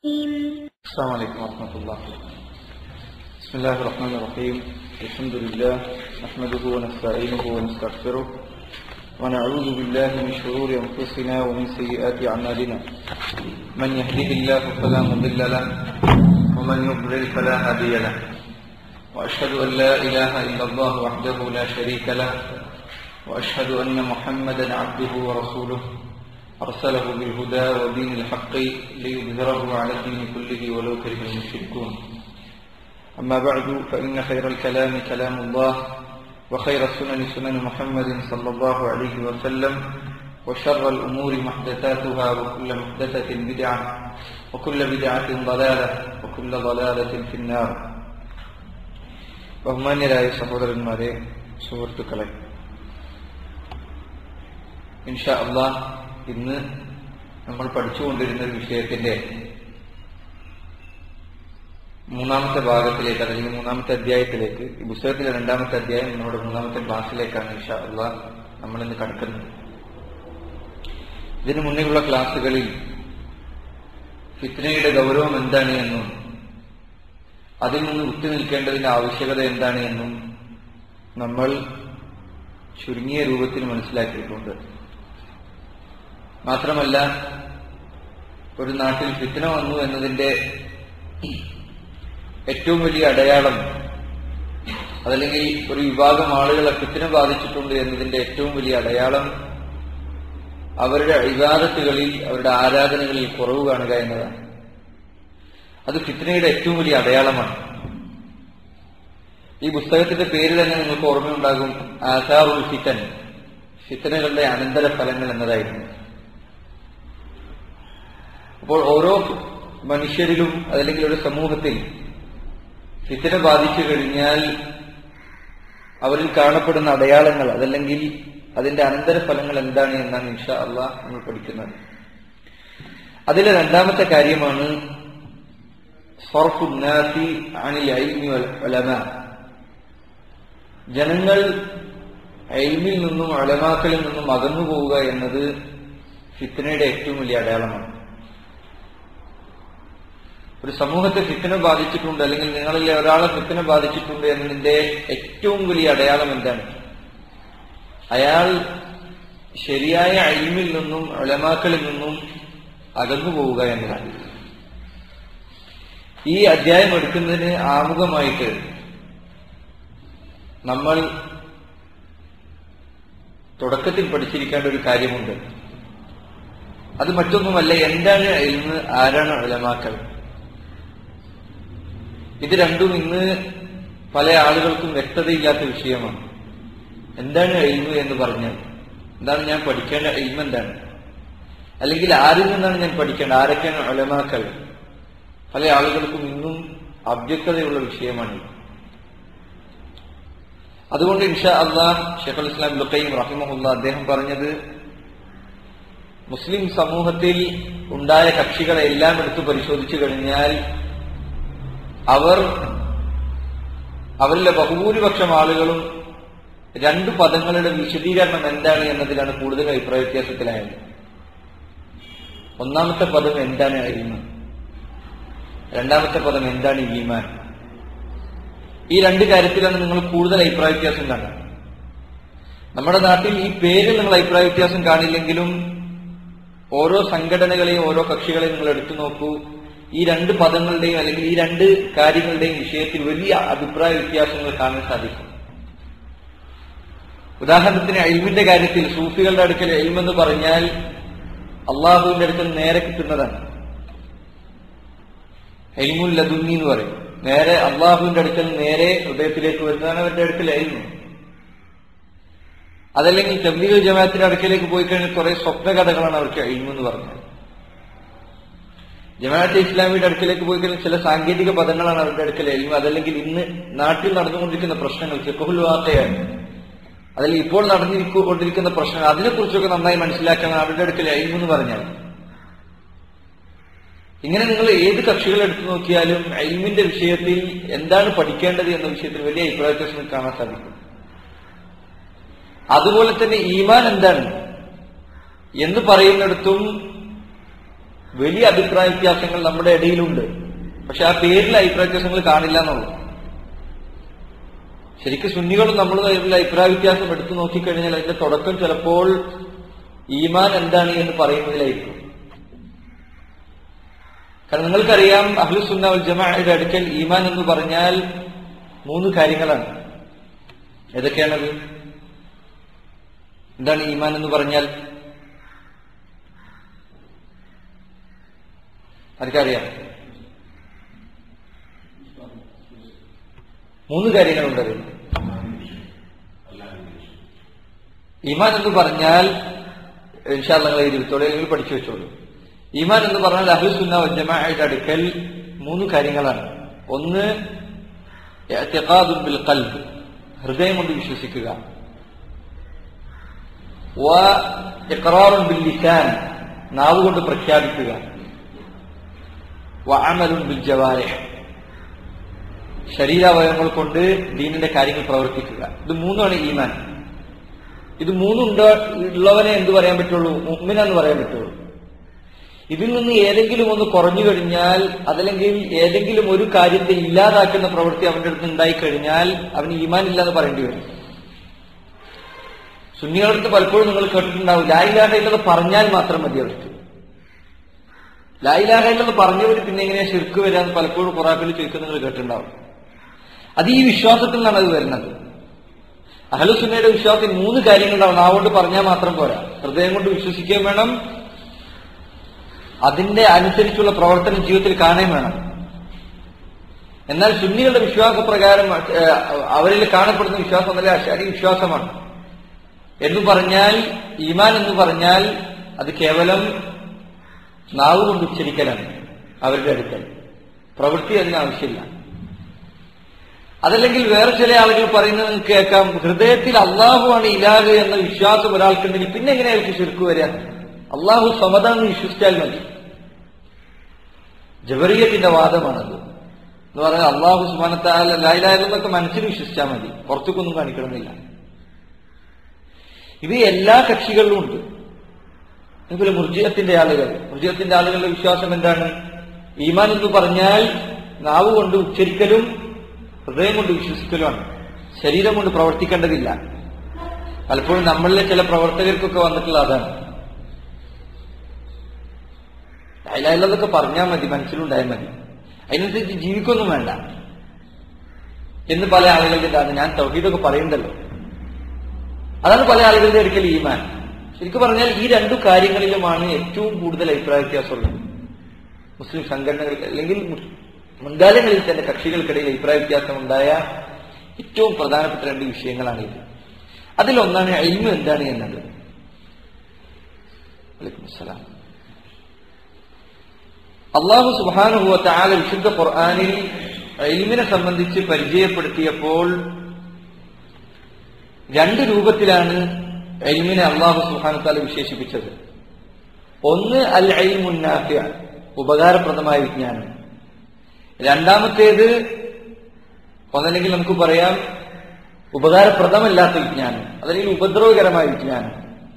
السلام عليكم ورحمة الله بسم الله الرحمن الرحيم الحمد لله نحمده ونستعينه ونستغفره ونعوذ بالله من شرور أنفسنا ومن سيئات أعمالنا من يهده الله فلا مضل له ومن يضلل فلا هادي له وأشهد أن لا إله إلا الله وحده لا شريك له وأشهد أن محمدا عبده ورسوله أرسله بالهدى ودين الحق ليظهره على الدين كله ولو كره المشركون أما بعد فإن خير الكلام كلام الله وخير السنن سنن محمد صلى الله عليه وسلم وشر الأمور محدثاتها وكل محدثة بدعة وكل بدعة ضلالة وكل ضلالة في النار ബഹുമാന്യരായ സഹോദരന്മാരെ സുഹൃത്തുക്കളെ ഇൻഷാ അള്ളാഹ് ഇന്ന് നമ്മൾ പഠിച്ചുകൊണ്ടിരുന്ന ഒരു വിഷയത്തിന്റെ മൂന്നാമത്തെ ഭാഗത്തിലേക്ക് അല്ലെങ്കിൽ മൂന്നാമത്തെ അധ്യായത്തിലേക്ക് ഈ പുസ്തകത്തിലെ രണ്ടാമത്തെ അധ്യായം നമ്മുടെ മൂന്നാമത്തെ ക്ലാസ്സിലേക്കാണ് ഇൻഷാ അള്ളാഹ് നമ്മൾ ഇന്ന് കടക്കുന്നത് ഇതിനു മുന്നേയുള്ള ക്ലാസ്സുകളിൽ ഫിത്നയുടെ ഗൗരവം എന്താണ് എന്നും അതിൽ നിന്ന് വിട്ടുനിൽക്കേണ്ടതിന്റെ ആവശ്യകത എന്താണ് എന്നും നമ്മൾ ചുരുങ്ങിയ രൂപത്തിൽ മനസ്സിലാക്കിയിട്ടുണ്ട് മാത്രമല്ല ഒരു നാട്ടിൽ ഫിത്തന വന്നു എന്നതിന്റെ ഏറ്റവും വലിയ അടയാളം അതല്ലെങ്കിൽ ഒരു വിഭാഗം ആളുകളെ ഫിത്തന ബാധിച്ചിട്ടുണ്ട് എന്നതിന്റെ ഏറ്റവും വലിയ അടയാളം അവരുടെ വിവാദത്തുകളിൽ അവരുടെ ആരാധനകളിൽ കുറവ് കാണുക എന്നതാണ് അത് ഫിത്തനയുടെ ഏറ്റവും വലിയ അടയാളമാണ് ഈ പുസ്തകത്തിന്റെ പേര് തന്നെ നിങ്ങൾക്ക് ഓർമ്മയുണ്ടാകും ആസാറുൽ ഫിത്തൻ ഫിത്തനകളുടെ അനന്തരഫലങ്ങൾ എന്നതായിരുന്നു അപ്പോൾ ഓരോ മനുഷ്യരിലും അതല്ലെങ്കിൽ ഒരു സമൂഹത്തിൽ ഫിത്തന ബാധിച്ചു കഴിഞ്ഞാൽ അവരിൽ കാണപ്പെടുന്ന അടയാളങ്ങൾ അതല്ലെങ്കിൽ അതിന്റെ അനന്തരഫലങ്ങൾ എന്താണ് എന്നാണ് ഇൻഷാ അള്ളാഹ് നമ്മൾ പഠിക്കുന്നത് അതിലെ രണ്ടാമത്തെ കാര്യമാണ് സർഫുന്നാസി അനിൽ ഐൽമി ഉലമ ജനങ്ങൾ ഐൽമിൽ നിന്നും അലമാക്കളിൽ നിന്നും അകന്നു പോവുക എന്നത് ഫിത്തനയുടെ ഏറ്റവും വലിയ അടയാളമാണ് ഒരു സമൂഹത്തെ ഫിത്തന ബാധിച്ചിട്ടുണ്ട് അല്ലെങ്കിൽ നിങ്ങളിൽ ഒരാളെ ഫിത്തന ബാധിച്ചിട്ടുണ്ട് എന്നതിന്റെ ഏറ്റവും വലിയ അടയാളം എന്താണ് അയാൾ ശരിയായ അയിമിൽ നിന്നും അലമാക്കളിൽ നിന്നും അകന്നു പോവുക എന്നതാണ് ഈ അധ്യായം എടുക്കുന്നതിന് ആമുഖമായിട്ട് നമ്മൾ തുടക്കത്തിൽ പഠിച്ചിരിക്കേണ്ട ഒരു കാര്യമുണ്ട് അത് മറ്റൊന്നുമല്ല എന്താണ് ഇന്ന് ആരാണ് അലമാക്കൾ ഇത് രണ്ടും ഇന്ന് പല ആളുകൾക്കും വ്യക്തതയില്ലാത്ത വിഷയമാണ് എന്താണ് എൽമു എന്ന് പറഞ്ഞാൽ എന്താണ് ഞാൻ പഠിക്കേണ്ട എൽമ എന്താണ് അല്ലെങ്കിൽ ആരിൽ നിന്നാണ് ഞാൻ പഠിക്കേണ്ടത് ആരൊക്കെയാണ് അലമാക്കൾ പല ആളുകൾക്കും ഇന്നും അവ്യക്തതയുള്ള വിഷയമാണ് അതുകൊണ്ട് ഇൻഷാ അള്ളാഹ് ഷെഖുൽ ഇസ്ലാം ലുക്കയും റഹിമഹുല്ല അദ്ദേഹം പറഞ്ഞത് മുസ്ലിം സമൂഹത്തിൽ ഉണ്ടായ കക്ഷികളെ എല്ലാം എടുത്തു പരിശോധിച്ചു കഴിഞ്ഞാൽ അവർ അവരിലെ ബഹുഭൂരിപക്ഷം ആളുകളും രണ്ടു പദങ്ങളുടെ വിശദീകരണം എന്താണ് എന്നതിലാണ് കൂടുതൽ അഭിപ്രായ വ്യത്യാസത്തിലായത് ഒന്നാമത്തെ പദം എന്താണ് അരിമ രണ്ടാമത്തെ പദം എന്താണ് ഈമാൻ ഈ രണ്ട് കാര്യത്തിലാണ് നിങ്ങൾ കൂടുതൽ അഭിപ്രായ വ്യത്യാസം കാണുക നമ്മുടെ നാട്ടിൽ ഈ പേരിൽ നിങ്ങൾ അഭിപ്രായ വ്യത്യാസം കാണില്ലെങ്കിലും ഓരോ സംഘടനകളെയും ഓരോ കക്ഷികളെയും നിങ്ങൾ എടുത്തു നോക്കൂ ഈ രണ്ട് പദങ്ങളുടെയും അല്ലെങ്കിൽ ഈ രണ്ട് കാര്യങ്ങളുടെയും വിഷയത്തിൽ വലിയ അഭിപ്രായ വ്യത്യാസങ്ങൾ കാണാൻ സാധിക്കും ഉദാഹരണത്തിന് അയിൽമിന്റെ കാര്യത്തിൽ സൂഫികളുടെ അടുക്കൽ എൽമെന്ന് പറഞ്ഞാൽ അള്ളാഹുവിന്റെ അടുക്കൽ നേരെ കിട്ടുന്നതാണ് എൽമുൽ ലദുന്നി എന്ന് പറയും നേരെ അള്ളാഹുവിന്റെ അടുക്കൽ നേരെ ഹൃദയത്തിലേക്ക് വരുന്നതാണ് അവരുടെ അടുക്കൽ എൽമു അതല്ലെങ്കിൽ തബ്ലീഗ് ജമാഅത്തിന്റെ അടുക്കലേക്ക് പോയി കഴിഞ്ഞാൽ കുറെ സ്വപ്ന കഥകളാണ് അവർക്ക് എൽമു എന്ന് പറഞ്ഞത് ജമാഅത്തെ ഇസ്ലാമിയുടെ അടുക്കലേക്ക് പോയി കഴിഞ്ഞാൽ ചില സാങ്കേതിക പദങ്ങളാണ് അവരുടെ അടുക്കൽ എൽമു അതല്ലെങ്കിൽ ഇന്ന് നാട്ടിൽ നടന്നുകൊണ്ടിരിക്കുന്ന പ്രശ്നങ്ങൾ ചെക്കുഹുൽ വാർത്തയാണ് അതിൽ ഇപ്പോൾ നടന്നുകൊണ്ടിരിക്കുന്ന പ്രശ്നങ്ങൾ അതിനെക്കുറിച്ചൊക്കെ നന്നായി മനസ്സിലാക്കാൻ അവരുടെ അടുക്കൽ എൽമു എന്ന് പറഞ്ഞാൽ ഇങ്ങനെ നിങ്ങൾ ഏത് കക്ഷികൾ എടുത്തു നോക്കിയാലും അയിമിന്റെ വിഷയത്തിൽ എന്താണ് പഠിക്കേണ്ടത് എന്ന വിഷയത്തിൽ വലിയ അഭിപ്രായ വ്യത്യാസം കാണാൻ സാധിക്കും അതുപോലെ തന്നെ ഈമാൻ എന്താണ് എന്ന് പറയുന്നിടത്തും വലിയ അഭിപ്രായ വ്യത്യാസങ്ങൾ നമ്മുടെ ഇടയിലുണ്ട് പക്ഷെ ആ പേരിൽ അഭിപ്രായ വ്യത്യാസങ്ങൾ കാണില്ല എന്നുള്ളൂ ശരിക്കും സുന്നികളും നമ്മൾ തമ്മിലുള്ള അഭിപ്രായ വ്യത്യാസം എടുത്തു നോക്കിക്കഴിഞ്ഞാൽ അതിന്റെ തുടക്കം ചിലപ്പോൾ ഈമാൻ എന്താണ് എന്ന് പറയുന്നതിലായിരിക്കും കാരണം നിങ്ങൾക്കറിയാം അഹ്ലു സുന്ന വൽ ജമാഅയുടെ അടുക്കൽ ഈമാൻ എന്ന് പറഞ്ഞാൽ മൂന്ന് കാര്യങ്ങളാണ് ഏതൊക്കെയാണത് എന്താണ് ഈമാൻ എന്ന് പറഞ്ഞാൽ ആർക്കറിയാം മൂന്ന് കാര്യങ്ങളുണ്ട് അതിൽ ഈമാൻ എന്ന് പറഞ്ഞാൽ ഇൻഷാല്ല നിങ്ങൾ ഇരുപത്തോടെ അല്ലെങ്കിൽ പഠിച്ചു വെച്ചോളൂ ഈമാൻ എന്ന് പറഞ്ഞാൽ അഹ്ലുസുന്ന വജമാഅയുടെ അടുക്കൽ മൂന്ന് കാര്യങ്ങളാണ് ഒന്ന് ഇഅ്തിഖാദുൻ ബിൽ ഖൽബ് ഹൃദയം കൊണ്ട് വിശ്വസിക്കുക വ ഇഖ്റാറുൻ ബിൽ ലിസാൻ നാവ് കൊണ്ട് പ്രഖ്യാപിക്കുക വ അമലുൻ ബിൽ ജവാരിഹ് ശരീരാവയവങ്ങൾ കൊണ്ട് ദീനിന്റെ കാര്യങ്ങൾ പ്രവർത്തിക്കുക ഇത് മൂന്നാണ് ഈമാൻ ഇത് മൂന്നുണ്ട് ഉള്ളവനെ എന്ത് പറയാൻ പറ്റുള്ളൂ മുഅ്മിന എന്ന് പറയാൻ പറ്റുള്ളൂ ഇതിൽ നിന്ന് ഏതെങ്കിലും ഒന്ന് കുറഞ്ഞു കഴിഞ്ഞാൽ അതല്ലെങ്കിൽ ഏതെങ്കിലും ഒരു കാര്യത്തെ ഇല്ലാതാക്കുന്ന പ്രവൃത്തി അവന്റെ അടുത്ത് ഉണ്ടായി കഴിഞ്ഞാൽ അവന് ഈമാൻ ഇല്ല എന്ന് പറയേണ്ടി വരും സുന്നികളടുത്ത് പലപ്പോഴും നിങ്ങൾ കേട്ടിട്ടുണ്ടാവും ലായിലാഹ എന്നത് പറഞ്ഞാൽ മാത്രം മതി അവർക്ക് ലായിലാഹ എന്നത് പറഞ്ഞവർ പിന്നെ എങ്ങനെയാ ശിർക്ക് വരാന്ന് പലപ്പോഴും ഖുറാഫിൽ ചോദിക്കുന്നത് നിങ്ങൾ കേട്ടിട്ടുണ്ടാവും അത് ഈ വിശ്വാസത്തിൽ നിന്നാണ് അത് വരുന്നത് അഹലുസുന്നയുടെ വിശ്വാസത്തിൽ മൂന്ന് കാര്യങ്ങളുണ്ടാവും നാവുകൊണ്ട് പറഞ്ഞാൽ മാത്രം പോരാ ഹൃദയം കൊണ്ട് വിശ്വസിക്കുകയും വേണം അതിന്റെ അനുസരിച്ചുള്ള പ്രവർത്തനം ജീവിതത്തിൽ കാണുകയും വേണം എന്നാൽ സുന്നികളുടെ വിശ്വാസപ്രകാരം ഏഹ്, അവരിൽ കാണപ്പെടുന്ന വിശ്വാസം നല്ല അശാരി വിശ്വാസമാണ് എന്ന് പറഞ്ഞാൽ ഈമാൻ എന്ന് പറഞ്ഞാൽ അത് കേവലം നാവ് കൊണ്ട് ഉച്ചരിക്കലാണ് അവരുടെ അടുക്കൽ പ്രവൃത്തി അതിന് ആവശ്യമില്ല അതല്ലെങ്കിൽ വേറെ ചില ആളുകൾ പറയുന്നത് നിങ്ങൾക്ക് കേൾക്കാം ഹൃദയത്തിൽ അള്ളാഹുവാണ് ഇലാഹ് എന്ന വിശ്വാസം ഒരാൾക്കുണ്ടെങ്കിൽ പിന്നെ എങ്ങനെ അയാൾക്ക് ശിർക്ക് വരിക അള്ളാഹു സമതാന്ന് വിശ്വസിച്ചാൽ മതി ജബറിയത്തിന്റെ വാദമാണത് എന്ന് പറഞ്ഞാൽ അള്ളാഹു സുബാനത്താൽ ലായിലായെന്നൊക്കെ മനസ്സിൽ വിശ്വസിച്ചാൽ മതി പുറത്തേക്കൊന്നും കാണിക്കണമെന്നില്ല ഇത് എല്ലാ കക്ഷികളിലും ഉണ്ട് അതുപോലെ മുർജിയത്തിന്റെ ആളുകൾ മുർജിയത്തിന്റെ ആളുകളുടെ വിശ്വാസം എന്താണ് ഈമാൻ എന്ന് പറഞ്ഞാൽ നാവ് കൊണ്ട് ഉച്ചരിക്കലും ഹൃദയം കൊണ്ട് വിശ്വസിക്കലുമാണ് ശരീരം കൊണ്ട് പ്രവർത്തിക്കേണ്ടതില്ല പലപ്പോഴും നമ്മളിലെ ചില പ്രവർത്തകർക്കൊക്കെ വന്നിട്ടുള്ള അതാണ് അയലതൊക്കെ പറഞ്ഞാൽ മതി മനസ്സിലുണ്ടായാൽ മതി അതിനനുസരിച്ച് ജീവിക്കൊന്നും വേണ്ട എന്ന് പല ആളുകളുടെ ഇതാണ് ഞാൻ തൗഹീദൊക്കെ പറയുന്നുണ്ടല്ലോ അതാണ് പല ആളുകളുടെ അടുക്കൽ ഈമാൻ ശരിക്കും പറഞ്ഞാൽ ഈ രണ്ടു കാര്യങ്ങളിലുമാണ് ഏറ്റവും കൂടുതൽ അഭിപ്രായ വ്യത്യാസമുള്ളത് മുസ്ലിം സംഘടനകൾ അല്ലെങ്കിൽ മു- മുൻകാലങ്ങളിൽ തന്നെ കക്ഷികൾക്കിടയിൽ അഭിപ്രായ വ്യത്യാസം ഉണ്ടായ ഏറ്റവും പ്രധാനപ്പെട്ട രണ്ട് വിഷയങ്ങളാണ് ഇത് അതിലൊന്നാണ് അയിമ എന്താണ് എന്നത് വലൈക്കും അസ്സലാം അള്ളാഹു സുബാനുഭവ താല വിശുദ്ധ ഖുർആാനിൽ ഇൽമിനെ സംബന്ധിച്ച് പരിചയപ്പെടുത്തിയപ്പോൾ രണ്ട് രൂപത്തിലാണ് എൽമിനെ അള്ളാഹു സുബാനു താല വിശേഷിപ്പിച്ചത് ഒന്ന് അൽ അൽമുന്നാഫ്യ ഉപകാരപ്രദമായ വിജ്ഞാനം രണ്ടാമത്തേത് ഒന്നല്ലെങ്കിൽ നമുക്ക് പറയാം ഉപകാരപ്രദമല്ലാത്ത വിജ്ഞാനം അതല്ലെങ്കിൽ ഉപദ്രവകരമായ വിജ്ഞാനം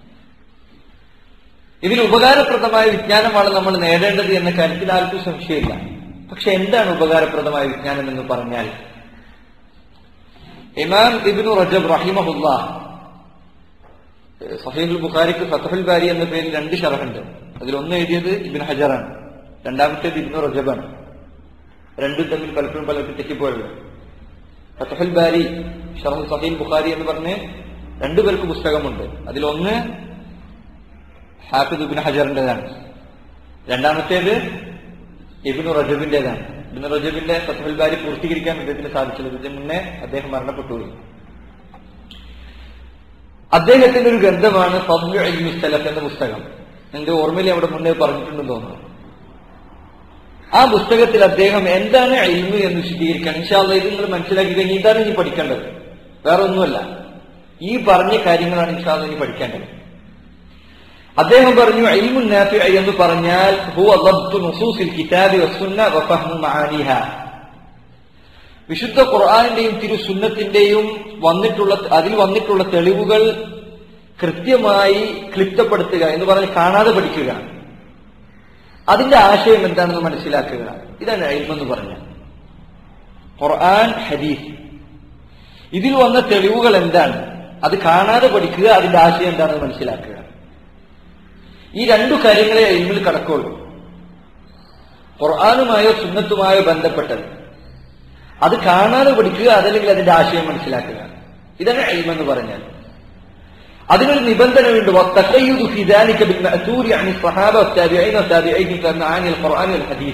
ഇതിൽ ഉപകാരപ്രദമായ വിജ്ഞാനമാണ് നമ്മൾ നേടേണ്ടത് എന്ന കാര്യത്തിൽ ആർക്കും സംശയമില്ല പക്ഷെ എന്താണ് ഉപകാരപ്രദമായ വിജ്ഞാനം എന്ന് പറഞ്ഞാൽ ഇമാം ഇബിനു റജബ് റഹിമഹുല്ല സഹീബുൽ ബുഖാരിക്ക് ഫത്തഹുൽ ബാരി എന്ന പേരിൽ രണ്ട് ഷറഹുണ്ട് അതിലൊന്ന് എഴുതിയത് ഇബിൻ ഹജറാണ് രണ്ടാമത്തേത് ഇബിനു റജബാണ് രണ്ടും തമ്മിൽ പലപ്പോഴും പലർക്കും തെറ്റിപ്പോയുള്ളൂ ഫത്തഹുൽ ബാരി ഷറഹുൽ സഹീൽ ബുഖാരി എന്ന് പറഞ്ഞ് രണ്ടുപേർക്ക് പുസ്തകമുണ്ട് അതിലൊന്ന് ഹാഫിദ് ഇബിൻ ഹജറിന്റേതാണ് രണ്ടാമത്തേത് ഇബിനു റജബിന്റേതാണ് ഇബിനു റജബിന്റെ ഫത്തഹുൽ ബാരി പൂർത്തീകരിക്കാൻ ഇദ്ദേഹത്തിന് സാധിച്ചില്ല ഇതിന് മുന്നേ അദ്ദേഹം മരണപ്പെട്ടുപോയി അദ്ദേഹത്തിന്റെ ഒരു ഗ്രന്ഥമാണ് ഫദ്ലു ഇൽമി സലഫ് എന്ന പുസ്തകം എന്റെ ഓർമ്മയിൽ അവിടെ മുന്നേ പറഞ്ഞിട്ടുണ്ടെന്ന് തോന്നുന്നു ആ പുസ്തകത്തിൽ അദ്ദേഹം എന്താണ് ഇൽമു എന്ന് വിശദീകരിക്കാൻ ഇൻഷാല്ല ഇത് നിങ്ങൾ മനസ്സിലാക്കി കഴിഞ്ഞാൽ ഇതാണ് ഇനി പഠിക്കേണ്ടത് വേറെ ഒന്നുമല്ല ഈ പറഞ്ഞ കാര്യങ്ങളാണ് ഇൻഷാല്ല ഇനി പഠിക്കേണ്ടത് അദ്ദേഹം പറഞ്ഞു ഇൽമുൻ നാഫിഅ എന്ന് പറഞ്ഞാൽ ഹുവ ളബ്തു നുസൂസിൽ കിതാബി വസുന്ന വഫഹ്മു മആനിഹ വിശുദ്ധ ഖുർആാനിന്റെയും തിരുസുന്നത്തിന്റെയും വന്നിട്ടുള്ള അതിൽ വന്നിട്ടുള്ള തെളിവുകൾ കൃത്യമായി ക്ലിപ്തപ്പെടുത്തുക എന്ന് പറഞ്ഞാൽ കാണാതെ പഠിക്കുക അതിന്റെ ആശയം എന്താണെന്ന് മനസ്സിലാക്കുക ഇതാണ് എൽമെന്ന് പറഞ്ഞാൽ ഖുർആൻ ഹദീസ് ഇതിൽ വന്ന തെളിവുകൾ എന്താണ് അത് കാണാതെ പഠിക്കുക അതിന്റെ ആശയം എന്താണെന്ന് മനസ്സിലാക്കുക ഈ രണ്ടു കാര്യങ്ങളെ എൽമിൽ കടക്കുള്ളൂ ഖുർആാനുമായോ സുന്നത്തുമായോ ബന്ധപ്പെട്ടത് അത് കാണാതെ പഠിക്കുക അതല്ലെങ്കിൽ അതിന്റെ ആശയം മനസ്സിലാക്കുക ഇതാണ് എൽമെന്ന് പറഞ്ഞാൽ അതിനൊരു നിബന്ധനയുണ്ട് والتقيد في ذلك بالمأثور عن الصحابة والتابعين والتابعين في معاني القرآن والحديث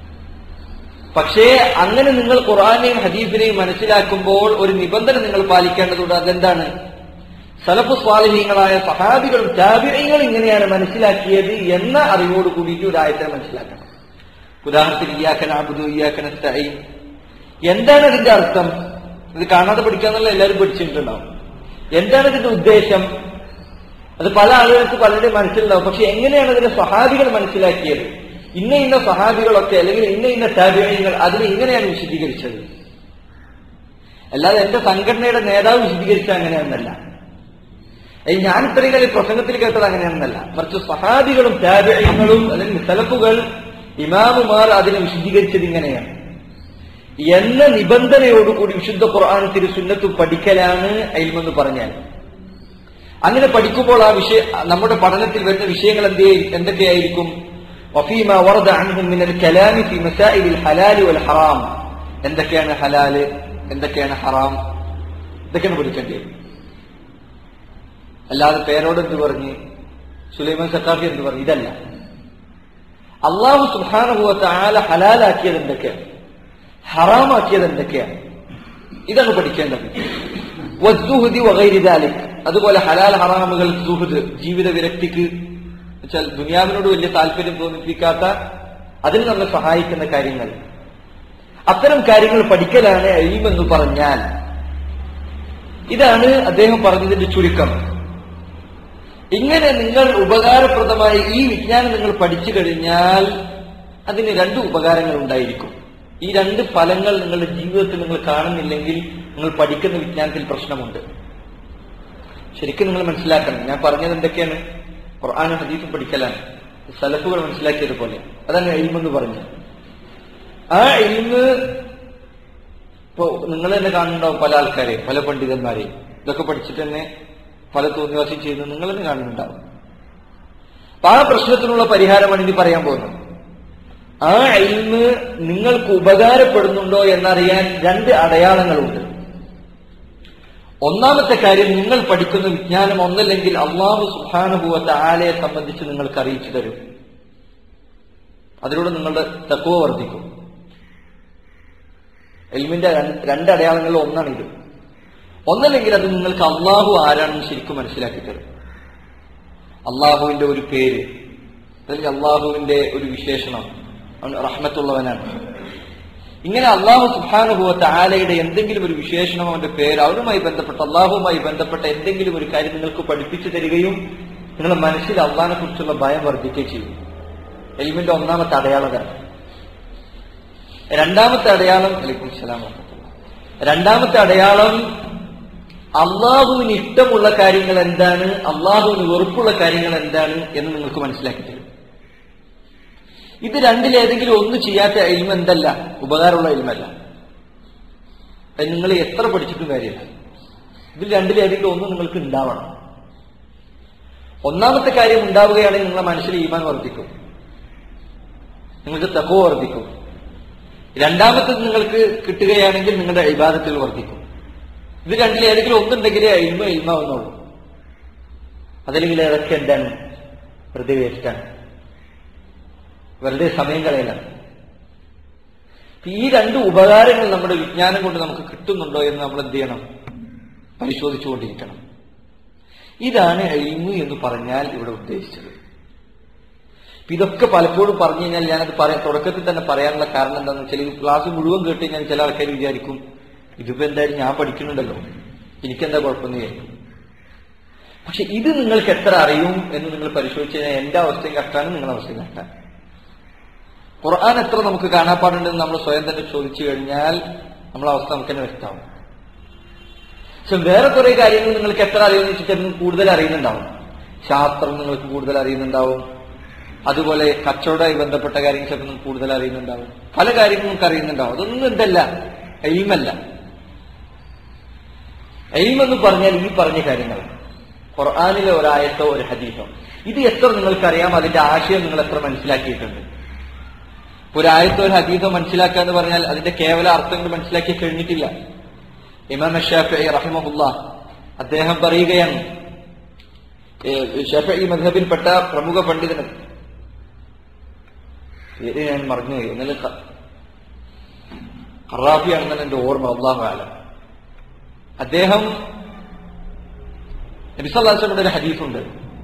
പക്ഷേ അങ്ങനെ നിങ്ങൾ ഖുർആാനെയും ഹദീഫിനെയും മനസ്സിലാക്കുമ്പോൾ ഒരു നിബന്ധന നിങ്ങൾ പാലിക്കേണ്ടതുണ്ട് അതെന്താണ് സലഫ് സ്വാലിഹീങ്ങളായ സഹാബികളും താബിഴങ്ങളും ഇങ്ങനെയാണ് മനസ്സിലാക്കിയത് എന്ന അറിവോട് കൂടിയിട്ട് ഒരു ആയത്തെ മനസ്സിലാക്കണം ഉദാഹരണത്തിന് ഇയാക്കൻ ആബുദു ഇയാക്കൻ തൈൻ എന്താണ് ഇതിന്റെ അർത്ഥം ഇത് കാണാതെ പഠിക്കാന്നുള്ള എല്ലാവരും പഠിച്ചിട്ടുണ്ടാവും എന്താണ് ഇതിന്റെ ഉദ്ദേശം അത് പല ആളുകൾക്ക് പലരുടെയും മനസ്സിലുണ്ടാവും പക്ഷെ എങ്ങനെയാണ് ഇതിനെ സ്വഹാബികൾ മനസ്സിലാക്കിയത് ഇന്ന ഇന്ന സ്വഹാബികളൊക്കെ അല്ലെങ്കിൽ ഇന്ന ഇന്ന താപികൾ അതിനെ ഇങ്ങനെയാണ് വിശദീകരിച്ചത് അല്ലാതെ എന്റെ സംഘടനയുടെ നേതാവ് വിശദീകരിച്ച അങ്ങനെയൊന്നല്ല ഏയ് ഞാൻ ഇത്രയും കാലം പ്രസംഗത്തിൽ കേട്ടത് അങ്ങനെയൊന്നല്ല മറിച്ച് സഹാബികളും താപികളും അല്ലെങ്കിൽ സലഫുകൾ ഇമാമുമാർ അതിനെ വിശദീകരിച്ചത് ഇങ്ങനെയാണ് എന്ന നിബന്ധനയോടുകൂടി വിശുദ്ധ ഖുർആൻ തിരുസുന്നത്ത് പഠിക്കലാണ് അയിൽമെന്ന് പറഞ്ഞാൽ അങ്ങനെ പഠിക്കുമ്പോൾ ആ വിഷയ നമ്മുടെ പഠനത്തിൽ വരുന്ന വിഷയങ്ങൾ എന്തേ എന്തൊക്കെയായിരിക്കും وفيما ورد عنهم من الكلام في مسائل الحلال والحرام എന്തൊക്കെയാണ് ഹലാല് എന്തൊക്കെയാണ് ഹറാം ഇതൊക്കെയാണ് പഠിക്കേണ്ടത് അല്ലാതെ പേരോട് എന്ത് പറഞ്ഞ് സുലൈമാൻ സക്കാഫി എന്ത് പറഞ്ഞു ഇതല്ല അള്ളാഹു സുഹാനുഭവത്തെ ആല ഹലാലാക്കിയത് എന്തൊക്കെയാണ് ഹറാമാക്കിയത് എന്തൊക്കെയാണ് ഇതാണ് പഠിക്കേണ്ടത് വസ്തുഹുദി വകൈരിദാലിക് അതുപോലെ ഹലാൽ ഹറാമുകൾ സുഹൃദ് ജീവിത വിരക്തിക്ക് വെച്ചാൽ ദുനിയാവിനോട് വലിയ താല്പര്യം തോന്നിപ്പിക്കാത്ത അതിന് നമ്മെ സഹായിക്കുന്ന കാര്യങ്ങൾ അത്തരം കാര്യങ്ങൾ പഠിക്കലാണ് എൽമെന്ന് പറഞ്ഞാൽ ഇതാണ് അദ്ദേഹം പറഞ്ഞതിന്റെ ചുരുക്കം ഇങ്ങനെ നിങ്ങൾ ഉപകാരപ്രദമായ ഈ വിജ്ഞാനം നിങ്ങൾ പഠിച്ചു കഴിഞ്ഞാൽ അതിന് രണ്ട് ഉപകാരങ്ങൾ ഉണ്ടായിരിക്കും ഈ രണ്ട് ഫലങ്ങൾ നിങ്ങളുടെ ജീവിതത്തിൽ നിങ്ങൾ കാണുന്നില്ലെങ്കിൽ നിങ്ങൾ പഠിക്കുന്ന വിജ്ഞാനത്തിൽ പ്രശ്നമുണ്ട് ശരിക്കും നിങ്ങൾ മനസ്സിലാക്കണം ഞാൻ പറഞ്ഞത് എന്തൊക്കെയാണ് ഖുർആാനും ഹദീസും പഠിക്കലാണ് സലഫുകൾ മനസ്സിലാക്കിയതുപോലെ അതാണ് എൽമെന്ന് പറഞ്ഞത് ആ എൽമ് ഇപ്പോ നിങ്ങൾ തന്നെ കാണുന്നുണ്ടാവും പല ആൾക്കാരെ പല പണ്ഡിതന്മാരെയും ഇതൊക്കെ പഠിച്ചിട്ട് തന്നെ പല തോന്നിവാസം ചെയ്യുന്നത് നിങ്ങൾ തന്നെ കാണുന്നുണ്ടാവും അപ്പൊ ആ പ്രശ്നത്തിനുള്ള പരിഹാരമാണ് ഇനി പറയാൻ പോകുന്നത് ആ എൽമ് നിങ്ങൾക്ക് ഉപകാരപ്പെടുന്നുണ്ടോ എന്നറിയാൻ രണ്ട് അടയാളങ്ങളുണ്ട് ഒന്നാമത്തെ കാര്യം നിങ്ങൾ പഠിക്കുന്ന വിജ്ഞാനം ഒന്നല്ലെങ്കിൽ അള്ളാഹു സുഹാനുഭവത്തെ ആലയെ സംബന്ധിച്ച് നിങ്ങൾക്ക് അറിയിച്ചു തരും അതിലൂടെ നിങ്ങളുടെ തത്വ വർദ്ധിക്കും എൽമിന്റെ രണ്ട് അടയാളങ്ങളിൽ ഒന്നാണിത് ഒന്നല്ലെങ്കിൽ അത് നിങ്ങൾക്ക് അള്ളാഹു ആരാണെന്ന് ശരിക്കും മനസ്സിലാക്കി തരും അള്ളാഹുവിന്റെ ഒരു പേര് അല്ലെങ്കിൽ അള്ളാഹുവിന്റെ ഒരു വിശേഷണം അവൻ റഹ്മത്തുള്ളവനാണ് ഇങ്ങനെ അള്ളാഹു സുഹാനുഭവത്തെ ആലയുടെ എന്തെങ്കിലും ഒരു വിശേഷണം അവന്റെ പേര് അവരുമായി ബന്ധപ്പെട്ട അള്ളാഹുവുമായി ബന്ധപ്പെട്ട എന്തെങ്കിലും ഒരു കാര്യം നിങ്ങൾക്ക് പഠിപ്പിച്ചു തരികയും നിങ്ങളുടെ മനസ്സിൽ അള്ളാഹിനെ കുറിച്ചുള്ള ഭയം വർദ്ധിക്കുകയും ചെയ്യും എൽമിന്റെ ഒന്നാമത്തെ അടയാളത രണ്ടാമത്തെ അടയാളം അലൈക്കും സ്വലാം രണ്ടാമത്തെ അടയാളം അള്ളാഹുവിന് ഇഷ്ടമുള്ള കാര്യങ്ങൾ എന്താണ് അള്ളാഹുവിന് വെറുപ്പുള്ള കാര്യങ്ങൾ എന്താണ് എന്ന് നിങ്ങൾക്ക് മനസ്സിലാക്കി തരും ഇത് രണ്ടിലേതെങ്കിലും ഒന്ന് ചെയ്യാത്ത ഇൽമ എന്തല്ല ഉപകാരമുള്ള ഇൽമല്ല അത് നിങ്ങൾ എത്ര പഠിച്ചിട്ടും കാര്യമില്ല ഇതിൽ രണ്ടിലേതെങ്കിലും ഒന്ന് നിങ്ങൾക്ക് ഉണ്ടാവണം ഒന്നാമത്തെ കാര്യം ഉണ്ടാവുകയാണെങ്കിൽ നിങ്ങളുടെ മനസ്സിൽ ഈമാൻ വർദ്ധിക്കും നിങ്ങൾക്ക് തക്കോ വർദ്ധിക്കും രണ്ടാമത്തത് നിങ്ങൾക്ക് കിട്ടുകയാണെങ്കിൽ നിങ്ങളുടെ ഇബാദത്തിൽ വർദ്ധിക്കും ഇത് രണ്ടിൽ ഏതെങ്കിലും ഒന്നുണ്ടെങ്കിലേ ഇൽമ ഇൽമാവുന്നുള്ളൂ അതല്ലെങ്കിൽ ഏതൊക്കെ എന്താണ് വെറുതെ വേസ്റ്റാണ് വെറുതെ സമയം കളയലാണ് ഈ രണ്ട് ഉപകാരങ്ങൾ നമ്മുടെ വിജ്ഞാനം കൊണ്ട് നമുക്ക് കിട്ടുന്നുണ്ടോ എന്ന് നമ്മൾ എന്ത് ചെയ്യണം പരിശോധിച്ചുകൊണ്ടിരിക്കണം ഇതാണ് എൽമു എന്ന് പറഞ്ഞാൽ ഇവിടെ ഉദ്ദേശിച്ചത് ഇതൊക്കെ പലപ്പോഴും പറഞ്ഞു കഴിഞ്ഞാൽ ഞാനത് പറയാം തുടക്കത്തിൽ തന്നെ പറയാനുള്ള കാരണം എന്താണെന്ന് വെച്ചാൽ ഈ ക്ലാസ് മുഴുവൻ കേട്ട് കഴിഞ്ഞാൽ ചില ആൾക്കാർ വിചാരിക്കും ഇതിപ്പോ എന്തായാലും ഞാൻ പഠിക്കുന്നുണ്ടല്ലോ എനിക്കെന്താ കുഴപ്പമെന്ന് വിചാരിക്കും പക്ഷെ ഇത് നിങ്ങൾക്ക് എത്ര അറിയും എന്ന് നിങ്ങൾ പരിശോധിച്ച് കഴിഞ്ഞാൽ എന്റെ അവസ്ഥയും കറക്റ്റാണ് നിങ്ങളുടെ അവസ്ഥയും കറക്റ്റാണ് ഖുർആൻ എത്ര നമുക്ക് കാണാപ്പാടുണ്ടെന്ന് നമ്മൾ സ്വയം തന്നെ ചോദിച്ചു കഴിഞ്ഞാൽ നമ്മളെ അവസ്ഥ നമുക്ക് തന്നെ വ്യക്തമാവും പക്ഷെ വേറെ കുറെ കാര്യങ്ങൾ നിങ്ങൾക്ക് എത്ര അറിയുമെന്ന് വെച്ചിട്ട് കൂടുതൽ അറിയുന്നുണ്ടാവും ശാസ്ത്രം നിങ്ങൾക്ക് കൂടുതൽ അറിയുന്നുണ്ടാവും അതുപോലെ കച്ചവടമായി ബന്ധപ്പെട്ട കാര്യങ്ങൾ ചിലപ്പോൾ നമുക്ക് കൂടുതൽ അറിയുന്നുണ്ടാവും പല കാര്യങ്ങളും നമുക്ക് അറിയുന്നുണ്ടാവും അതൊന്നും എന്തല്ല എയിമല്ല എയിം എന്ന് പറഞ്ഞാൽ ഈ പറഞ്ഞ കാര്യങ്ങൾ ഖുർആാനിലെ ഒരായത്തോ ഒരു ഹദീസോ ഇത് എത്ര നിങ്ങൾക്കറിയാം അതിന്റെ ആശയം നിങ്ങൾ എത്ര മനസ്സിലാക്കിയിട്ടുണ്ട് ഒരു ആയത്തോ ഒരു ഹദീസോ മനസ്സിലാക്കുക എന്ന് പറഞ്ഞാൽ അതിന്റെ കേവല അർത്ഥങ്ങൾ മനസ്സിലാക്കി കഴിഞ്ഞിട്ടില്ല ഇമാം ഷാഫി റഹിമഹുല്ല അദ്ദേഹം പറയുകയാണ് ഷാഫി മധബിൽപ്പെട്ട പ്രമുഖ പണ്ഡിതന് പേര് ഞാൻ മറന്നുപോയി എന്നാലും ഖറാഫിയാണെന്നാണ് എന്റെ ഓർമ്മ അള്ളാഹു ആലം അദ്ദേഹം നബിസല്ലാസ്ലമിയുടെ ഒരു ഹദീസുണ്ട്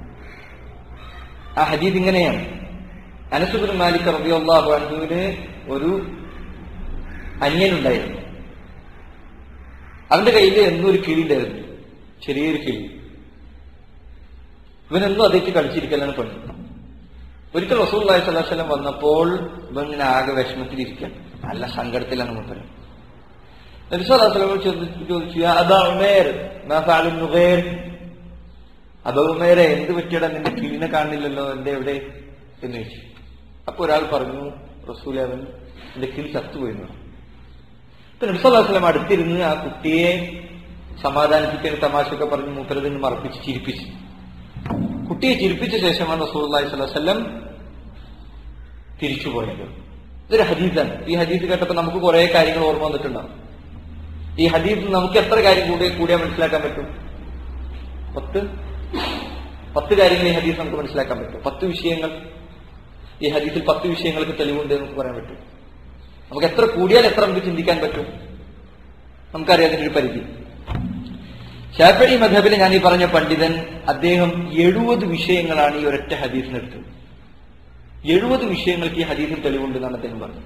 ആ ഹദീസ് ഇങ്ങനെയാണ് അനസുബിൻ മാലിക് റബി അള്ളാഹു അൻഹുവിന് ഒരു അന്യനുണ്ടായിരുന്നു അവന്റെ കയ്യിൽ എന്നും ഒരു കിളി ഉണ്ടായിരുന്നു ചെറിയൊരു കിളി ഇവനെന്നും അതേക്ക് കളിച്ചിരിക്കലാണ് പണി ഒരിക്കൽ റസൂൽ അള്ളാഹി സ്വലാസ്ലം വന്നപ്പോൾ ഇവൻ ഇങ്ങനെ ആകെ വിഷമത്തിലിരിക്കാം നല്ല സങ്കടത്തിലാണ് മുപ്പര് നബിസ്വലാസ്ലമോട് ചോദിച്ചു "യാ അബാ ഉമേർ മാ ഫഅലു നുഗൈർ അബാ ഉമേരെ എന്ത് പറ്റിയടാ നിന്റെ കിളിനെ കാണുന്നില്ലല്ലോ എന്റെ എവിടെ എന്ന് ചോദിച്ചു അപ്പൊ ഒരാൾ പറഞ്ഞു റസൂൽ അവൻ എന്റെ കിളി ചത്തുപോയി എന്ന് പറഞ്ഞു ഇപ്പൊ നബിസ്വലാസ്ലം അടുത്തിരുന്ന് ആ കുട്ടിയെ സമാധാനിപ്പിക്കാൻ തമാശയൊക്കെ പറഞ്ഞ് മൂപ്പരതിന് മറപ്പിച്ച് ചിരിപ്പിച്ചു കുട്ടിയെ ചിരിപ്പിച്ച ശേഷമാണ് റസൂൽ അള്ളാഹി സ്വലം തിരിച്ചുപോയത് ഇതൊരു ഹദീസാണ് ഈ ഹദീസ് കേട്ടപ്പോൾ നമുക്ക് കുറെ കാര്യങ്ങൾ ഓർമ്മ വന്നിട്ടുണ്ടാവും ഈ ഹദീസ് നമുക്ക് എത്ര കാര്യം കൂടി കൂടിയാൽ മനസ്സിലാക്കാൻ പറ്റും പത്ത് പത്ത് കാര്യങ്ങൾ ഈ ഹദീസ് നമുക്ക് മനസ്സിലാക്കാൻ പറ്റും പത്ത് വിഷയങ്ങൾ ഈ ഹദീസിൽ പത്ത് വിഷയങ്ങൾക്ക് തെളിവുണ്ട് എന്ന് നമുക്ക് പറയാൻ പറ്റും നമുക്ക് എത്ര കൂടിയാൽ എത്ര നമുക്ക് ചിന്തിക്കാൻ പറ്റും നമുക്കറിയാം അതിനൊരു പരിധി ഷാഫി മധബിലെ ഞാൻ ഈ പറഞ്ഞ പണ്ഡിതൻ അദ്ദേഹം എഴുപത് വിഷയങ്ങളാണ് ഈ ഒരൊറ്റ ഹദീസിനെടുത്തത് എഴുപത് വിഷയങ്ങൾക്ക് ഈ ഹദീസിൽ തെളിവുണ്ടെന്നാണ് അദ്ദേഹം പറഞ്ഞത്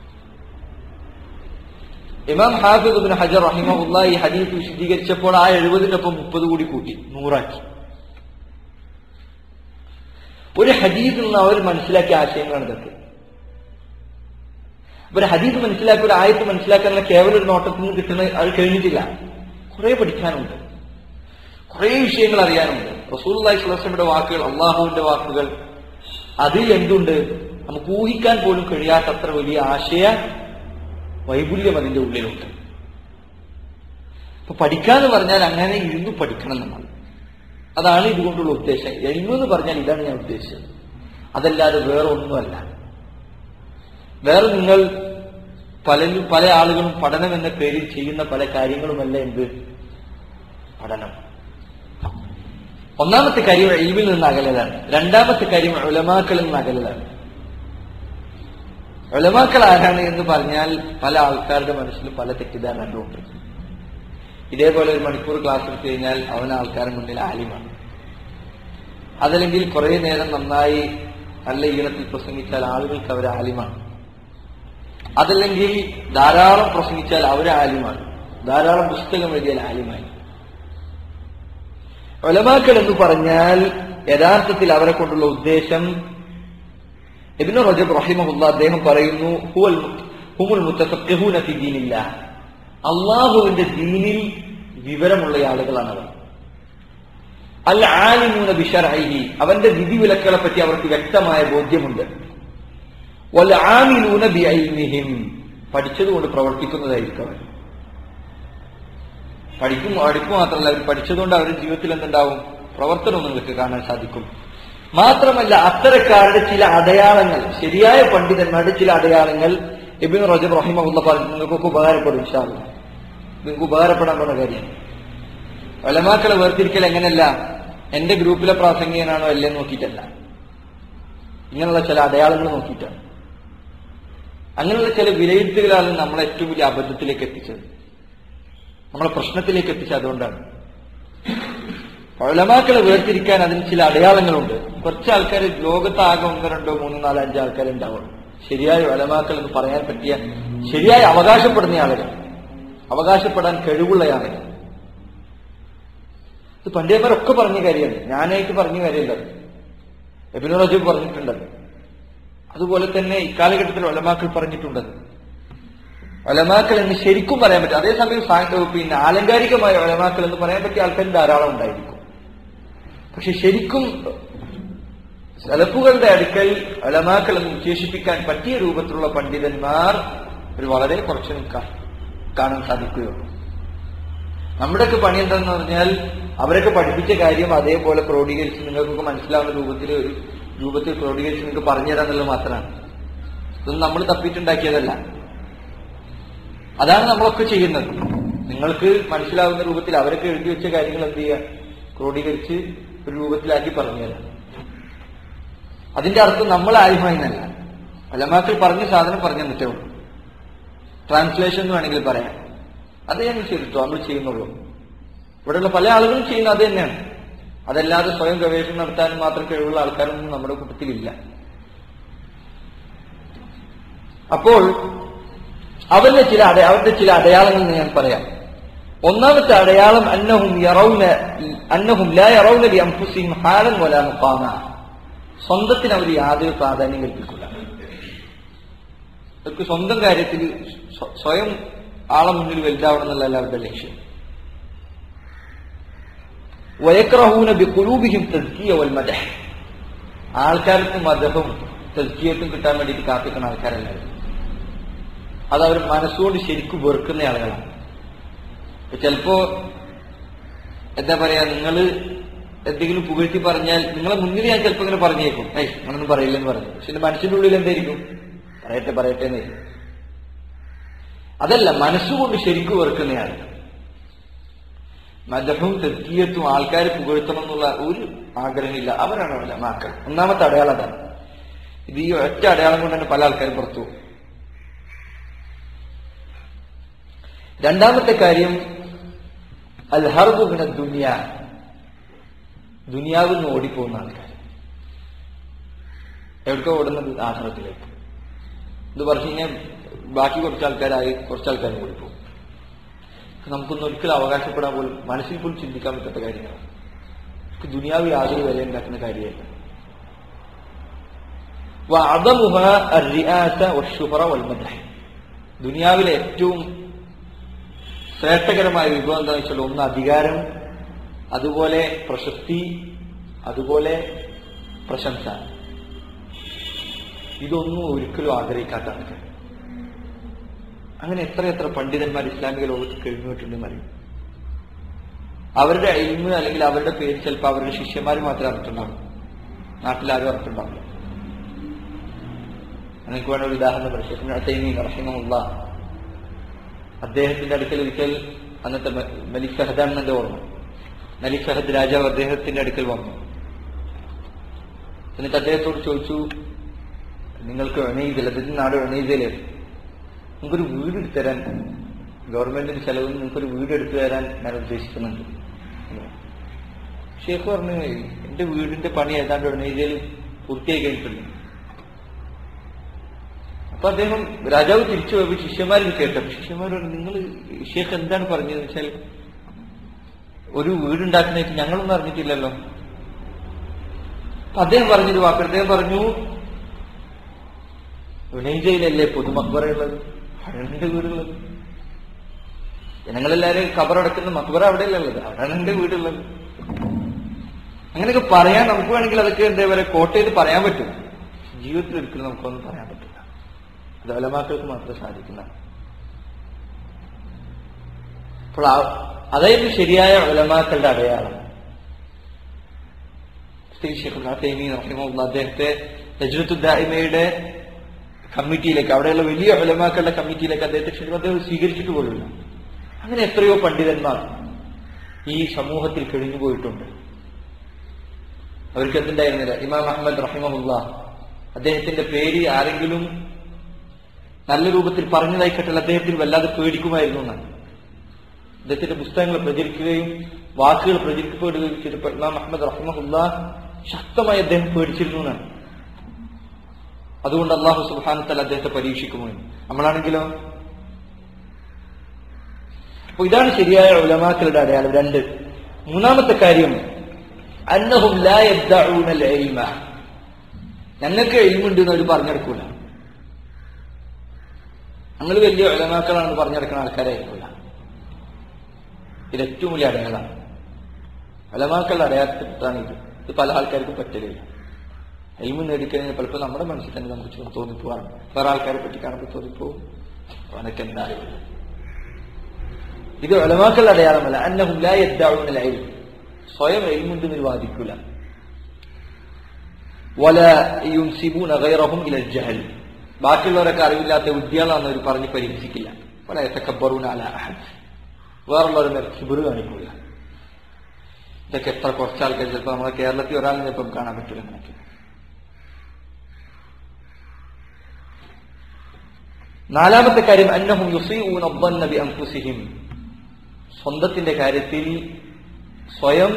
ഇമാം ഹാഫിദ് ബിൻ ഹജർ റഹിമഹുല്ല ഈ ഹദീസ് വിശദീകരിച്ചപ്പോൾ ആ എഴുപതിനൊപ്പം മുപ്പത് കൂടി കൂട്ടി നൂറാക്കി ഒരു ഹദീസിൽ നിന്ന് അവർ മനസ്സിലാക്കിയ ആശയങ്ങളാണ് ഇതൊക്കെ ഒരു ഹദീസ് മനസ്സിലാക്കി ഒരു ആയത്ത് മനസ്സിലാക്കാനുള്ള കേവലം ഒരു നോട്ടത്തിൽ നിന്ന് കിട്ടുന്ന അത് കഴിഞ്ഞിട്ടില്ല കുറെ പഠിക്കാനുണ്ട് കുറെ വിഷയങ്ങൾ അറിയാനുണ്ട് റസൂൽ അള്ളാഹിസ്ലമിയുടെ വാക്കുകൾ അള്ളാഹുവിന്റെ വാക്കുകൾ അതിൽ എന്തുണ്ട് നമുക്ക് ഊഹിക്കാൻ പോലും കഴിയാത്തത്ര വലിയ ആശയ വൈപുല്യം അതിന്റെ ഉള്ളിലുണ്ട് അപ്പൊ പഠിക്കാന്ന് പറഞ്ഞാൽ അങ്ങനെ ഇരുന്ന് പഠിക്കണം നമ്മൾ അതാണ് ഇതുകൊണ്ടുള്ള ഉദ്ദേശം എൽമെന്ന് പറഞ്ഞാൽ ഇതാണ് ഞാൻ ഉദ്ദേശിച്ചത് അതല്ലാതെ വേറെ ഒന്നുമല്ല വേറെ നിങ്ങൾ പലരും പല ആളുകളും പഠനം എന്ന പേരിൽ ചെയ്യുന്ന പല കാര്യങ്ങളുമല്ല എന്ത് പഠനം ഒന്നാമത്തെ കാര്യം എൽമിൽ നിന്ന് അകലലാണ് രണ്ടാമത്തെ കാര്യം ഉലമാക്കളിൽ നിന്ന് അകലലാണ് ഉലമാക്കൾ ആരാണ് എന്ന് പറഞ്ഞാൽ പല ആൾക്കാരുടെ മനസ്സിൽ പല തെറ്റിദ്ധാരണകളും ഉണ്ട് ഇതേപോലെ ഒരു മണിക്കൂർ ക്ലാസ് എടുത്തു കഴിഞ്ഞാൽ അവൻ ആൾക്കാരുടെ മുന്നിൽ ആലിമാണ് അതല്ലെങ്കിൽ കുറെ നേരം നന്നായി നല്ല ഈണത്തിൽ പ്രസംഗിച്ചാൽ ആളുകൾക്ക് അവർ ആലിമാണ് അതല്ലെങ്കിൽ ധാരാളം പ്രസംഗിച്ചാൽ അവർ ആലിമാണ് ധാരാളം പുസ്തകം എഴുതിയാൽ ആലിമായി ഒലമാക്കൾ എന്ന് പറഞ്ഞാൽ യഥാർത്ഥത്തിൽ അവരെ കൊണ്ടുള്ള ഉദ്ദേശം ഇബ്നു റജബ് റഹിമഹുല്ല അദ്ദേഹം പറയുന്നു ഹുവൽ ഹുമുൽ മുത്തഫഖിഹൂന ഫി ദീനില്ല അള്ളാഹുവിന്റെ ദീനിൽ വിവരമുള്ള ആളുകളാണ് അവർ അൽ ആലിമൂന ബിഷറൈഹി അവന്റെ വിധിവിലക്കുകളെ പറ്റി അവർക്ക് വ്യക്തമായ ബോധ്യമുണ്ട് വൽ ആമിലൂന ബിഐൽമിഹിം പഠിച്ചതുകൊണ്ട് പ്രവർത്തിക്കുന്നതായിരിക്കും അവർ പഠിക്കും പഠിക്കും മാത്രമല്ല അവർ പഠിച്ചതുകൊണ്ട് അവരുടെ ജീവിതത്തിൽ എന്തുണ്ടാവും പ്രവർത്തനം നിങ്ങൾക്ക് കാണാൻ സാധിക്കും മാത്രമല്ല അത്തരക്കാരുടെ ചില അടയാളങ്ങൾ ശരിയായ പണ്ഡിതന്മാരുടെ ചില അടയാളങ്ങൾ ഇബിൻ റജബ് റഹിമുള്ള പറഞ്ഞു നിങ്ങൾക്കൊക്കെ ഉപകാരപ്പെടും ഇൻഷാല്ല നിങ്ങൾക്ക് ഉപകാരപ്പെടാൻ പോകുന്ന കാര്യം ഒലമാക്കളെ വേർതിരിക്കൽ എങ്ങനെയല്ല എന്റെ ഗ്രൂപ്പിലെ പ്രാസംഗികനാണോ അല്ലേ നോക്കിയിട്ടല്ല ഇങ്ങനെയുള്ള ചില അടയാളങ്ങൾ നോക്കിയിട്ടാണ് അങ്ങനെയുള്ള ചില വിലയിരുത്തലുകളാണ് നമ്മളെ ഏറ്റവും വലിയ അബദ്ധത്തിലേക്ക് എത്തിച്ചത് നമ്മളെ പ്രശ്നത്തിലേക്ക് എത്തിച്ചത് അതുകൊണ്ടാണ് പഴലമാക്കളെ വേർതിരിക്കാൻ അതിന് ചില അടയാളങ്ങളുണ്ട് കുറച്ച് ആൾക്കാർ ലോകത്താകെ ഒന്നോ രണ്ടോ മൂന്നോ നാലോ അഞ്ചോ ആൾക്കാർ ഉണ്ടാവുള്ളൂ ശരിയായ വലമാക്കൾ എന്ന് പറയാൻ പറ്റിയ ശരിയായി അവകാശപ്പെടുന്ന ആളുകൾ അവകാശപ്പെടാൻ കഴിവുള്ള ആളുകൾ ഇത് പണ്ഡിതന്മാരൊക്കെ പറഞ്ഞ കാര്യമാണ് ഞാനായിട്ട് പറഞ്ഞ കാര്യമല്ല എബിനു റജീബ് പറഞ്ഞിട്ടുണ്ടത് അതുപോലെ തന്നെ ഇക്കാലഘട്ടത്തിൽ ഒലമാക്കൾ പറഞ്ഞിട്ടുണ്ടത് ഒലമാക്കൾ എന്ന് ശരിക്കും പറയാൻ പറ്റും അതേസമയം സാ- പിന്നെ ആലങ്കാരികമായ ഒലമാക്കൾ എന്ന് പറയാൻ പറ്റിയ ആൾക്കാർ ധാരാളം ഉണ്ടായിരിക്കും പക്ഷെ ശരിക്കും സലഫുകളുടെ അടുക്കൽ അലമാക്കൾ എന്ന് വിശേഷിപ്പിക്കാൻ പറ്റിയ രൂപത്തിലുള്ള പണ്ഡിതന്മാർ ഒരു വളരെ കുറച്ച് നിൽക്കാം കാണാൻ സാധിക്കുകയുള്ളൂ നമ്മുടെയൊക്കെ പണി എന്താണെന്ന് പറഞ്ഞാൽ അവരൊക്കെ പഠിപ്പിച്ച കാര്യം അതേപോലെ ക്രോഡീകരിച്ച് നിങ്ങൾക്കൊക്കെ മനസ്സിലാവുന്ന രൂപത്തിൽ ഒരു രൂപത്തിൽ ക്രോഡീകരിച്ച് നിങ്ങൾക്ക് പറഞ്ഞു തരാന്നുള്ളത് മാത്രമാണ് ഇതൊന്നും നമ്മൾ തപ്പിയിട്ടുണ്ടാക്കിയതല്ല അതാണ് നമ്മളൊക്കെ ചെയ്യുന്നത് നിങ്ങൾക്ക് മനസ്സിലാവുന്ന രൂപത്തിൽ അവരൊക്കെ എഴുതി വെച്ച കാര്യങ്ങൾ എന്ത് ചെയ്യുക ക്രോഡീകരിച്ച് ഒരു രൂപത്തിലാക്കി പറഞ്ഞു തരാം അതിന്റെ അർത്ഥം നമ്മൾ ആരുമായി എന്നല്ല അലമാക്കൾ പറഞ്ഞ സാധനം പറഞ്ഞു തന്നിട്ടേ ഉള്ളൂ ട്രാൻസ്ലേഷൻ എന്ന് വേണമെങ്കിൽ പറയാം അത് ഞങ്ങൾ ചെയ്തിട്ടോ നമ്മൾ ചെയ്യുന്നുള്ളൂ ഇവിടെയുള്ള പല ആളുകളും ചെയ്യുന്നത് അത് തന്നെയാണ് അതല്ലാതെ സ്വയം ഗവേഷണം നടത്താനും മാത്രം കഴിവുള്ള ആൾക്കാരൊന്നും നമ്മുടെ കൂട്ടത്തിലില്ല അപ്പോൾ അവരുടെ ചില അട- അവരുടെ ചില അടയാളങ്ങൾ എന്ന് ഞാൻ പറയാം ഒന്നാമത്തെ അടയാളം അന്നഹും യറൗന അന്നഹും ലാ യറൗന ലി അൻഫുസിഹിം ഹാലൻ വലാ മുഖാമ സ്വന്തത്തിന് അവർ യാതൊരു പ്രാധാന്യം കൽപ്പിക്കില്ല അവർക്ക് സ്വന്തം കാര്യത്തിൽ സ്വ- സ്വയം ആളെ മുന്നിൽ വലുതാവണം എന്നുള്ളതല്ല അവരുടെ ലക്ഷ്യം വയക്രഹൂന ബിഖുലൂബിഹിം തസ്കിയ വൽ മദഹ് ആൾക്കാർക്ക് മദഹും തസ്കിയത്തും കിട്ടാൻ വേണ്ടിയിട്ട് കാത്തിക്കുന്ന ആൾക്കാരല്ലായിരുന്നു അത് അവർ മനസ്സുകൊണ്ട് ശരിക്കും വെറുക്കുന്ന ആളുകളാണ് ഇപ്പൊ ചിലപ്പോ എന്താ പറയാ നിങ്ങൾ എന്തെങ്കിലും പുകഴ്ത്തി പറഞ്ഞാൽ നിങ്ങളെ മുന്നിൽ ഞാൻ ചിലപ്പോ ഇങ്ങനെ പറഞ്ഞേക്കും ഏയ് അങ്ങനൊന്നും പറയില്ലെന്ന് പറഞ്ഞു പക്ഷെ എന്റെ മനസ്സിന്റെ ഉള്ളിൽ എന്തായിരിക്കും പറയട്ടെ പറയട്ടെ എന്നായിരിക്കും അതല്ല മനസ്സുകൊണ്ട് ശരിക്കും വെറുക്കുന്നയാൾ മദഹും തെറ്റിയത്തും ആൾക്കാർ പുകഴ്ത്തണം എന്നുള്ള ഒരു ആഗ്രഹമില്ല അവരാണ് അവരുടെ മാക്കൾ ഒന്നാമത്തെ അടയാളം അതാണ് ഇത് ഈ ഒറ്റ അടയാളം കൊണ്ട് തന്നെ പല ആൾക്കാരും പുറത്തു പോകും രണ്ടാമത്തെ കാര്യം അൽ ഹർബുബിന ദുനിയ ദുനിയാവിൽ നിന്ന് ഓടിപ്പോകുന്ന ആൾക്കാർ എവിടേക്കോ ഓടുന്നത് ആശ്രമത്തിലേക്ക് ഇത് പറഞ്ഞു കഴിഞ്ഞാൽ ബാക്കി കുറച്ച് ആൾക്കാരായി കുറച്ച് ആൾക്കാർ ഓടിപ്പോകും നമുക്കൊന്നും ഒരിക്കലും അവകാശപ്പെടാൻ പോലും മനസ്സിൽ പോലും ചിന്തിക്കാൻ പറ്റാത്ത കാര്യങ്ങളാണ് നമുക്ക് ദുനിയാവിൽ യാതൊരു വില ഉണ്ടാക്കുന്ന കാര്യമല്ല وأعظمها الرئاسة والشهرة والمدح ദുനിയാവിലെ ഏറ്റവും ശ്രേഷ്ഠകരമായ വിഭവം എന്താണെന്ന് വെച്ചാൽ ഒന്ന് അധികാരം അതുപോലെ പ്രശസ്തി അതുപോലെ പ്രശംസ ഇതൊന്നും ഒരിക്കലും ആഗ്രഹിക്കാത്ത ആൾക്കാർ അങ്ങനെ എത്ര എത്ര പണ്ഡിതന്മാർ ഇസ്ലാമിക ലോകത്ത് കഴിഞ്ഞിട്ടുണ്ടെന്ന് അറിയും അവരുടെ ഇൽമ് അല്ലെങ്കിൽ അവരുടെ പേര് ചിലപ്പോൾ അവരുടെ ശിഷ്യന്മാർ മാത്രമേ അറിഞ്ഞിട്ടുണ്ടാവും നാട്ടിലാരും അറിഞ്ഞിട്ടുണ്ടാവില്ല എനിക്ക് വേണ്ട ഒരു ഉദാഹരണം പറയാം റഹിമുള്ള അദ്ദേഹത്തിന്റെ അടുക്കൽ ഒരിക്കൽ അന്നത്തെ മ- മലിക് ഫഹദാൻ എന്നെ ഓർമ്മ മലിക് ഫഹദ് രാജാവ് അദ്ദേഹത്തിന്റെ അടുക്കൽ വന്നു എന്നിട്ട് അദ്ദേഹത്തോട് ചോദിച്ചു നിങ്ങൾക്ക് എണീതില്ല ഇതിന്റെ നാട് എണീതില് നിങ്ങൾക്കൊരു വീട് എടുത്തു തരാൻ ഗവൺമെന്റിന് ചെലവിൽ നിങ്ങൾക്കൊരു വീട് എടുത്തു തരാൻ ഞാൻ ഉദ്ദേശിക്കുന്നുണ്ട് ഷേഖ് പറഞ്ഞു എന്റെ വീടിന്റെ പണി ഏതാണ്ട് എണീതിൽ പൂർത്തിയായി കഴിഞ്ഞിട്ടുണ്ട് അപ്പൊ അദ്ദേഹം രാജാവ് തിരിച്ചു പോയപ്പോൾ ശിഷ്യന്മാരിൽ കേട്ടു ശിഷ്യന്മാർ പറഞ്ഞു നിങ്ങൾ ഷേഖ് എന്താണ് പറഞ്ഞതെന്ന് വെച്ചാൽ ഒരു വീടുണ്ടാക്കുന്നതായിട്ട് ഞങ്ങളൊന്നും അറിഞ്ഞിട്ടില്ലല്ലോ അപ്പൊ അദ്ദേഹം പറഞ്ഞൊരു വാക്ക് അദ്ദേഹം പറഞ്ഞു വിനയിജയിലല്ലേ പൊതുമക്ബറയുള്ളത് അവിടെയാണ് എന്റെ വീടുള്ളത് ജനങ്ങളെല്ലാരും ഖബറടക്കുന്ന മക്ബറ അവിടെയല്ലേ ഉള്ളത് അവിടെയാണ് എന്റെ വീടുള്ളത് അങ്ങനെയൊക്കെ പറയാൻ നമുക്ക് വേണമെങ്കിൽ അതൊക്കെ എന്താ പറയുക കോട്ട് ചെയ്ത് പറയാൻ പറ്റും ജീവിതത്തിൽ ഒരിക്കലും നമുക്കൊന്നും പറയാൻ പറ്റില്ല അത് അലമാക്കൾക്ക് മാത്രമേ സാധിക്കുന്ന അപ്പോൾ ആ- അതായിരുന്നു ശരിയായ ഉലമാക്കളുടെ അടയാളം ശ്രീ ഷെയ്ഖുൽ തൈമി റഹിമുള്ള അദ്ദേഹത്തെ രജനത്തുദ്ദായ്മയുടെ കമ്മിറ്റിയിലേക്ക് അവിടെയുള്ള വലിയ ഉലമാക്കളുടെ കമ്മിറ്റിയിലേക്ക് അദ്ദേഹത്തെ ക്ഷണിച്ചു അദ്ദേഹം സ്വീകരിച്ചിട്ട് പോലുമില്ല അങ്ങനെ എത്രയോ പണ്ഡിതന്മാർ ഈ സമൂഹത്തിൽ കഴിഞ്ഞു പോയിട്ടുണ്ട് അവർക്ക് എന്തുണ്ടായിരുന്നില്ല ഇമാം അഹമ്മദ് റഹിമുള്ള അദ്ദേഹത്തിന്റെ പേര് ആരെങ്കിലും നല്ല രൂപത്തിൽ പറഞ്ഞതായിക്കട്ടെ അദ്ദേഹത്തിന് വല്ലാതെ പേടിക്കുമായിരുന്നു എന്നാണ് അദ്ദേഹത്തിന്റെ പുസ്തകങ്ങൾ പ്രചരിക്കുകയും വാക്കുകൾ പ്രചരിക്കപ്പെടുകയും ചെയ്തപ്പോൾ ഇമാം അഹമ്മദ് റഹ്മുല്ല ശക്തമായി അദ്ദേഹം പേടിച്ചിരുന്നു എന്നാണ് അതുകൊണ്ട് അള്ളാഹു സുബാനത്തൽ അദ്ദേഹത്തെ പരീക്ഷിക്കുമോ എന്ന്. നമ്മളാണെങ്കിലോ അപ്പൊ ഇതാണ് ശരിയായ ഉലമാക്കളുടെ അടയാളം രണ്ട് മൂന്നാമത്തെ കാര്യം അന്നഹും ലാ യദ്ദഊന ഇൽമ ഞങ്ങൾക്ക് എൽമുണ്ട് എന്ന് അവർ പറഞ്ഞെടുക്കൂല ഞങ്ങൾ വലിയ ഉലമാക്കളാണെന്ന് പറഞ്ഞെടുക്കുന്ന ആൾക്കാരായിരിക്കില്ല ഇത് ഏറ്റവും വലിയ അടയാളമാണ് ഉലമാക്കളുടെ അടയാളത്തിൽപ്പെട്ടാണ് ഇത് ഇത് പല ആൾക്കാർക്കും പറ്റലില്ല എൽമ നേടിക്കഴിഞ്ഞാൽ പലപ്പോൾ നമ്മുടെ മനസ്സിൽ തന്നെ നമുക്ക് ചുമ തോന്നിപ്പോവാണ് വേറെ ആൾക്കാരെ പറ്റി കാണുമ്പോൾ തോന്നിപ്പോവും അവനൊക്കെ എന്താ അറിയില്ല ഇത് ഒലമാക്കളുടെ അടയാളമല്ല അന്നഹും ലാ യദ്ദഊന അൽ സ്വയം എൽമുണ്ടെന്ന് വാദിക്കൂല വല യുൻസിബൂന ഗൈറഹും ഇല ജഹൽ ബാക്കിയുള്ളവരൊക്കെ അറിവില്ലാത്ത വിദ്യകളാണെന്ന് അവർ പറഞ്ഞ് പരിഹസിക്കില്ല വല യതകബ്ബറൂന അല അഹദ് വേറുള്ളവരെ മേൽ കിബിറ് കാണിക്കൂല ഇതൊക്കെ എത്ര കുറച്ച് ആൾക്കാർ ചിലപ്പോൾ നമ്മളെ കേരളത്തിൽ ഒരാളിനെ ഇപ്പം കാണാൻ പറ്റില്ല നമുക്ക് നാലാമത്തെ കാര്യം അന്നഹും യുസീഊന الظن بانفسهم സ്വന്തത്തിന്റെ കാര്യത്തിൽ സ്വയം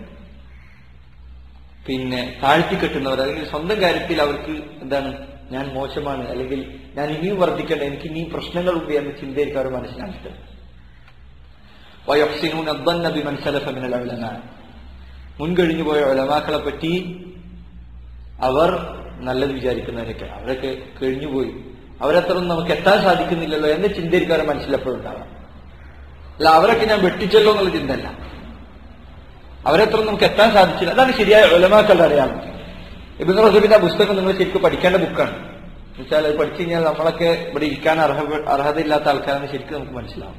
പിന്നെ താഴ്ത്തിക്കെട്ടുന്നവർ അല്ലെങ്കിൽ സ്വന്തം കാര്യത്തിൽ അവർക്ക് എന്താണ് ഞാൻ മോശമാണ് അല്ലെങ്കിൽ ഞാൻ ഇനിയും വർദ്ധിക്കേണ്ട എനിക്ക് ഇനിയും പ്രശ്നങ്ങൾ ഉണ്ട് എന്ന ചിന്തയായിരിക്കും അവർ മനസ്സിലാക്കിയിട്ട് വയഫ്സിനൂൻ الظن بمن سلف من العلماء മുൻകഴിഞ്ഞു പോയ ഉലമാക്കളെ പറ്റി അവർ നല്ലത് വിചാരിക്കുന്നവരൊക്കെ അവരൊക്കെ കഴിഞ്ഞുപോയി അവരത്രയൊന്നും നമുക്ക് എത്താൻ സാധിക്കുന്നില്ലല്ലോ എന്ന ചിന്തയായിരിക്കും അവരെ മനസ്സിലെപ്പോഴുണ്ടാവാം അല്ല അവരൊക്കെ ഞാൻ വെട്ടിച്ചല്ലോ എന്നുള്ള ചിന്തയല്ല അവരത്ര നമുക്ക് എത്താൻ സാധിച്ചില്ല അതാണ് ശരിയായ ഒലമാക്കളുടെ അടയാളം ഇബിൻ റസൂബിന്റെ ആ പുസ്തകം നിങ്ങൾ ശരിക്കും പഠിക്കേണ്ട ബുക്കാണ് എന്നുവെച്ചാൽ അത് പഠിച്ചു കഴിഞ്ഞാൽ നമ്മളൊക്കെ ഇവിടെ ഇരിക്കാൻ അർഹ അർഹതയില്ലാത്ത ആൾക്കാരാണ് ശരിക്കും നമുക്ക് മനസ്സിലാവും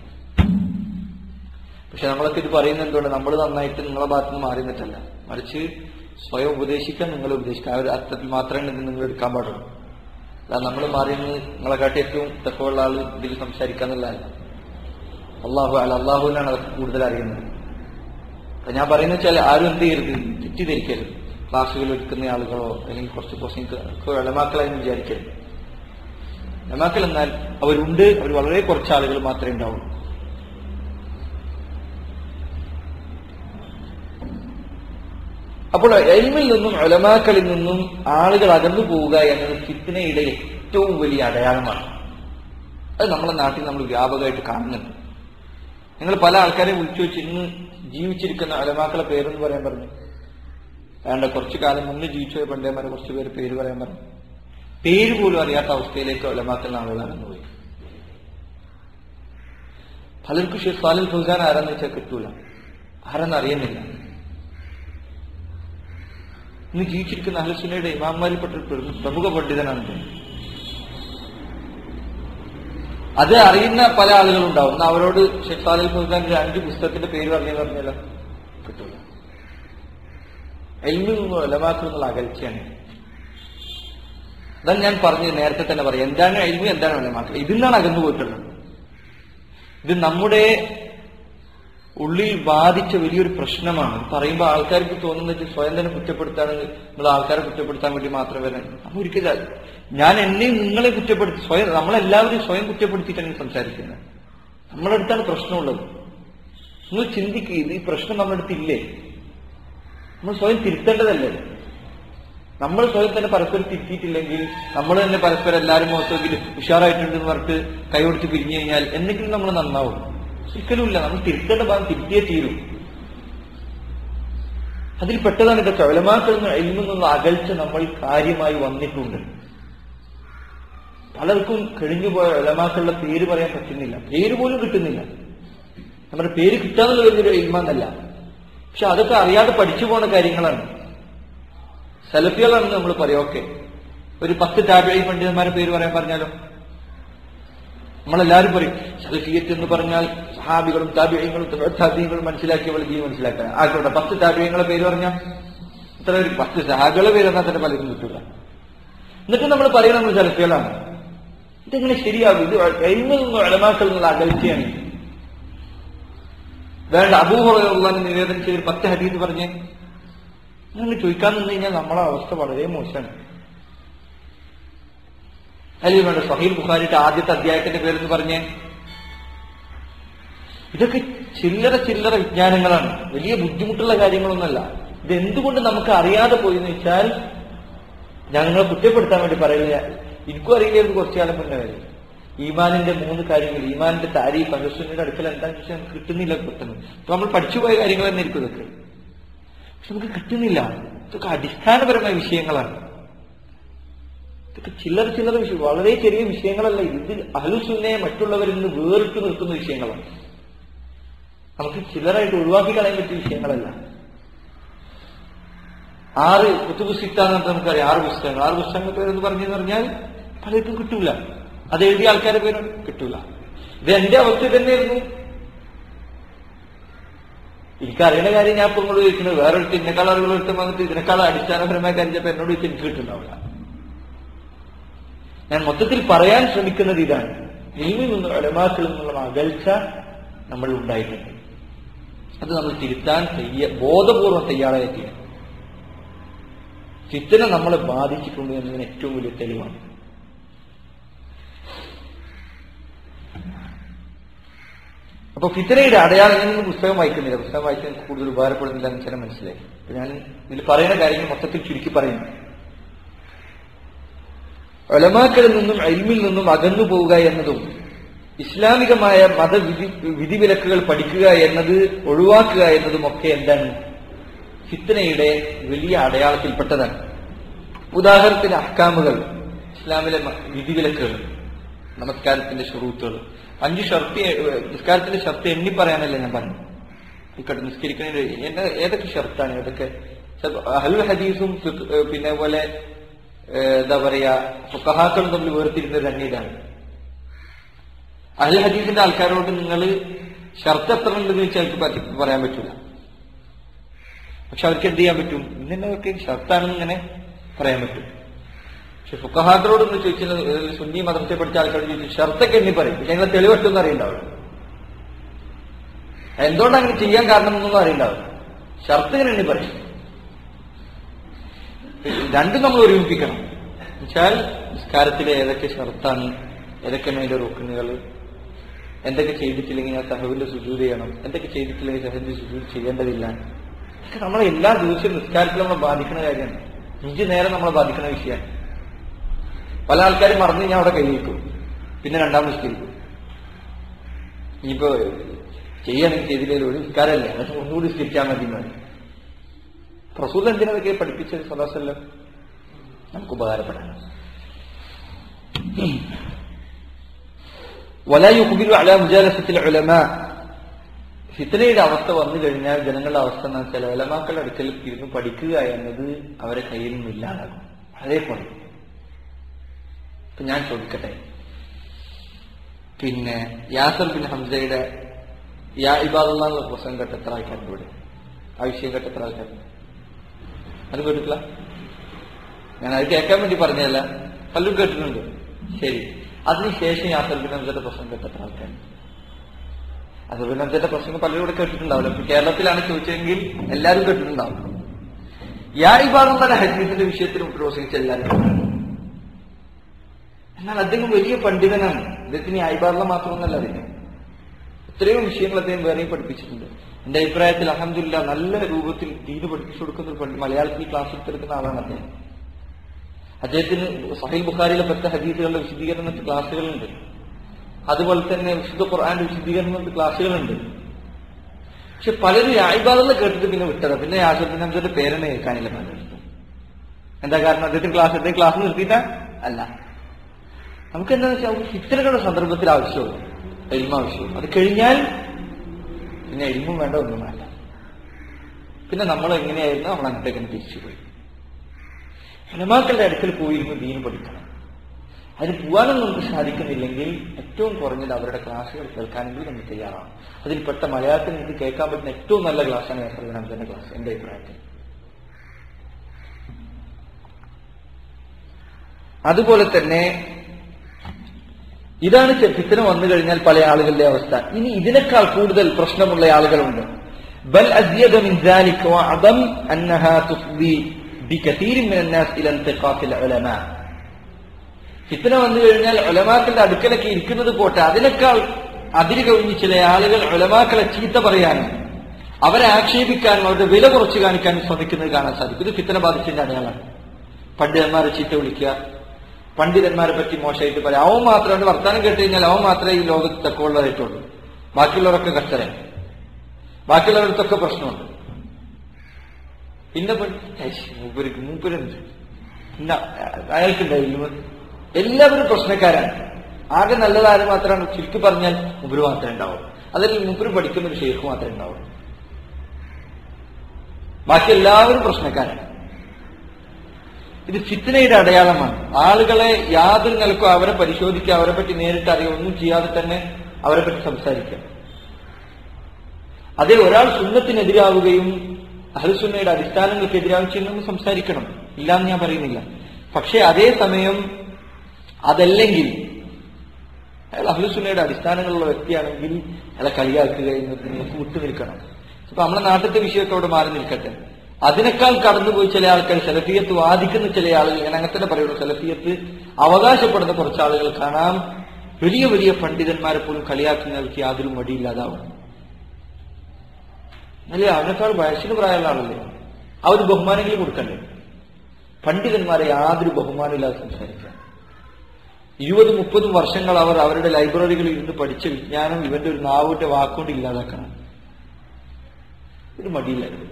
പക്ഷെ നമ്മളൊക്കെ ഇത് പറയുന്നത് എന്തുകൊണ്ട് നമ്മൾ നന്നായിട്ട് നിങ്ങളെ ഭാഗത്ത് നിന്ന് മാറി നിന്നിട്ടല്ല മറിച്ച് സ്വയം ഉപദേശിക്കാൻ നിങ്ങൾ ഉപദേശിക്കുക ആ ഒരു അർത്ഥത്തിൽ മാത്രമേ ഇത് നിങ്ങൾ എടുക്കാൻ പാടുള്ളൂ അല്ല നമ്മൾ മാറി നിന്ന് നിങ്ങളെ കാട്ടി ഏറ്റവും തെക്കുള്ള ആൾ ഇതിൽ സംസാരിക്കാന്നുള്ളതല്ല അള്ളാഹു അല്ല അള്ളാഹുവിനാണ് അതൊക്കെ കൂടുതൽ അറിയുന്നത് അപ്പൊ ഞാൻ പറയുന്നത് വെച്ചാൽ ആരും എന്ത് ചെയ്യരുത് തെറ്റിദ്ധരിക്കരുത് ക്ലാസ്സുകൾ എടുക്കുന്ന ആളുകളോ അല്ലെങ്കിൽ കുറച്ച് കുറച്ച് ഇളമാക്കളായി വിചാരിക്കരുത് ഇളമാക്കൾ എന്നാൽ അവരുണ്ട് അവർ വളരെ കുറച്ച് ആളുകൾ മാത്രമേ ഉണ്ടാവുള്ളൂ അപ്പോൾ എൽമിൽ നിന്നും ഒലമാക്കളിൽ നിന്നും ആളുകൾ അകന്നു പോവുക എന്നത് ഫിത്തിനയുടെ ഏറ്റവും വലിയ അടയാളമാണ് അത് നമ്മളെ നാട്ടിൽ നമ്മൾ വ്യാപകമായിട്ട് കാണുന്നുണ്ട് നിങ്ങൾ പല ആൾക്കാരെ വിളിച്ചു വെച്ച് ഇന്ന് ജീവിച്ചിരിക്കുന്ന അലമാക്കളെ പേരെന്ന് പറയാൻ പറഞ്ഞു വേണ്ട കുറച്ചു കാലം മുന്നേ ജീവിച്ച പണ്ടേമാരെ കുറച്ച് പേര് പേര് പറയാൻ പറഞ്ഞു പേര് പോലും അറിയാത്ത അവസ്ഥയിലേക്ക് അലമാക്കൾ ആളുകളാണ് പോയി പലർക്കും ഷെയ്ഖ് സാലിൽ ഫുൽഖാൻ ആരാന്ന് വെച്ചാൽ കിട്ടൂല ആരെന്ന് അറിയുന്നില്ല ഇന്ന് ജീവിച്ചിരിക്കുന്ന അഹ്ലുസുന്നയുടെ ഇമാമാരിൽപ്പെട്ട ഒരു പ്രമുഖ പണ്ഡിതനാണ് ഇത്. അത് അറിയുന്ന പല ആളുകളുണ്ടാവും എന്നാ അവരോട് ഷെയ്ഖ് സാലിൽ ഫുൽഖാന്റെ അഞ്ച് പുസ്തകത്തിന്റെ പേര് പറഞ്ഞു പറഞ്ഞാലോ കിട്ടൂല എൽമിൽ നിന്നും ഒലമാക്കൾ എന്നുള്ള അകൽച്ചയാണ് അതാണ് ഞാൻ പറഞ്ഞത് നേരത്തെ തന്നെ പറയാം എന്താണ് എൽമി എന്താണ് ഒലമാക്കൾ ഇതിൽ നിന്നാണ് അകന്നു പോയിട്ടുള്ളത് ഇത് നമ്മുടെ ഉള്ളിൽ ബാധിച്ച വലിയൊരു പ്രശ്നമാണ് പറയുമ്പോൾ ആൾക്കാർക്ക് തോന്നുന്നത് സ്വയം തന്നെ കുറ്റപ്പെടുത്താണ് നിങ്ങൾ ആൾക്കാരെ കുറ്റപ്പെടുത്താൻ വേണ്ടി മാത്രം വരാൻ അപ്പൊ ഒരിക്കലും ഞാൻ എന്നെയും നിങ്ങളെ കുറ്റപ്പെടുത്തി സ്വയം നമ്മളെല്ലാവരും സ്വയം കുറ്റപ്പെടുത്തിയിട്ടാണ് സംസാരിക്കുന്നത് നമ്മുടെ അടുത്താണ് പ്രശ്നമുള്ളത് നിങ്ങൾ ചിന്തിക്കുക ഇത് ഈ പ്രശ്നം നമ്മുടെ അടുത്തില്ലേ നമ്മൾ സ്വയം തിരുത്തേണ്ടതല്ലേ നമ്മൾ സ്വയം തന്നെ പരസ്പരം തിരുത്തിയിട്ടില്ലെങ്കിൽ നമ്മൾ തന്നെ പരസ്പരം എല്ലാവരും മൊത്തത്തിൽ ഉഷാറായിട്ടുണ്ടെന്ന് പറഞ്ഞിട്ട് കൈകൊടുത്ത് പിരിഞ്ഞു കഴിഞ്ഞാൽ എന്തെങ്കിലും നമ്മൾ നന്നാവും ഒരിക്കലുമില്ല നമ്മൾ തിരുത്തേണ്ട ഭാഗം തിരുത്തിയേ തീരും അതിൽ പെട്ടതാണ് ഇതൊക്കെ ഒലമാക്കളിൽ നിന്ന് എൽമിൽ നിന്നുള്ള അകൽച്ച നമ്മൾ കാര്യമായി വന്നിട്ടുണ്ട് പലർക്കും കഴിഞ്ഞുപോയ ഒലമാക്കളുടെ പേര് പറയാൻ പറ്റുന്നില്ല പേര് പോലും കിട്ടുന്നില്ല നമ്മുടെ പേര് കിട്ടാന്നുള്ള വലിയൊരു എൽമാന്നല്ല പക്ഷെ അതൊക്കെ അറിയാതെ പഠിച്ചു പോണ കാര്യങ്ങളാണ് സെലഫികളാണെന്ന് നമ്മൾ പറയാം ഓക്കെ ഒരു പത്ത് ടാബിഴി പണ്ഡിതന്മാരെ പേര് പറയാൻ പറഞ്ഞാലോ നമ്മളെല്ലാവരും പറയും സലഫിയത്ത് എന്ന് പറഞ്ഞാൽ സഹാബികളും താബിയങ്ങളും താബിയങ്ങളും മനസ്സിലാക്കിയ പോലെ ജീവി മനസ്സിലാക്കാൻ ആയിക്കോട്ടെ പത്ത് താബിയങ്ങളെ പേര് പറഞ്ഞാൽ ഇത്ര ഒരു പത്ത് സഹാബികളെ പേര് എന്നാൽ തന്നെ പലരും കിട്ടില്ല എന്നിട്ട് നമ്മൾ പറയണം നമ്മൾ സലഫികളാണ് ഇതെങ്ങനെ ശരിയാകും ഇത് എഴുന്നൽ നിന്ന് അലമാക്കൾ എന്നുള്ള അകൽച്ചയാണ് വേണ്ട അബൂഹുള്ള നിവേദനം ചെയ്ത് പത്ത് ഹദീസ് പറഞ്ഞേ നിങ്ങൾ ചോദിക്കാൻ നിന്ന് കഴിഞ്ഞാൽ നമ്മളെ അവസ്ഥ വളരെ മോശമാണ് അല്ലെങ്കിൽ വേണ്ട സഹീൽ ബുഖാരിയുടെ ആദ്യത്തെ അധ്യായത്തിന്റെ പേരെന്ന് പറഞ്ഞേ ഇതൊക്കെ ചില്ലറ ചില്ലറ വിജ്ഞാനങ്ങളാണ് വലിയ ബുദ്ധിമുട്ടുള്ള കാര്യങ്ങളൊന്നുമല്ല ഇത് എന്തുകൊണ്ട് നമുക്ക് അറിയാതെ പോയി എന്ന് വെച്ചാൽ ഞങ്ങളെ കുറ്റപ്പെടുത്താൻ വേണ്ടി പറയുക എനിക്കും അറിയില്ലായിരുന്നു കുറച്ചു കാലം മുന്നേ വരെ ഈമാനിന്റെ മൂന്ന് കാര്യങ്ങൾ ഈമാനിന്റെ താരീഫ് അനുസരിന്റെ അടുക്കൽ എന്താണെന്ന് വെച്ചാൽ നമുക്ക് കിട്ടുന്നില്ല പെട്ടെന്ന് ഇപ്പൊ നമ്മൾ പഠിച്ചുപോയ കാര്യങ്ങൾ തന്നെ ആയിരിക്കും ഇതൊക്കെ പക്ഷെ നമുക്ക് കിട്ടുന്നില്ല ഇതൊക്കെ അടിസ്ഥാനപരമായ വിഷയങ്ങളാണ് ഇതൊക്കെ ചില്ലറ ചില്ലറ വിഷയം വളരെ ചെറിയ വിഷയങ്ങളല്ല ഇത് അഹലുസുന്നയെ മറ്റുള്ളവരിൽ നിന്ന് വേറിട്ട് നിൽക്കുന്ന വിഷയങ്ങളാണ് നമുക്ക് ചില്ലറായിട്ട് ഒഴിവാക്കി കളയാൻ പറ്റിയ വിഷയങ്ങളല്ല ആറ് കുത്തുബ് സിത്താന്ന് നമുക്കറിയാം ആറ് പുസ്തകങ്ങൾ ആറ് പുസ്തകങ്ങൾ പേരെന്ന് പറഞ്ഞെന്ന് പറഞ്ഞാൽ പലർക്കും കിട്ടൂല അത് എഴുതിയ ആൾക്കാരുടെ പേരും കിട്ടൂല ഇത് എന്റെ അവസ്ഥ തന്നെയായിരുന്നു എനിക്കറിയുന്ന കാര്യം ഞാൻ ഇപ്പൊ ഇങ്ങോട്ട് ചോദിക്കുന്നത് വേറൊരു ഇതിനേക്കാൾ അറിവുകൾ എടുത്ത് വന്നിട്ട് ഇതിനേക്കാൾ അടിസ്ഥാനപരമായ കാര്യം ചിലപ്പോൾ എന്നോട് ചോദിച്ചാൽ എനിക്ക് കിട്ടുന്നുണ്ടാവില്ല ഞാൻ മൊത്തത്തിൽ പറയാൻ ശ്രമിക്കുന്നത് ഇതാണ് നീമിൽ നിന്ന് ഒലമാക്കളിൽ നിന്നുള്ള അകൽച്ച നമ്മൾ ഉണ്ടായിട്ടുണ്ട് അത് നമ്മൾ തിരുത്താൻ തയ്യ ബോധപൂർവം തയ്യാറായി തീരും ഫിത്തന നമ്മളെ ബാധിച്ചിട്ടുണ്ട് എന്നതിന് ഏറ്റവും വലിയ തെളിവാണ് അപ്പൊ ഫിത്തനയുടെ അടയാളം ഞാനൊന്നും പുസ്തകം വായിക്കുന്നില്ല പുസ്തകം വായിക്കാൻ എനിക്ക് കൂടുതൽ ഉപകാരപ്പെടുന്നില്ല എന്ന് ചില മനസ്സിലായി അപ്പൊ ഞാൻ ഇതിൽ പറയുന്ന കാര്യങ്ങൾ മൊത്തത്തിൽ ചുരുക്കി പറയുന്നു ഒലമാക്കളിൽ നിന്നും അൽമിൽ നിന്നും അകന്നു പോവുക എന്നതും ഇസ്ലാമികമായ മതവിധി വിധിവിലക്കുകൾ പഠിക്കുക എന്നത് ഒഴിവാക്കുക എന്നതും ഒക്കെ എന്താണ് ഫിത്തനയുടെ വലിയ അടയാളത്തിൽപ്പെട്ടതാണ് ഉദാഹരണത്തിന് അഹ്കാമുകൾ ഇസ്ലാമിലെ മ- വിധിവിലക്കുകൾ നമസ്കാരത്തിന്റെ ഷുറൂത്തുകൾ അഞ്ച് ഷർത്ത് നിസ്കാരത്തിന്റെ ഷർത്ത് എണ്ണി പറയാനല്ല ഞാൻ പറഞ്ഞു ഇക്കട്ടെ നിസ്കരിക്കുന്നതിന് എന്റെ ഏതൊക്കെ ഷർത്താണ് ഏതൊക്കെ ഹൽ ഹദീസും ഫിഖ്- ഏഹ് പിന്നെ പോലെ ഏഹ് എന്താ പറയാ ഫുഖഹാക്കളും തമ്മിൽ വേർതിരിഞ്ഞ തന്നെ ഇതാണ് അഹൽ ഹദീസിന്റെ ആൾക്കാരോട് നിങ്ങൾ ഷർത്ത് എത്ര ഉണ്ടെന്ന് വെച്ചാൽ അവർക്ക് പറ്റി പറയാൻ പറ്റൂല പക്ഷെ അവർക്ക് എന്ത് ചെയ്യാൻ പറ്റും ഇന്നൊക്കെ ഷർത്താണെന്ന് ഇങ്ങനെ പറയാൻ പറ്റും പക്ഷെ ഫുക്കഹാക്കളോട് ഒന്ന് ചോദിച്ചാൽ ഏഹ് സുന്നി മതത്തെ പഠിച്ച ആൾക്കാരോട് ചോദിച്ചു ഷർത്തൊക്കെ എണ്ണി പറയും പക്ഷെ ഞങ്ങൾ തെളിവെട്ടൊന്നും അറിയണ്ടാവില്ല എന്തുകൊണ്ട് അങ്ങനെ ചെയ്യാൻ കാരണം എന്നൊന്നും അറിയണ്ടാവില്ല ഷർത്ത് ഇങ്ങനെ എണ്ണി പറയും രണ്ടും നമ്മൾ ഒരുമിപ്പിക്കണം എന്നുവെച്ചാൽ നിസ്കാരത്തിലെ ഏതൊക്കെ ഷർത്താണ് ഏതൊക്കെയാണ് അതിന്റെ റുക്കനുകൾ എന്തൊക്കെ ചെയ്തിട്ടില്ലെങ്കിൽ ഞാൻ സഹബിന്റെ സുജൂത് ചെയ്യണം എന്തൊക്കെ ചെയ്തിട്ടില്ലെങ്കിൽ സഹബിന്റെ സുജൂത് ചെയ്യേണ്ടതില്ല ഇതൊക്കെ നമ്മളെ എല്ലാ ദിവസവും നിസ്കാരത്തിൽ നമ്മളെ ബാധിക്കുന്ന കാര്യമാണ് അഞ്ചു നേരം നമ്മളെ ബാധിക്കുന്ന വിഷയമാണ് പല ആൾക്കാരും മറന്നു ഞാൻ അവിടെ കൈവയ്ക്കും പിന്നെ രണ്ടാം നിസ്കരിക്കും ഇനിയിപ്പോ ചെയ്യണമെങ്കിൽ ചെയ്തില്ലെങ്കിൽ ഒരു നിസ്കാരമല്ലേ അത് ഒന്നുകൂടി നിസ്കരിച്ചാൽ മതി എന്ന് പറയും. റസൂൽ എന്തിനതൊക്കെ പഠിപ്പിച്ചത് സദാസല്ലം നമുക്ക് ഉപകാരപ്പെടാൻ ولا يقبل على مجالسة العلماء ഫിത്തനയുടെ അവസ്ഥ വന്നു കഴിഞ്ഞാൽ ജനങ്ങളുടെ അവസ്ഥ എന്ന് വെച്ചാൽ ഉലമാക്കളുടെ അടുക്കൽ ഇരുന്ന് പഠിക്കുക എന്നത് അവരെ കയ്യിൽ നിന്നും ഇല്ലാതാകും വളരെ കുറയും ഇപ്പൊ ഞാൻ ചോദിക്കട്ടെ പിന്നെ യാസർ ബിൻ ഹംസയുടെ യാ ഇബാദുള്ള പ്രസംഗം കേട്ട എത്ര ആൾക്കാരുണ്ട് ഇവിടെ ആ വിഷയം കേട്ട എത്ര ആൾക്കാരുണ്ട് അത് കേട്ടിട്ടില്ല ഞാൻ അത് കേൾക്കാൻ വേണ്ടി പറഞ്ഞതല്ല പലരും കേട്ടിട്ടുണ്ട് ശരി അതിനുശേഷം യാസർ ബിൻ ഹംസയുടെ പ്രസംഗം കേട്ട എത്ര ആൾക്കാരുണ്ട് അസർ ബിൻ ഹംസയുടെ പ്രസംഗം പലരും ഇവിടെ കേട്ടിട്ടുണ്ടാവില്ല ഇപ്പൊ കേരളത്തിലാണ് ചോദിച്ചതെങ്കിൽ എല്ലാവരും കേട്ടിട്ടുണ്ടാവും യാ ഇബാദുള്ള ഹദീസിന്റെ വിഷയത്തിൽ പ്രസംഗിച്ച എല്ലാവരും കേട്ടിട്ടുണ്ട്. എന്നാൽ അദ്ദേഹം വലിയ പണ്ഡിതനാണ് അദ്ദേഹത്തിന് അയബാറില മാത്രമൊന്നല്ല അദ്ദേഹം എത്രയോ വിഷയങ്ങൾ അദ്ദേഹം വേറെയും പഠിപ്പിച്ചിട്ടുണ്ട് എന്റെ അഭിപ്രായത്തിൽ അഹമ്മദില്ല നല്ല രൂപത്തിൽ ദീന് പഠിപ്പിച്ചു കൊടുക്കുന്ന ഒരു പണ്ഡി- മലയാളത്തിൽ ക്ലാസ് എടുത്തെടുക്കുന്ന ആളാണ് അദ്ദേഹം അദ്ദേഹത്തിന് സഹീൽ ബുഖാരിയിലെ പത്ത് ഹദീസുകളുടെ വിശദീകരണ ക്ലാസ്സുകളുണ്ട് അതുപോലെ തന്നെ വിശുദ്ധ ഖുർആാന്റെ വിശദീകരണ ക്ലാസ്സുകളുണ്ട് പക്ഷെ പലരും ആയിബാദെന്ന് കേട്ടിട്ട് പിന്നെ വിട്ടത് പിന്നെ യാസർ ഹംസയുടെ പേരെന്നെ കേൾക്കാനില്ല പലരും എന്താ കാരണം അദ്ദേഹത്തിന് ക്ലാസ് അദ്ദേഹം ക്ലാസ് നിർത്തിയിട്ടാ അല്ല നമുക്ക് എന്താണെന്ന് വെച്ചാൽ നമുക്ക് ഇത്തരങ്ങളുടെ സന്ദർഭത്തിൽ ആവശ്യമുള്ളൂ എൽമ ആവശ്യമുള്ളൂ അത് കഴിഞ്ഞാൽ പിന്നെ എൽമും വേണ്ട ഒന്നും വേണ്ട പിന്നെ നമ്മൾ എങ്ങനെയായിരുന്നു നമ്മൾ അങ്ങോട്ടേക്ക് തിരിച്ചു പോയി ഹനുമാക്കളുടെ അടുക്കൽ പോയിരുന്നു ദീൻ പഠിക്കണം അതിന് പോകാനൊന്നും നമുക്ക് സാധിക്കുന്നില്ലെങ്കിൽ ഏറ്റവും കുറഞ്ഞത് അവരുടെ ക്ലാസ്സുകൾ കേൾക്കാനെങ്കിലും നമ്മൾ തയ്യാറാണ് അതിൽപ്പെട്ട മലയാളത്തിൽ നിങ്ങൾക്ക് കേൾക്കാൻ പറ്റുന്ന ഏറ്റവും നല്ല ക്ലാസ്സാണ് യാസർഗനാഥന്റെ ക്ലാസ് എന്റെ അഭിപ്രായത്തിൽ അതുപോലെ തന്നെ ഇതാണ് ചെ- ഫിത്തന വന്നു കഴിഞ്ഞാൽ പല ആളുകളുടെ അവസ്ഥ ഇനി ഇതിനേക്കാൾ കൂടുതൽ പ്രശ്നമുള്ള ആളുകളുണ്ട് ബൽ അസ്യദ മിൻ ذلك وعظم انها تفضي بكثير من الناس الى انتقاص العلماء ഫിത്തന വന്നു കഴിഞ്ഞാൽ ഉലമാക്കളുടെ അടുക്കലൊക്കെ ഇരിക്കുന്നത് പോട്ടെ അതിനേക്കാൾ അതിര് കവിഞ്ഞ് ചില ആളുകൾ ഉലമാക്കളെ ചീത്ത പറയാനും അവരെ ആക്ഷേപിക്കാനും അവരുടെ വില കുറച്ച് കാണിക്കാനും ശ്രമിക്കുന്നത് കാണാൻ സാധിക്കും ഇത് ഫിത്തന ബാധിച്ചതിന്റെ അടയാളമാണ് പണ്ഡിതന്മാരെ ചീത്ത വിളിക്കുക പണ്ഡിതന്മാരെ പറ്റി മോശമായിട്ട് പറയാം അവൻ മാത്രം അവന്റെ വർത്താനം കേട്ട് കഴിഞ്ഞാൽ അവൻ മാത്രമേ ഈ ലോകത്ത് തെക്കുള്ളതായിട്ടുള്ളൂ ബാക്കിയുള്ളവരൊക്കെ കഷ്ടരാണ് ബാക്കിയുള്ളവരടുത്തൊക്കെ പ്രശ്നമുണ്ട് പിന്നെ പണ്ട് ഏയ് മൂപ്പർക്ക് മൂപ്പരുണ്ട് പിന്നെ അയാൾക്കുണ്ടായില്ല എല്ലാവരും പ്രശ്നക്കാരാണ് ആകെ നല്ലതാരും മാത്രമാണ് ചുരുക്കി പറഞ്ഞാൽ മുമ്പര് മാത്രമേ ഉണ്ടാവും അതിൽ മുമ്പര് പഠിക്കുന്ന ഒരു ഷെയ്ഖ് മാത്രമേ ഉണ്ടാവും ബാക്കി എല്ലാവരും പ്രശ്നക്കാരാണ് ഇത് ഫിത്നയുടെ അടയാളമാണ് ആളുകളെ യാതൊരു നിലക്കും അവരെ പരിശോധിക്കുക അവരെ പറ്റി നേരിട്ട് അറിയുക ഒന്നും ചെയ്യാതെ തന്നെ അവരെ പറ്റി സംസാരിക്കുക അതേ ഒരാൾ സുന്നത്തിനെതിരാവുകയും അഹൽസുന്നയുടെ അടിസ്ഥാനങ്ങൾക്കെതിരാവുകയും ചെയ്യുന്നത് സംസാരിക്കണം ഇല്ലാന്ന് ഞാൻ പറയുന്നില്ല പക്ഷെ അതേസമയം അതല്ലെങ്കിൽ അയാൾ അഹ്ലുസുന്നയുടെ അടിസ്ഥാനങ്ങളുള്ള വ്യക്തിയാണെങ്കിൽ അയാളെ കളിയാക്കുക എന്നത് നിങ്ങൾക്ക് വിട്ടുനിൽക്കണം ഇപ്പൊ നമ്മുടെ നാട്ടിലത്തെ വിഷയമൊക്കെ അവിടെ മാറി നിൽക്കട്ടെ അതിനേക്കാൾ കടന്നുപോയി ചില ആൾക്കാർ സെലഫിയത്ത് വാദിക്കുന്ന ചില ആളുകൾ ഞാൻ അങ്ങനെ തന്നെ പറയുള്ളൂ സെലഫിയത്ത് അവകാശപ്പെടുന്ന കുറച്ച് ആളുകൾ കാണാം വലിയ വലിയ പണ്ഡിതന്മാരെ പോലും കളിയാക്കുന്നവർക്ക് യാതൊരു മടിയില്ലാതാവും അല്ലേ അവനേക്കാൾ വയസ്സിന് പ്രായമുള്ള ആളല്ലേ ആ ഒരു ബഹുമാനങ്ങൾ കൊടുക്കണ്ടേ പണ്ഡിതന്മാരെ യാതൊരു ബഹുമാനമില്ലാതെ സംസാരിക്കുക ഇരുപതും മുപ്പതും വർഷങ്ങൾ അവർ അവരുടെ ലൈബ്രറികളിൽ ഇരുന്ന് പഠിച്ച വിജ്ഞാനം ഇവന്റെ ഒരു നാവിന്റെ വാക്കുകൊണ്ട് ഇല്ലാതാക്കണം ഒരു മടിയില്ലായിരുന്നു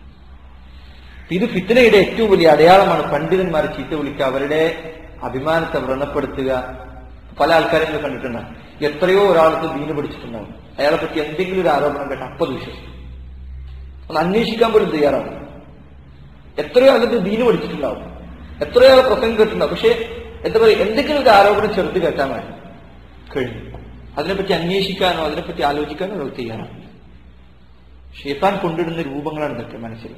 ഇത് ഫിത്തനയുടെ ഏറ്റവും വലിയ അടയാളമാണ് പണ്ഡിതന്മാരെ ചീത്ത വിളിക്കുക അവരുടെ അഭിമാനത്തെ വ്രണപ്പെടുത്തുക പല ആൾക്കാരും നിങ്ങൾ കണ്ടിട്ടുണ്ടാകും എത്രയോ ഒരാൾക്ക് ദീന് പഠിച്ചിട്ടുണ്ടാവും അയാളെ പറ്റി എന്തെങ്കിലും ഒരു ആരോപണം കേട്ട അപ്പത് വിശ്വസിക്കും ഒന്ന് അന്വേഷിക്കാൻ പോലും തയ്യാറാവും എത്രയോ അകത്ത് ദീന് പഠിച്ചിട്ടുണ്ടാവും എത്രയോ ആൾ പ്രസംഗം കേട്ടിട്ടുണ്ടാവും പക്ഷെ എന്താ പറയുക എന്തെങ്കിലും ഒരു ആരോപണം ചെറുത്ത് കേട്ടാൽ മതി കഴിഞ്ഞു അതിനെപ്പറ്റി അന്വേഷിക്കാനോ അതിനെപ്പറ്റി ആലോചിക്കാനോ അവർ തയ്യാറാണ് ഷെയ്ത്താൻ കൊണ്ടിടുന്ന രൂപങ്ങളാണ് ഇതൊക്കെ മനസ്സിൽ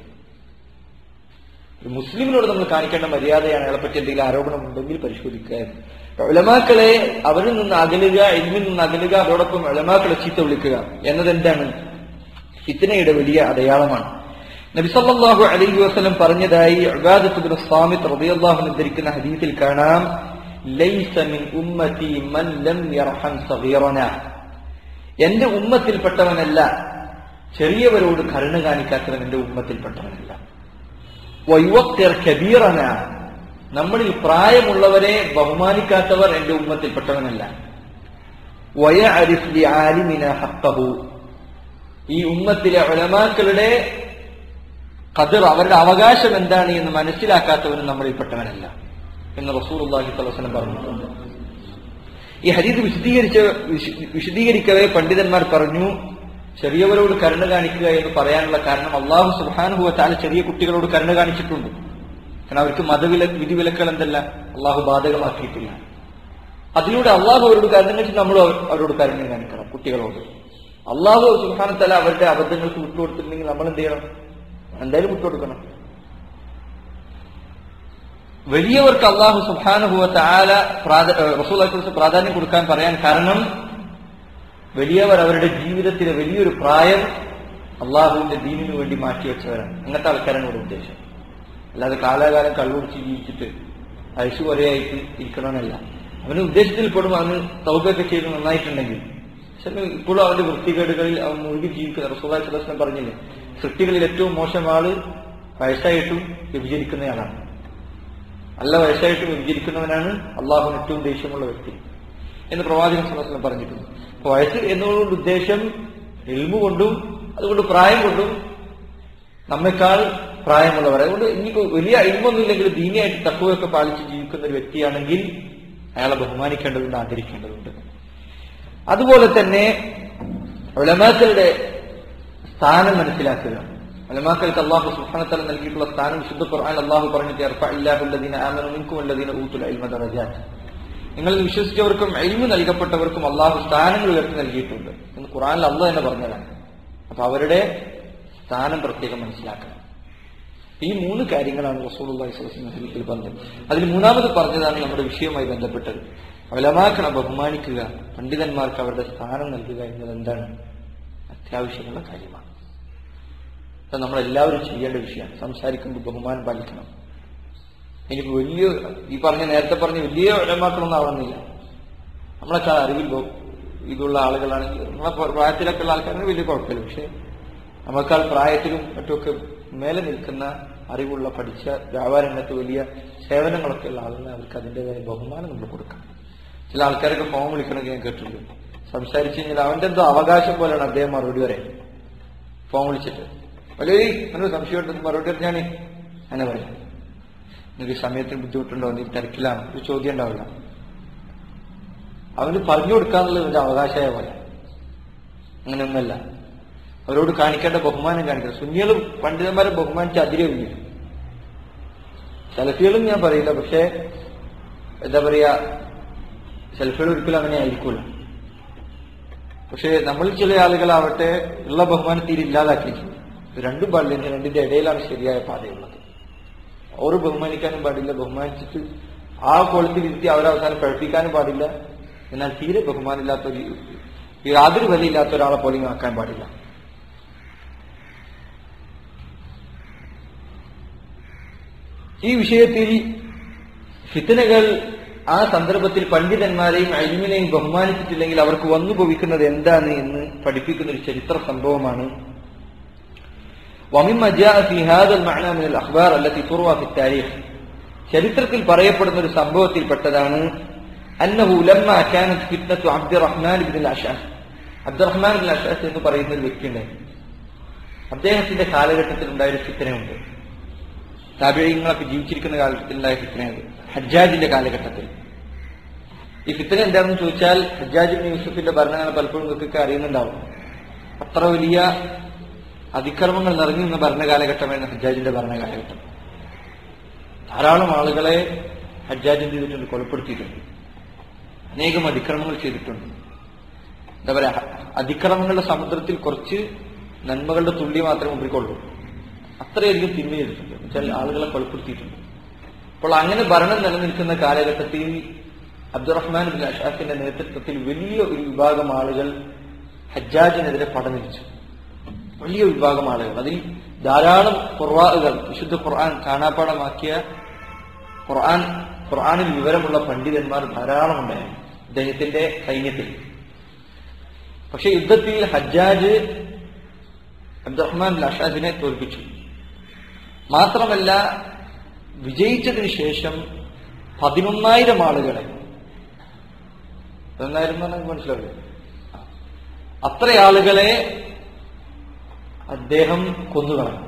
ഒരു മുസ്ലിമിനോട് നമ്മൾ കാണിക്കേണ്ട മര്യാദയാണ് അയാളെ പറ്റി എന്തെങ്കിലും ആരോപണം ഉണ്ടെങ്കിൽ പരിശോധിക്കുക ഉലമാക്കളെ അവരിൽ നിന്ന് അകലുക ഇൽമിൽ നിന്ന് അകലുക അതോടൊപ്പം ഉലമാക്കളെ ചീത്ത വിളിക്കുക എന്നത് എന്താണ് ഫിത്തനയുടെ വലിയ അടയാളമാണ് നബിസല്ലാഹു അലൈഹി വസല്ലം പറഞ്ഞതായി ഉബാദത്തുബിൻ സ്വാമിത്ത് റളിയല്ലാഹു ധരിക്കുന്ന ഹദീസിൽ കാണാം ലൈസ മിൻ ഉമ്മത്തി മൻ ലം യർഹം സഗീറന എന്റെ ഉമ്മത്തിൽപ്പെട്ടവനല്ല ചെറിയവരോട് കരുണ കാണിക്കാത്തവൻ എന്റെ ഉമ്മത്തിൽപ്പെട്ടവനല്ല വയുവക്തിർ കബീറന നമ്മളിൽ പ്രായമുള്ളവരെ ബഹുമാനിക്കാത്തവർ എന്റെ ഉമ്മത്തിൽപ്പെട്ടവനല്ല വയ അരിഫ്ലി ആലിമിന ഹക്കഹു ഈ ഉമ്മത്തിലെ ഉലമാക്കളുടെ ഖദർ അവരുടെ അവകാശം എന്താണ് എന്ന് മനസ്സിലാക്കാത്തവനും നമ്മളിൽപ്പെട്ടവനല്ല എന്ന് റസൂൽ അള്ളാഹി സ്വലം പറഞ്ഞിട്ടുണ്ട് ഈ ഹരീത് വിശദീകരിച്ച വിശ- വിശദീകരിക്കവേ പണ്ഡിതന്മാർ പറഞ്ഞു ചെറിയവരോട് കരുണ കാണിക്കുക എന്ന് പറയാനുള്ള കാരണം അള്ളാഹു സുബാനുഭവ താല ചെറിയ കുട്ടികളോട് കരുണ കാണിച്ചിട്ടുണ്ട് കാരണം അവർക്ക് മതവില വിധിവിലക്കൾ എന്തല്ല അള്ളാഹു ബാധകമാക്കിയിട്ടില്ല അതിലൂടെ അള്ളാഹു അവരോട് കരുണ കാണിച്ച് നമ്മൾ അവരോട് കരുണ കാണിക്കണം കുട്ടികളോട് അള്ളാഹു സുബാനത്തല അവരുടെ അബദ്ധങ്ങൾക്ക് വിട്ടുകൊടുത്തിട്ടുണ്ടെങ്കിൽ നമ്മൾ എന്ത് ചെയ്യണം എന്തായാലും വിട്ടുകൊടുക്കണം വലിയവർക്ക് അള്ളാഹു സുബാനുഭവത്ത ആല റസൂൽ പ്രാധാന്യം കൊടുക്കാൻ പറയാൻ കാരണം വലിയവർ അവരുടെ ജീവിതത്തിലെ വലിയൊരു പ്രായം അള്ളാഹുവിന്റെ ദീനിനു വേണ്ടി മാറ്റിവെച്ചവരാണ് അങ്ങനത്തെ ആൾക്കാരാണ് ഇവിടെ ഉദ്ദേശം അല്ലാതെ കാലാകാലം കള്ളുടിച്ച് ജീവിച്ചിട്ട് അയച്ചു കുറേയായിട്ട് ഇരിക്കണമെന്നല്ല അവന് ഉദ്ദേശത്തിൽ പെടും അവന് തൗബയൊക്കെ ചെയ്ത് നന്നായിട്ടുണ്ടെങ്കിൽ പക്ഷെ ഇപ്പോഴും അവന്റെ വൃത്തികേടുകളിൽ അവൻ മുഴുകി ജീവിക്കുന്ന റസൂലായി സുലസ്ലം പറഞ്ഞില്ലേ സൃഷ്ടികളിൽ ഏറ്റവും മോശം ആള് വയസ്സായിട്ടും വ്യഭിചരിക്കുന്നയാളാണ് നല്ല വയസ്സായിട്ടും വ്യഭിചരിക്കുന്നവനാണ് അള്ളാഹുവിന് ഏറ്റവും ദേഷ്യമുള്ള വ്യക്തി എന്ന് പ്രവാചകൻ സുലസ്ലം പറഞ്ഞിട്ടുണ്ട് അപ്പൊ വയസ്സ് എന്നതുകൊണ്ട് ഉദ്ദേശം എൽമു കൊണ്ടും അതുകൊണ്ട് പ്രായം കൊണ്ടും നമ്മെക്കാൾ പ്രായമുള്ളവർ അതുകൊണ്ട് ഇനിയിപ്പോ വലിയ ഇൽമൊന്നുമില്ലെങ്കിൽ ദീനിയായിട്ട് തക്കുവൊക്കെ പാലിച്ച് ജീവിക്കുന്ന ഒരു വ്യക്തിയാണെങ്കിൽ അയാളെ ബഹുമാനിക്കേണ്ടതുണ്ട് ആദരിക്കേണ്ടതുണ്ട് അതുപോലെ തന്നെ ഉലമാക്കളുടെ സ്ഥാനം മനസ്സിലാക്കുക ഉലമാക്കൾക്ക് അള്ളാഹു സുബ്ഹാനഹു നൽകിയിട്ടുള്ള സ്ഥാനം വിശുദ്ധ ഖുർആൻ അള്ളാഹു പറഞ്ഞിട്ട് ഇർഫഇല്ലാഹുല്ലദീന ആമനു മിൻകും വല്ലദീന ഊതുൽ ഇൽമ ദറജാത്ത് നിങ്ങൾ വിശ്വസിച്ചവർക്കും എൽമു നൽകപ്പെട്ടവർക്കും അള്ളാഹു സ്ഥാനങ്ങൾ ഉയർത്തി നൽകിയിട്ടുണ്ട് എന്ന് ഖുറാനിൽ അള്ളാഹ് തന്നെ പറഞ്ഞതാണ് അപ്പൊ അവരുടെ സ്ഥാനം പ്രത്യേകം മനസ്സിലാക്കണം ഈ മൂന്ന് കാര്യങ്ങളാണ് റസൂലുള്ളാഹി സ്വല്ലല്ലാഹു അലൈഹി വസല്ലം പറഞ്ഞത് അതിൽ മൂന്നാമത് പറഞ്ഞതാണ് നമ്മുടെ വിഷയവുമായി ബന്ധപ്പെട്ടത് അവലമാക്കണം ബഹുമാനിക്കുക പണ്ഡിതന്മാർക്ക് അവരുടെ സ്ഥാനം നൽകുക എന്നത് എന്താണ് അത്യാവശ്യമുള്ള കാര്യമാണ് അത് നമ്മളെല്ലാവരും ചെയ്യേണ്ട വിഷയമാണ് സംസാരിക്കുമ്പോൾ ബഹുമാനം പാലിക്കണം എനിക്ക് വലിയ ഈ പറഞ്ഞ നേരത്തെ പറഞ്ഞ വലിയ ഒലമാക്കളൊന്നും ആവുന്നില്ല നമ്മളെക്കാൾ അറിവിൽ ബോ- ഇതുള്ള ആളുകളാണെങ്കിൽ നമ്മളെ പ്ര- പ്രായത്തിലൊക്കെ ഉള്ള ആൾക്കാരാണ് വലിയ കുഴപ്പമില്ല പക്ഷെ നമ്മളെക്കാൾ പ്രായത്തിലും മറ്റുമൊക്കെ മേലെ നിൽക്കുന്ന അറിവുള്ള പഠിച്ച വ്യാപാര രംഗത്ത് വലിയ സേവനങ്ങളൊക്കെ ഉള്ള ആളുകളെ അവർക്ക് അതിൻ്റെതായ ബഹുമാനം നമ്മൾ കൊടുക്കണം ചില ആൾക്കാരൊക്കെ ഫോൺ വിളിക്കണമെങ്കിൽ ഞാൻ കേട്ടിട്ടുണ്ട് സംസാരിച്ചു കഴിഞ്ഞാൽ അവന്റെ എന്തോ അവകാശം പോലെയാണ് അദ്ദേഹം മറുപടി പറയാൻ ഫോൺ വിളിച്ചിട്ട് വലിയ അങ്ങനെ സംശയമുണ്ടെന്ന് മറുപടി ഞാൻ അങ്ങനെ പറയാം എനിക്ക് സമയത്തിന് ബുദ്ധിമുട്ടുണ്ടോ നീ തിരക്കിലാണ് ഒരു ചോദ്യം ഉണ്ടാവില്ല അവന് പറഞ്ഞു കൊടുക്കാന്നുള്ളത് ഒരു അവകാശമായ പോലെ അങ്ങനെയൊന്നല്ല അവരോട് കാണിക്കേണ്ട ബഹുമാനം കാണിക്കണം സുന്നികളും പണ്ഡിതന്മാരെ ബഹുമാനിച്ച് അതിരവില്ല സെൽഫികളും ഞാൻ പറയില്ല പക്ഷേ എന്താ പറയാ സെൽഫികൾ ഒരിക്കലും അങ്ങനെ ആയിരിക്കൂല പക്ഷേ നമ്മൾ ചില ആളുകളാവട്ടെ ഉള്ള ബഹുമാനം തീരെ ഇല്ലാതാക്കിയിട്ടുണ്ട് ഇത് രണ്ടും പാടില്ല ഇതിന് രണ്ടിന്റെ ഇടയിലാണ് ശരിയായ പാതയുള്ളത് അവർ ബഹുമാനിക്കാനും പാടില്ല ബഹുമാനിച്ചിട്ട് ആ കോളത്തിൽ ഇരുത്തി അവരവസാനം പഴപ്പിക്കാനും പാടില്ല എന്നാൽ തീരെ ബഹുമാനമില്ലാത്ത ഒരു യാതൊരു വിലയില്ലാത്ത ഒരാളെ പോലെയും ആക്കാൻ പാടില്ല ഈ വിഷയത്തിൽ ഫിത്തനകൾ ആ സന്ദർഭത്തിൽ പണ്ഡിതന്മാരെയും അഴിമിനെയും ബഹുമാനിച്ചിട്ടില്ലെങ്കിൽ അവർക്ക് വന്നു ഭവിക്കുന്നത് എന്താണ് എന്ന് പഠിപ്പിക്കുന്ന ഒരു ചരിത്ര സംഭവമാണ് ومما جاء في هذا المعنى من الأخبار التي تروى في التاريخ ചരിത്രത്തിൽ പറയപ്പെടുന്ന ഒരു സംഭവത്തിൽപ്പെട്ടതാണ് അന്നഹു ലമ്മ കാനത്ത് ഫിത്നത്തു അബ്ദുറഹ്മാൻ ബിൻ അഷാസ് അബ്ദുറഹ്മാൻ ബിൻ അഷാസ് എന്ന് പറയുന്ന ഒരു വ്യക്തിയുണ്ടായിരുന്നു അദ്ദേഹത്തിന്റെ കാലഘട്ടത്തിൽ ഉണ്ടായ ഒരു ഫിത്തനയുണ്ട് താപിഴയങ്ങളൊക്കെ ജീവിച്ചിരിക്കുന്ന കാലഘട്ടത്തിലുണ്ടായ ഫിത്തനയുണ്ട് ഹജ്ജാജിന്റെ കാലഘട്ടത്തിൽ ഈ ഫിത്തന എന്താണെന്ന് ചോദിച്ചാൽ ഹജ്ജാജ് ബിൻ യൂസുഫിന്റെ ഭരണകാലം പലപ്പോഴും നിങ്ങൾക്കൊക്കെ അറിയുന്നുണ്ടാവും അത്ര വലിയ അതിക്രമങ്ങൾ നിറഞ്ഞു നിന്ന ഭരണകാലഘട്ടമായിരുന്നു ഹജ്ജാജിന്റെ ഭരണകാലഘട്ടം ധാരാളം ആളുകളെ ഹജ്ജാജ് എന്ത് ചെയ്തിട്ടുണ്ട് കൊലപ്പെടുത്തിയിട്ടുണ്ട് അനേകം അതിക്രമങ്ങൾ ചെയ്തിട്ടുണ്ട് എന്താ പറയാ അതിക്രമങ്ങളുടെ സമുദ്രത്തിൽ കുറച്ച് നന്മകളുടെ തുള്ളി മാത്രമേ മുമ്പിക്കൊള്ളൂ അത്രയധികം തിന്മ ചെയ്തിട്ടുണ്ട് എന്നുവെച്ചാൽ ആളുകളെ കൊലപ്പെടുത്തിയിട്ടുണ്ട് അപ്പോൾ അങ്ങനെ ഭരണം നിലനിൽക്കുന്ന കാലഘട്ടത്തിൽ അബ്ദുറഹ്മാൻ ബിൻ അഷാഫിന്റെ നേതൃത്വത്തിൽ വലിയ ഒരു വിഭാഗം ആളുകൾ ഹജ്ജാജിനെതിരെ പടനിരിച്ചു വലിയ വിഭാഗം ആളുകൾ അതിൽ ധാരാളം ഖുർആകൾ വിശുദ്ധ ഖുർആൻ കാണാപ്പാടമാക്കിയ ഖുർആൻ ഖുർആനിൽ വിവരമുള്ള പണ്ഡിതന്മാർ ധാരാളം ഉണ്ടായിരുന്നു അദ്ദേഹത്തിന്റെ സൈന്യത്തിൽ പക്ഷെ യുദ്ധത്തിൽ ഹജ്ജാജ് അബ്ദുറഹ്മാൻ ലഷാദിനെ തോൽപ്പിച്ചു മാത്രമല്ല വിജയിച്ചതിന് ശേഷം പതിനൊന്നായിരം ആളുകളെ പതിനൊന്നായിരം എന്ന് പറഞ്ഞാൽ മനസ്സിലാവില്ലേ അത്ര ആളുകളെ അദ്ദേഹം കൊന്നുകളഞ്ഞു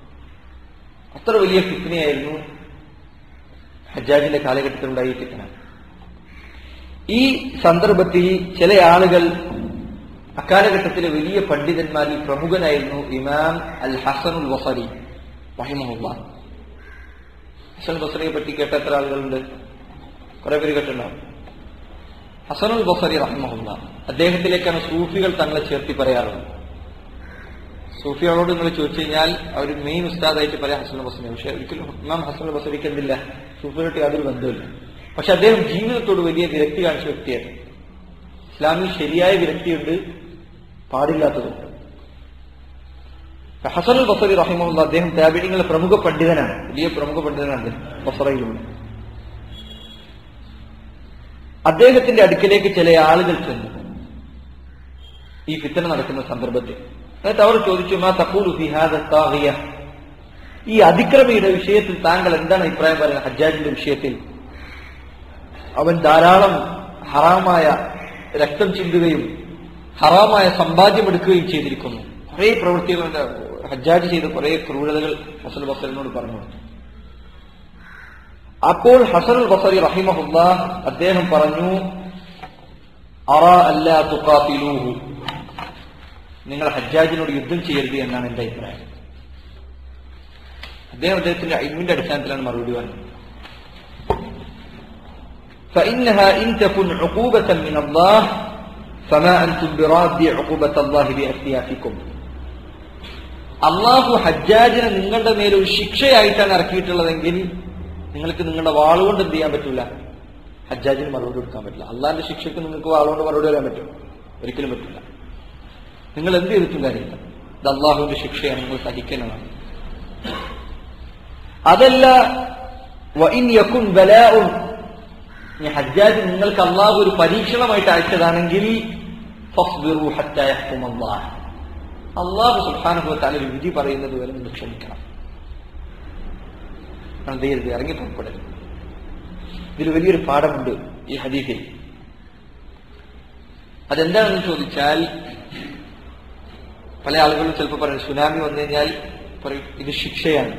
അത്ര വലിയ ഫിത്തിനെയായിരുന്നു ഹജ്ജാജിന്റെ കാലഘട്ടത്തിൽ ഉണ്ടായി ഫിത്തന ഈ സന്ദർഭത്തിൽ ചില ആളുകൾ അക്കാലഘട്ടത്തിലെ വലിയ പണ്ഡിതന്മാരിൽ പ്രമുഖനായിരുന്നു ഇമാം അൽ ഹസനുൽ വസരി റഹിമഹുല്ല ഹസൻ ബസറിയെ പറ്റി കേട്ട എത്ര ആളുകളുണ്ട് കുറെ പേര് കേട്ടിട്ടുണ്ടാവും ഹസനുൽ ബസരി റഹിമഹുല്ല അദ്ദേഹത്തിലേക്കാണ് സൂഫികൾ തങ്ങളെ ചേർത്തി പറയാറുള്ളത് സൂഫികളോട് നിങ്ങൾ ചോദിച്ചു കഴിഞ്ഞാൽ അവർ മെയിൻ ഉസ്താദായിട്ട് പറയാം ഹസൻ ബസറി പക്ഷെ ഒരിക്കലും ഇമാം ഹസൻ ബസറിക്ക് എന്തില്ല സൂഫിയായിട്ട് യാതൊരു ബന്ധമില്ല പക്ഷെ അദ്ദേഹം ജീവിതത്തോട് വലിയ വിരക്തി കാണിച്ച വ്യക്തിയാണ് ഇസ്ലാമിൽ ശരിയായ വിരക്തിയുണ്ട് പാടില്ലാത്തതുണ്ട് ഹസൻ ബസറി റഹിമുള്ള അദ്ദേഹം താബിഡിങ്ങളുടെ പ്രമുഖ പണ്ഡിതനാണ് വലിയ പ്രമുഖ പണ്ഡിതനാണ് അദ്ദേഹം ബസറയിലുള്ള അദ്ദേഹത്തിന്റെ അടുക്കലേക്ക് ചില ആളുകൾ ചെന്നു ഈ ഫിത്തന നടക്കുന്ന സന്ദർഭത്തിൽ എന്നിട്ട് അവർ ചോദിച്ചു മാ തഖൂലു ഫി ഹാദ താഗിയ ഈ അതിക്രമിയുടെ വിഷയത്തിൽ താങ്കൾ എന്താണ് അഭിപ്രായം പറയുന്നത് ഹജ്ജാജിന്റെ വിഷയത്തിൽ അവൻ ധാരാളം ഹറാമായ രക്തം ചിന്തുകയും ഹറാമായ സമ്പാദ്യം എടുക്കുകയും ചെയ്തിരിക്കുന്നു കുറേ പ്രവൃത്തികൾ ഹജ്ജാജ് ചെയ്ത കുറേ ക്രൂരതകൾ ഹസൻ ബസറിനോട് പറഞ്ഞു കൊടുത്തു അപ്പോൾ ഹസൻ ബസറി റഹിമഹുല്ല അദ്ദേഹം പറഞ്ഞു അറ അല്ല തുക്കാത്തിലൂഹു നിങ്ങൾ ഹജ്ജാജിനോട് യുദ്ധം ചെയ്യരുത് എന്നാണ് എന്റെ അഭിപ്രായം അദ്ദേഹം അദ്ദേഹത്തിന്റെ അയിമിന്റെ അടിസ്ഥാനത്തിലാണ് മറുപടി പറഞ്ഞത് فإنها إن تكن عقوبة من الله فما أنتم براد عقوبة الله بأسيافكم അള്ളാഹു ഹജ്ജാജിനെ നിങ്ങളുടെ മേലെ ഒരു ശിക്ഷയായിട്ടാണ് ഇറക്കിയിട്ടുള്ളതെങ്കിൽ നിങ്ങൾക്ക് നിങ്ങളുടെ വാളുകൊണ്ട് എന്ത് ചെയ്യാൻ പറ്റില്ല ഹജ്ജാജിന് മറുപടി കൊടുക്കാൻ പറ്റില്ല അള്ളാഹിന്റെ ശിക്ഷയ്ക്ക് നിങ്ങൾക്ക് വാളുകൊണ്ട് മറുപടി പറയാൻ പറ്റും ഒരിക്കലും പറ്റില്ല നിങ്ങൾ എന്ത് ചെയ്തിട്ടും കാര്യമില്ല ഇത് അള്ളാഹുവിന്റെ ശിക്ഷയാണ് നിങ്ങൾ സഹിക്കുന്നതാണ് അതല്ല വഇൻ യകുൻ ബലാഉൻ ഈ ഹജ്ജാജ് നിങ്ങൾക്ക് അള്ളാഹു ഒരു പരീക്ഷണമായിട്ട് അയച്ചതാണെങ്കിൽ ഫസ്ബിറു ഹത്താ യഹ്കും അല്ലാഹ് അള്ളാഹു സുബ്ഹാനഹു വ തആല ഒരു വിധി പറയുന്നത് വരെ നിങ്ങൾ ക്ഷമിക്കണം എന്ത് ചെയ്യരുത് ഇറങ്ങി പുറപ്പെടരുത് ഇതിൽ വലിയൊരു പാഠമുണ്ട് ഈ ഹദീഫിൽ അതെന്താണെന്ന് ചോദിച്ചാൽ പല ആളുകളും ചിലപ്പോൾ പറയും സുനാമി വന്നു കഴിഞ്ഞാൽ പറയും ഇത് ശിക്ഷയാണ്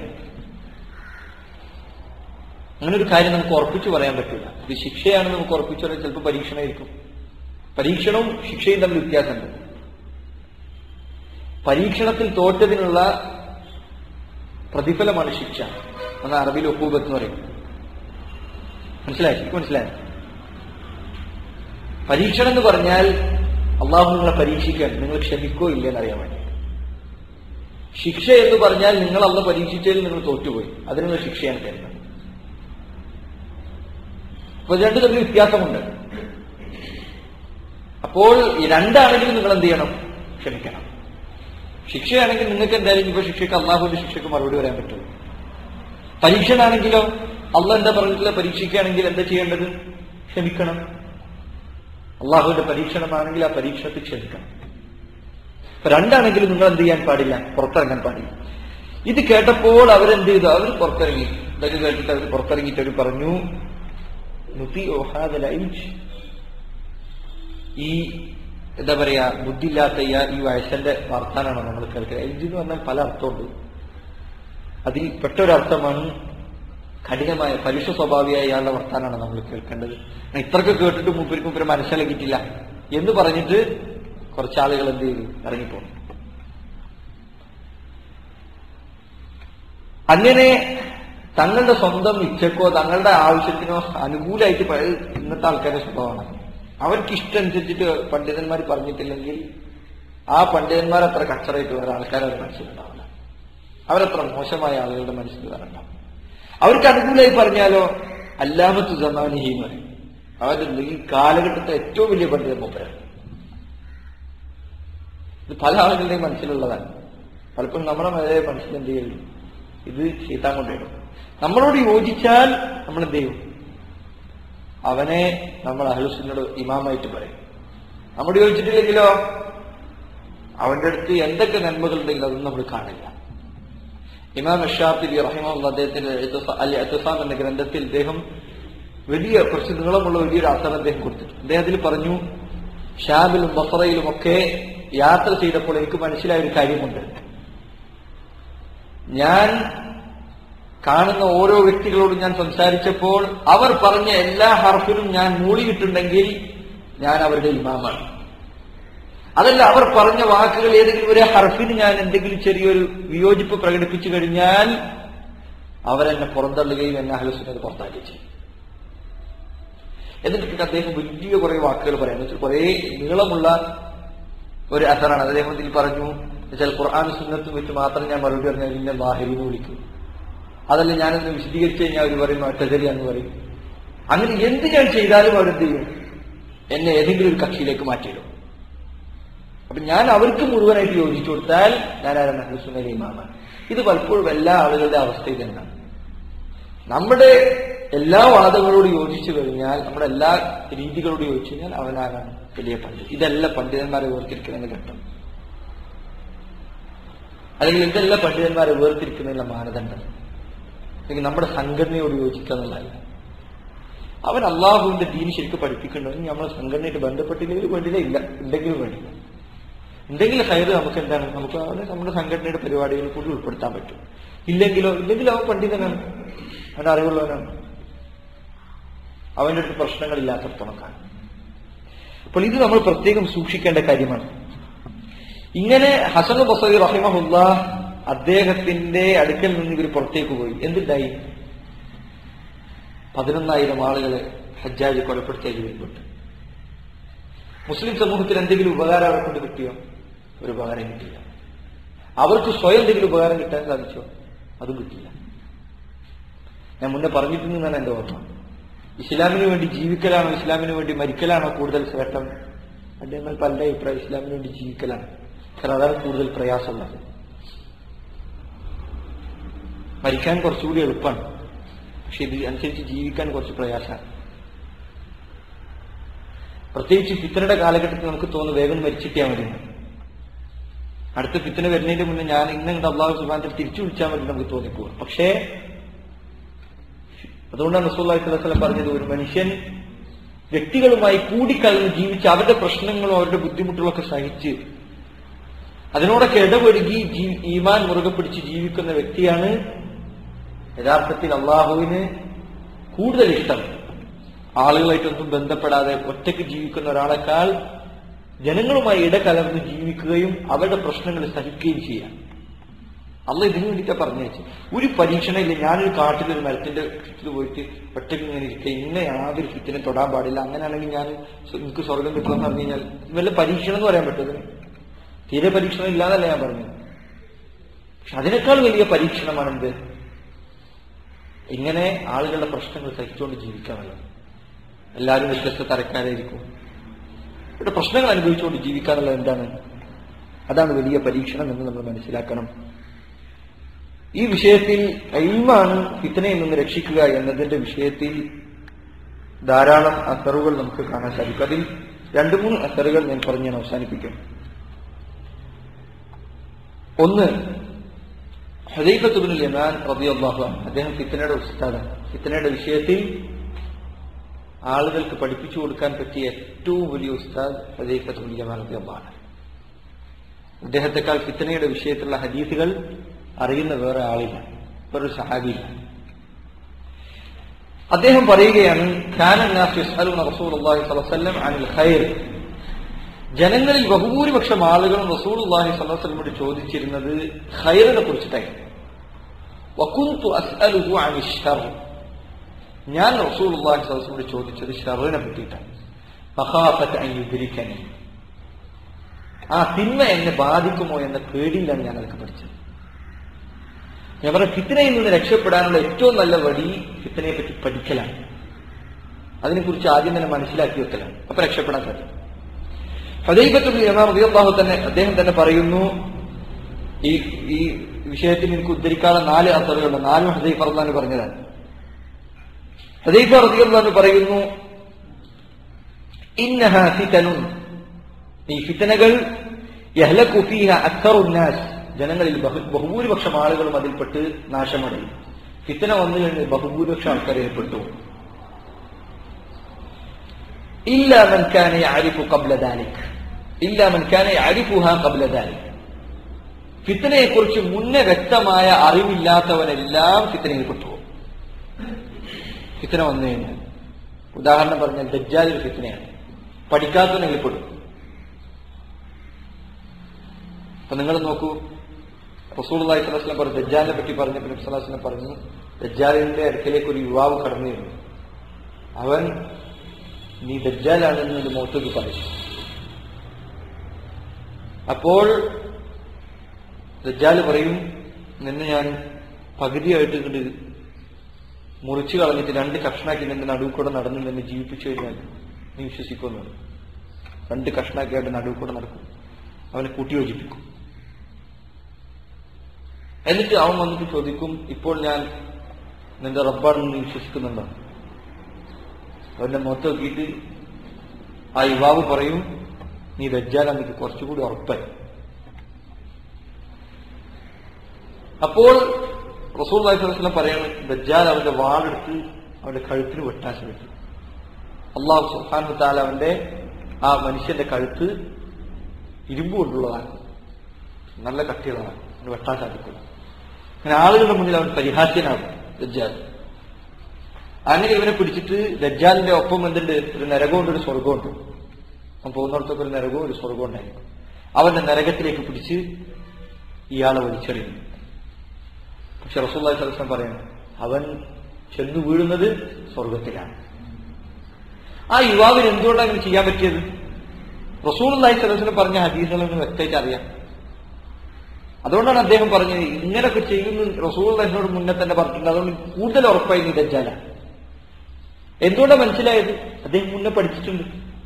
അങ്ങനെ ഒരു കാര്യം നമുക്ക് ഉറപ്പിച്ചു പറയാൻ പറ്റില്ല ഇത് ശിക്ഷയാണെന്ന് നമുക്ക് ഉറപ്പിച്ചു പറയാൻ ചിലപ്പോൾ പരീക്ഷണമായിരിക്കും പരീക്ഷണവും ശിക്ഷയും തമ്മിൽ വ്യത്യാസമുണ്ട് പരീക്ഷണത്തിൽ തോറ്റതിനുള്ള പ്രതിഫലമാണ് ശിക്ഷ ഒന്ന് അറബിയിൽ ഒക്കൂബത്ത് എന്ന് പറയും മനസ്സിലായി ശരിക്കും മനസ്സിലായി പരീക്ഷണം എന്ന് പറഞ്ഞാൽ അള്ളാഹു നിങ്ങളെ പരീക്ഷിക്കാൻ നിങ്ങൾ ക്ഷമിക്കോ ഇല്ലെന്ന് അറിയാൻ വേണ്ടി ശിക്ഷ എന്ന് പറഞ്ഞാൽ നിങ്ങൾ അന്ന് പരീക്ഷിച്ചതിൽ നിങ്ങൾ തോറ്റുപോയി അതിനുള്ള ശിക്ഷയാണ് തരുന്നത് അപ്പൊ രണ്ടു തമ്മിൽ വ്യത്യാസമുണ്ട് അപ്പോൾ ഈ രണ്ടാണെങ്കിലും നിങ്ങൾ എന്ത് ചെയ്യണം ക്ഷമിക്കണം ശിക്ഷയാണെങ്കിൽ നിങ്ങൾക്ക് എന്തായാലും ഇപ്പൊ ശിക്ഷയ്ക്ക് അള്ളാഹുവിന്റെ ശിക്ഷയ്ക്ക് മറുപടി വരാൻ പറ്റും പരീക്ഷണാണെങ്കിലോ അള്ള എന്താ പറഞ്ഞിട്ടുള്ള പരീക്ഷിക്കുകയാണെങ്കിൽ എന്താ ചെയ്യേണ്ടത് ക്ഷമിക്കണം അള്ളാഹുവിന്റെ പരീക്ഷണമാണെങ്കിൽ ആ പരീക്ഷണത്തിൽ ക്ഷമിക്കണം അപ്പൊ രണ്ടാണെങ്കിലും നിങ്ങൾ എന്ത് ചെയ്യാൻ പാടില്ല പുറത്തിറങ്ങാൻ പാടില്ല ഇത് കേട്ടപ്പോൾ അവരെന്ത് ചെയ്തു അവർ പുറത്തിറങ്ങി ഇതൊക്കെ കേട്ടിട്ട് അവർ പുറത്തിറങ്ങിയിട്ട് അവർ പറഞ്ഞു നുതി ഓഹാദലൈജ് ഈ എന്താ പറയാ ബുദ്ധിയില്ലാത്ത ഈ ഈ വയസ്സന്റെ വർത്താനാണോ നമ്മൾ കേൾക്കുക എൽജ് എന്ന് പറഞ്ഞാൽ പല അർത്ഥമുണ്ട് അതിൽ പെട്ടൊരർത്ഥമാണ് കഠിനമായ പരുഷ സ്വഭാവിയായ ഇയാളുടെ വർത്താനാണ് നമ്മൾ കേൾക്കേണ്ടത് ഇത്രയൊക്കെ കേട്ടിട്ട് മൂപ്പർക്ക് മൂപ്പര് മനസ്സിലാക്കിയിട്ടില്ല എന്ന് പറഞ്ഞിട്ട് കുറച്ചാളുകൾ എന്ത് ചെയ്തു ഇറങ്ങിപ്പോന്നു അങ്ങനെ തങ്ങളുടെ സ്വന്തം ഇച്ഛക്കോ തങ്ങളുടെ ആവശ്യത്തിനോ അനുകൂലമായിട്ട് പഴയ ഇന്നത്തെ ആൾക്കാരുടെ സ്വഭാവമാണ് അവർക്ക് ഇഷ്ടമനുസരിച്ചിട്ട് പണ്ഡിതന്മാർ പറഞ്ഞിട്ടില്ലെങ്കിൽ ആ പണ്ഡിതന്മാർ അത്ര കച്ചറായിട്ട് വേറെ ആൾക്കാരവർ മനസ്സിലുണ്ടാവില്ല അവരത്ര മോശമായ ആളുകളുടെ മനസ്സിൽ വരണ്ടാവും അവർക്ക് അനുകൂലമായി പറഞ്ഞാലോ അല്ലാമത്ത് ജമാനിഹി എന്ന് പറയും അവരുടെ ഈ കാലഘട്ടത്തെ ഏറ്റവും വലിയ പണ്ഡിതൻ മൂപ്പരാണ് ഇത് പല ആളുകളുടെയും മനസ്സിലുള്ളതാണ് പലപ്പോഴും നമ്മുടെ മലയാള മനസ്സിൽ എന്ത് ചെയ്യും ഇത് ചീത്താൻ കൊണ്ടിടും നമ്മളോട് യോജിച്ചാൽ നമ്മൾ എന്ത് ചെയ്യും അവനെ നമ്മൾ അഹ്ലുസിനോട് ഇമാമായിട്ട് പറയും നമ്മോട് യോജിച്ചിട്ടില്ലെങ്കിലോ അവന്റെ അടുത്ത് എന്തൊക്കെ നന്മകളുണ്ടെങ്കിലും അതൊന്നും നമ്മൾ കാണില്ല ഇമാം അഷാഫി റഹിമുള്ള അദ്ദേഹത്തിന്റെ അൽ അത്തസാം എന്ന ഗ്രന്ഥത്തിൽ അദ്ദേഹം വലിയ കുറച്ച് നീളമുള്ള വലിയൊരു അസർ അദ്ദേഹം കൊടുത്തിട്ടുണ്ട് അദ്ദേഹത്തിൽ പറഞ്ഞു ഷാബിലും ബസറയിലും ഒക്കെ യാത്ര ചെയ്തപ്പോൾ എനിക്ക് മനസ്സിലായ ഒരു കാര്യമുണ്ട് ഞാൻ കാണുന്ന ഓരോ വ്യക്തികളോടും ഞാൻ സംസാരിച്ചപ്പോൾ അവർ പറഞ്ഞ എല്ലാ ഹർഫിനും ഞാൻ മൂളിയിട്ടുണ്ടെങ്കിൽ ഞാൻ അവരുടെ ഇമാമാണ് അതല്ല അവർ പറഞ്ഞ വാക്കുകൾ ഏതെങ്കിലും ഒരു ഹർഫിന് ഞാൻ എന്തെങ്കിലും ചെറിയൊരു വിയോജിപ്പ് പ്രകടിപ്പിച്ചു കഴിഞ്ഞാൽ അവരെന്നെ പുറന്തള്ളുകയും എന്നെ അഹലസുന്നത് പുറത്താക്കുകയും ചെയ്യും എന്നിട്ട് അദ്ദേഹം വലിയ കുറെ വാക്കുകൾ പറയാം എന്നുവെച്ചാൽ കുറെ നീളമുള്ള ഒരു അസറാണ് അദ്ദേഹം ഇതിൽ പറഞ്ഞു എന്നുവെച്ചാൽ ഖുർആൻ സുന്നത്തും വെച്ച് മാത്രം ഞാൻ മറുപടി പറഞ്ഞാൽ പിന്നെ ബാഹിരിന്ന് വിളിക്കും അതല്ല ഞാനൊന്ന് വിശദീകരിച്ചു കഴിഞ്ഞാൽ അവർ പറയും ഒറ്റതരി എന്ന് പറയും അങ്ങനെ എന്ത് ഞാൻ ചെയ്താലും അവരെന്ത് ചെയ്യും എന്നെ ഏതെങ്കിലും ഒരു കക്ഷിയിലേക്ക് മാറ്റിയിടും അപ്പൊ ഞാൻ അവർക്ക് മുഴുവനായിട്ട് യോജിച്ചു കൊടുത്താൽ ഞാൻ ആരാണ് ഹുസുനലി ഇമാമാണ് ഇത് പലപ്പോഴും എല്ലാ ആളുകളുടെ അവസ്ഥ ഇതെന്നാണ് നമ്മുടെ എല്ലാ വാദങ്ങളോട് യോജിച്ചു കഴിഞ്ഞാൽ നമ്മുടെ എല്ലാ രീതികളോട് യോജിച്ചു കഴിഞ്ഞാൽ അവനാകാണ് വലിയ പണ്ഡിത് ഇതല്ല പണ്ഡിതന്മാരെ വേർതിരിക്കണമെന്ന് ഘട്ടം അല്ലെങ്കിൽ ഇതല്ല പണ്ഡിതന്മാരെ വേർതിരിക്കുന്നതിനുള്ള മാനദണ്ഡം അല്ലെങ്കിൽ നമ്മുടെ സംഘടനയോട് യോജിക്കുക എന്നുള്ളതല്ല അവൻ അള്ളാഹുവിന്റെ ദീന് ശരിക്കും പഠിപ്പിക്കണമെങ്കിൽ നമ്മൾ സംഘടനയായിട്ട് ബന്ധപ്പെട്ടില്ലെങ്കിൽ വേണ്ടിയില്ല ഇല്ല ഉണ്ടെങ്കിലും വേണ്ടില്ല ഉണ്ടെങ്കിൽ ഹൈറ് നമുക്ക് എന്താണ് നമുക്ക് അവനെ നമ്മുടെ സംഘടനയുടെ പരിപാടികളിൽ കൂടി ഉൾപ്പെടുത്താൻ പറ്റും ഇല്ലെങ്കിലോ ഇല്ലെങ്കിലോ അവൻ പണ്ഡിതനാണ് അവൻ അറിവുള്ളവനാണ് അവന്റെ അടുത്ത് പ്രശ്നങ്ങളില്ലാത്തടത്തോളം കാണും അപ്പോൾ ഇത് നമ്മൾ പ്രത്യേകം സൂക്ഷിക്കേണ്ട കാര്യമാണ് ഇങ്ങനെ ഹസൻ ബസീർ റഹിമഹുല്ല അദ്ദേഹത്തിന്റെ അടുക്കൽ നിന്ന് ഇവർ പുറത്തേക്ക് പോയി എന്തുണ്ടായി പതിനൊന്നായിരം ആളുകളെ ഹജ്ജാജ് കൊലപ്പെടുത്തിയ ജോലിപ്പെട്ട് മുസ്ലിം സമൂഹത്തിൽ എന്തെങ്കിലും ഉപകാരം അവരെ കൊണ്ട് കിട്ടിയോ ഒരു ഉപകാരം കിട്ടില്ല അവർക്ക് സ്വയം എന്തെങ്കിലും ഉപകാരം കിട്ടാൻ സാധിച്ചോ അതും കിട്ടില്ല ഞാൻ മുന്നേ പറഞ്ഞിട്ടുണ്ടെന്നാണ് എന്റെ ഓർമ്മ ഇസ്ലാമിന് വേണ്ടി ജീവിക്കലാണോ ഇസ്ലാമിന് വേണ്ടി മരിക്കലാണോ കൂടുതൽ ശ്രേഷ്ഠം അദ്ദേഹം പല അഭിപ്രായം ഇസ്ലാമിന് വേണ്ടി ജീവിക്കലാണ് കാരണം അതാണ് കൂടുതൽ പ്രയാസമുള്ളത് മരിക്കാൻ കുറച്ചുകൂടി എളുപ്പമാണ് പക്ഷെ ഇത് അനുസരിച്ച് ജീവിക്കാൻ കുറച്ച് പ്രയാസമാണ് പ്രത്യേകിച്ച് ഫിത്തനയുടെ കാലഘട്ടത്തിൽ നമുക്ക് തോന്നുന്നു വേഗം മരിച്ചിട്ടിയാൽ മതി അടുത്ത ഫിത്തന വരുന്നതിന്റെ മുന്നേ ഞാൻ ഇന്ന് അള്ളാഹു സുബാനത്തിൽ തിരിച്ചു വിളിച്ചാൽ മതി നമുക്ക് തോന്നിപ്പോകും പക്ഷേ അതുകൊണ്ടാണ് റസൂല്ലാഹി സ്വലം പറഞ്ഞത് ഒരു മനുഷ്യൻ വ്യക്തികളുമായി കൂടിക്കലർന്ന് ജീവിച്ച് അവരുടെ പ്രശ്നങ്ങളും അവരുടെ ബുദ്ധിമുട്ടുകളൊക്കെ സഹിച്ച് അതിനോടൊക്കെ ഇടപെടുകി ജീ- ഈമാൻ മുറുകെ പിടിച്ച് ജീവിക്കുന്ന വ്യക്തിയാണ് യഥാർത്ഥത്തിൽ അള്ളാഹുവിന് കൂടുതൽ ഇഷ്ടം ആളുകളായിട്ടൊന്നും ബന്ധപ്പെടാതെ ഒറ്റയ്ക്ക് ജീവിക്കുന്ന ഒരാളെക്കാൾ ജനങ്ങളുമായി ഇടകലർന്ന് ജീവിക്കുകയും അവരുടെ പ്രശ്നങ്ങൾ സഹിക്കുകയും ചെയ്യാം അല്ല ഇതിനു വേണ്ടിയിട്ടാ പറഞ്ഞു വെച്ചു ഒരു പരീക്ഷണം ഇല്ല ഞാനൊരു കാട്ടിൽ ഒരു മരത്തിന്റെ ചുറ്റിൽ പോയിട്ട് ഒറ്റയ്ക്ക് ഇങ്ങനെ ഇരിക്കുക ഇന്ന യാതൊരു ചുറ്റിനെ തൊടാൻ പാടില്ല അങ്ങനെയാണെങ്കിൽ ഞാൻ സ്വ- എനിക്ക് സ്വർഗം കിട്ടുമെന്ന് പറഞ്ഞു കഴിഞ്ഞാൽ വല്ല പരീക്ഷണം എന്ന് പറയാൻ പറ്റും തീരെ പരീക്ഷണം ഇല്ലാന്നല്ല ഞാൻ പറഞ്ഞു പക്ഷെ അതിനേക്കാൾ വലിയ പരീക്ഷണമാണ് എന്ത് ഇങ്ങനെ ആളുകളുടെ പ്രശ്നങ്ങൾ സഹിച്ചുകൊണ്ട് ജീവിക്കാനുള്ളത് എല്ലാവരും വ്യത്യസ്ത തരക്കാരായിരിക്കും ഇവിടെ പ്രശ്നങ്ങൾ അനുഭവിച്ചുകൊണ്ട് ജീവിക്കാനുള്ളത് എന്താണ് അതാണ് വലിയ പരീക്ഷണം എന്ന് നമ്മൾ മനസ്സിലാക്കണം ഈ വിഷയത്തിൽ എൽമാണ് ഫിത്തനയിൽ നിന്ന് രക്ഷിക്കുക എന്നതിന്റെ വിഷയത്തിൽ ധാരാളം അസറുകൾ നമുക്ക് കാണാൻ സാധിക്കും അതിൽ രണ്ടു മൂന്ന് അസറുകൾ ഞാൻ പറഞ്ഞ് ഞാൻ അവസാനിപ്പിക്കും ഒന്ന് ഹദൈഫത്തുബിനുൽ യമാൻ റബിയല്ലാഹു അൻഹു അദ്ദേഹം ഫിത്തനയുടെ ഉസ്താദാണ് ഫിത്തനയുടെ വിഷയത്തിൽ ആളുകൾക്ക് പഠിപ്പിച്ചു കൊടുക്കാൻ പറ്റിയ ഏറ്റവും വലിയ ഉസ്താദ് ഹദൈഫത്തുബിനുൽ യമാൻ റബിയല്ലാഹു അദ്ദേഹത്തെക്കാൾ ഫിത്തനയുടെ വിഷയത്തിലുള്ള ഹദീസുകൾ അറിയുന്ന വേറെ ആളില്ല വേറൊരു സഹാബിയില്ല അദ്ദേഹം പറയുകയാണ് "കാന الناس يسألون رسول الله صلى الله عليه وسلم عن الخير." ജനങ്ങളിൽ ബഹുഭൂരിപക്ഷം ആളുകളും റസൂൽ അള്ളാഹി സ്വലമോട് ചോദിച്ചിരുന്നത് ഖൈറിനെ കുറിച്ചിട്ടായിരുന്നു വകുന്തു അസ്അലുഹു അനി ഷർ ഞാൻ റസൂൽ അള്ളാഹി സ്വലമോട് ചോദിച്ചത് ഷറിനെ പറ്റിയിട്ടാണ് മഹാഫത്ത് അൻ യുദ്രിക്കനി ആ തിന്മ എന്നെ ബാധിക്കുമോ എന്ന പേടിയിലാണ് ഞാൻ അതൊക്കെ പഠിച്ചത് ഞാൻ പറഞ്ഞ ഫിത്തനയിൽ നിന്ന് രക്ഷപ്പെടാനുള്ള ഏറ്റവും നല്ല വഴി ഫിത്തനയെ പറ്റി പഠിക്കലാണ് അതിനെക്കുറിച്ച് ആദ്യം തന്നെ മനസ്സിലാക്കി വെക്കലാണ് അപ്പൊ രക്ഷപ്പെടാൻ സാധിക്കും ഹദൈബത്തുൽ യമാം റളിയല്ലാഹു തന്നെ അദ്ദേഹം തന്നെ പറയുന്നു ഈ ഈ വിഷയത്തിൽ എനിക്ക് ഉദ്ധരിക്കാതെ നാല് അസറുകളുണ്ട് നാലും ഹദൈഫ റളിയല്ലാഹു പറഞ്ഞതാണ് ഹദൈഫ റളിയല്ലാഹു പറയുന്നു ഇന്നഹ ഫിതനുൻ ഈ ഫിത്തനകൾ യഹ്ലകു ഫീഹ അക്സറു നാസ് ജനങ്ങളിൽ ബഹു- ബഹുഭൂരിപക്ഷം ആളുകളും അതിൽപ്പെട്ട് നാശമടയും ഫിത്തന വന്നു കഴിഞ്ഞ് ബഹുഭൂരിപക്ഷം ആൾക്കാർ ഏർപ്പെട്ടു ഇല്ല മൻ കാന യഅരിഫു ഖബ്ല ദാലിക് ഇല്ല മൻ കാന യഅരിഫുഹാ ഖബ്ല ദാലിക് ഫിത്തനയെ കുറിച്ച് മുന്നേ വ്യക്തമായ അറിവില്ലാത്തവനെല്ലാം ഫിത്തനയിൽ പെട്ടുപോകും ഫിത്തന വന്നു കഴിഞ്ഞാൽ ഉദാഹരണം പറഞ്ഞാൽ ദജ്ജാൽ ഒരു ഫിത്തനയാണ് പഠിക്കാത്തവനെങ്കിൽ പെടും അപ്പൊ നിങ്ങൾ നോക്കൂ റസൂൽ അള്ളാഹി സ്വലാസ്ലം പറഞ്ഞു ദജ്ജാലിനെ പറ്റി പറഞ്ഞപ്പോൾ നബി സ്വലാസ്ലം പറഞ്ഞു ദജ്ജാലിന്റെ അടുക്കലേക്ക് ഒരു യുവാവ് കടന്നു വരുന്നു അവൻ നീ ദജ്ജാലാണെന്ന് എന്റെ മുഖത്തേക്ക് പറയും അപ്പോൾ ദജ്ജാല് പറയും നിന്നെ ഞാൻ പകുതിയായിട്ട് ഇങ്ങോട്ട് മുറിച്ചു കളഞ്ഞിട്ട് രണ്ട് കഷ്ണാക്കി നിന്റെ നടുവ് കൂടെ നടന്ന് നിന്നെ ജീവിപ്പിച്ചു കഴിഞ്ഞാൽ നീ വിശ്വസിക്കുന്നു രണ്ട് കഷ്ണാക്കിയായിട്ട് നടുവ് കൂടെ നടക്കും അവനെ കൂട്ടിയോജിപ്പിക്കും എന്നിട്ട് അവൻ വന്നിട്ട് ചോദിക്കും ഇപ്പോൾ ഞാൻ നിന്റെ റബ്ബാണെന്ന് നീ വിശ്വസിക്കുന്നുണ്ടോ അവന്റെ മുഖത്ത് നോക്കിയിട്ട് ആ യുവാവ് പറയും നീ ദജ്ജാലാന്ന് എനിക്ക് കുറച്ചുകൂടി ഉറപ്പായി അപ്പോൾ റസൂൽ വസ്ലം പറയാണ് ദജ്ജാൽ അവന്റെ വാളെടുത്ത് അവന്റെ കഴുത്തിന് വെട്ടാൻ ശ്രമിക്കും അള്ളാഹു സുഹാനു താല അവന്റെ ആ മനുഷ്യന്റെ കഴുത്ത് ഇരുമ്പ് കൊണ്ടുള്ളതാണ് നല്ല കട്ടിയുള്ളതാണ് അവന് വെട്ടാൻ സാധിക്കില്ല അങ്ങനെ ആളുകളുടെ മുന്നിൽ അവൻ പരിഹാസ്യനാകും ദജ്ജാൽ അങ്ങനെ ഇവനെ പിടിച്ചിട്ട് ദജ്ജാലിന്റെ ഒപ്പം എന്തുണ്ട് ഒരു നരകമുണ്ട് ഒരു സ്വർഗമുണ്ട് അവൻ പോകുന്നിടത്തൊക്കെ ഒരു നരകവും ഒരു സ്വർഗവും ഉണ്ടായിരുന്നു അവന്റെ നരകത്തിലേക്ക് പിടിച്ച് ഇയാളെ വലിച്ചെറിയുന്നു പക്ഷെ റസൂല്ലാഹി സ്വലം പറയണം അവൻ ചെന്നു വീഴുന്നത് സ്വർഗത്തിലാണ് ആ യുവാവിന് എന്തുകൊണ്ടാണ് അങ്ങനെ ചെയ്യാൻ പറ്റിയത് റസൂൽ അള്ളാഹി സ്വലം പറഞ്ഞ ഹദീസുകളൊന്നും വ്യക്തമായിട്ട് അറിയാം അതുകൊണ്ടാണ് അദ്ദേഹം പറഞ്ഞത് ഇങ്ങനെയൊക്കെ ചെയ്യുന്നു റസൂൽ അള്ളാഹിനോട് മുന്നേ തന്നെ പറഞ്ഞിട്ടുണ്ട് അതുകൊണ്ട് കൂടുതൽ ഉറപ്പായി നീ ദജ്ജാല എന്തുകൊണ്ടാണ് മനസ്സിലായത് അദ്ദേഹം മുന്നേ പഠിച്ചിട്ടുണ്ട്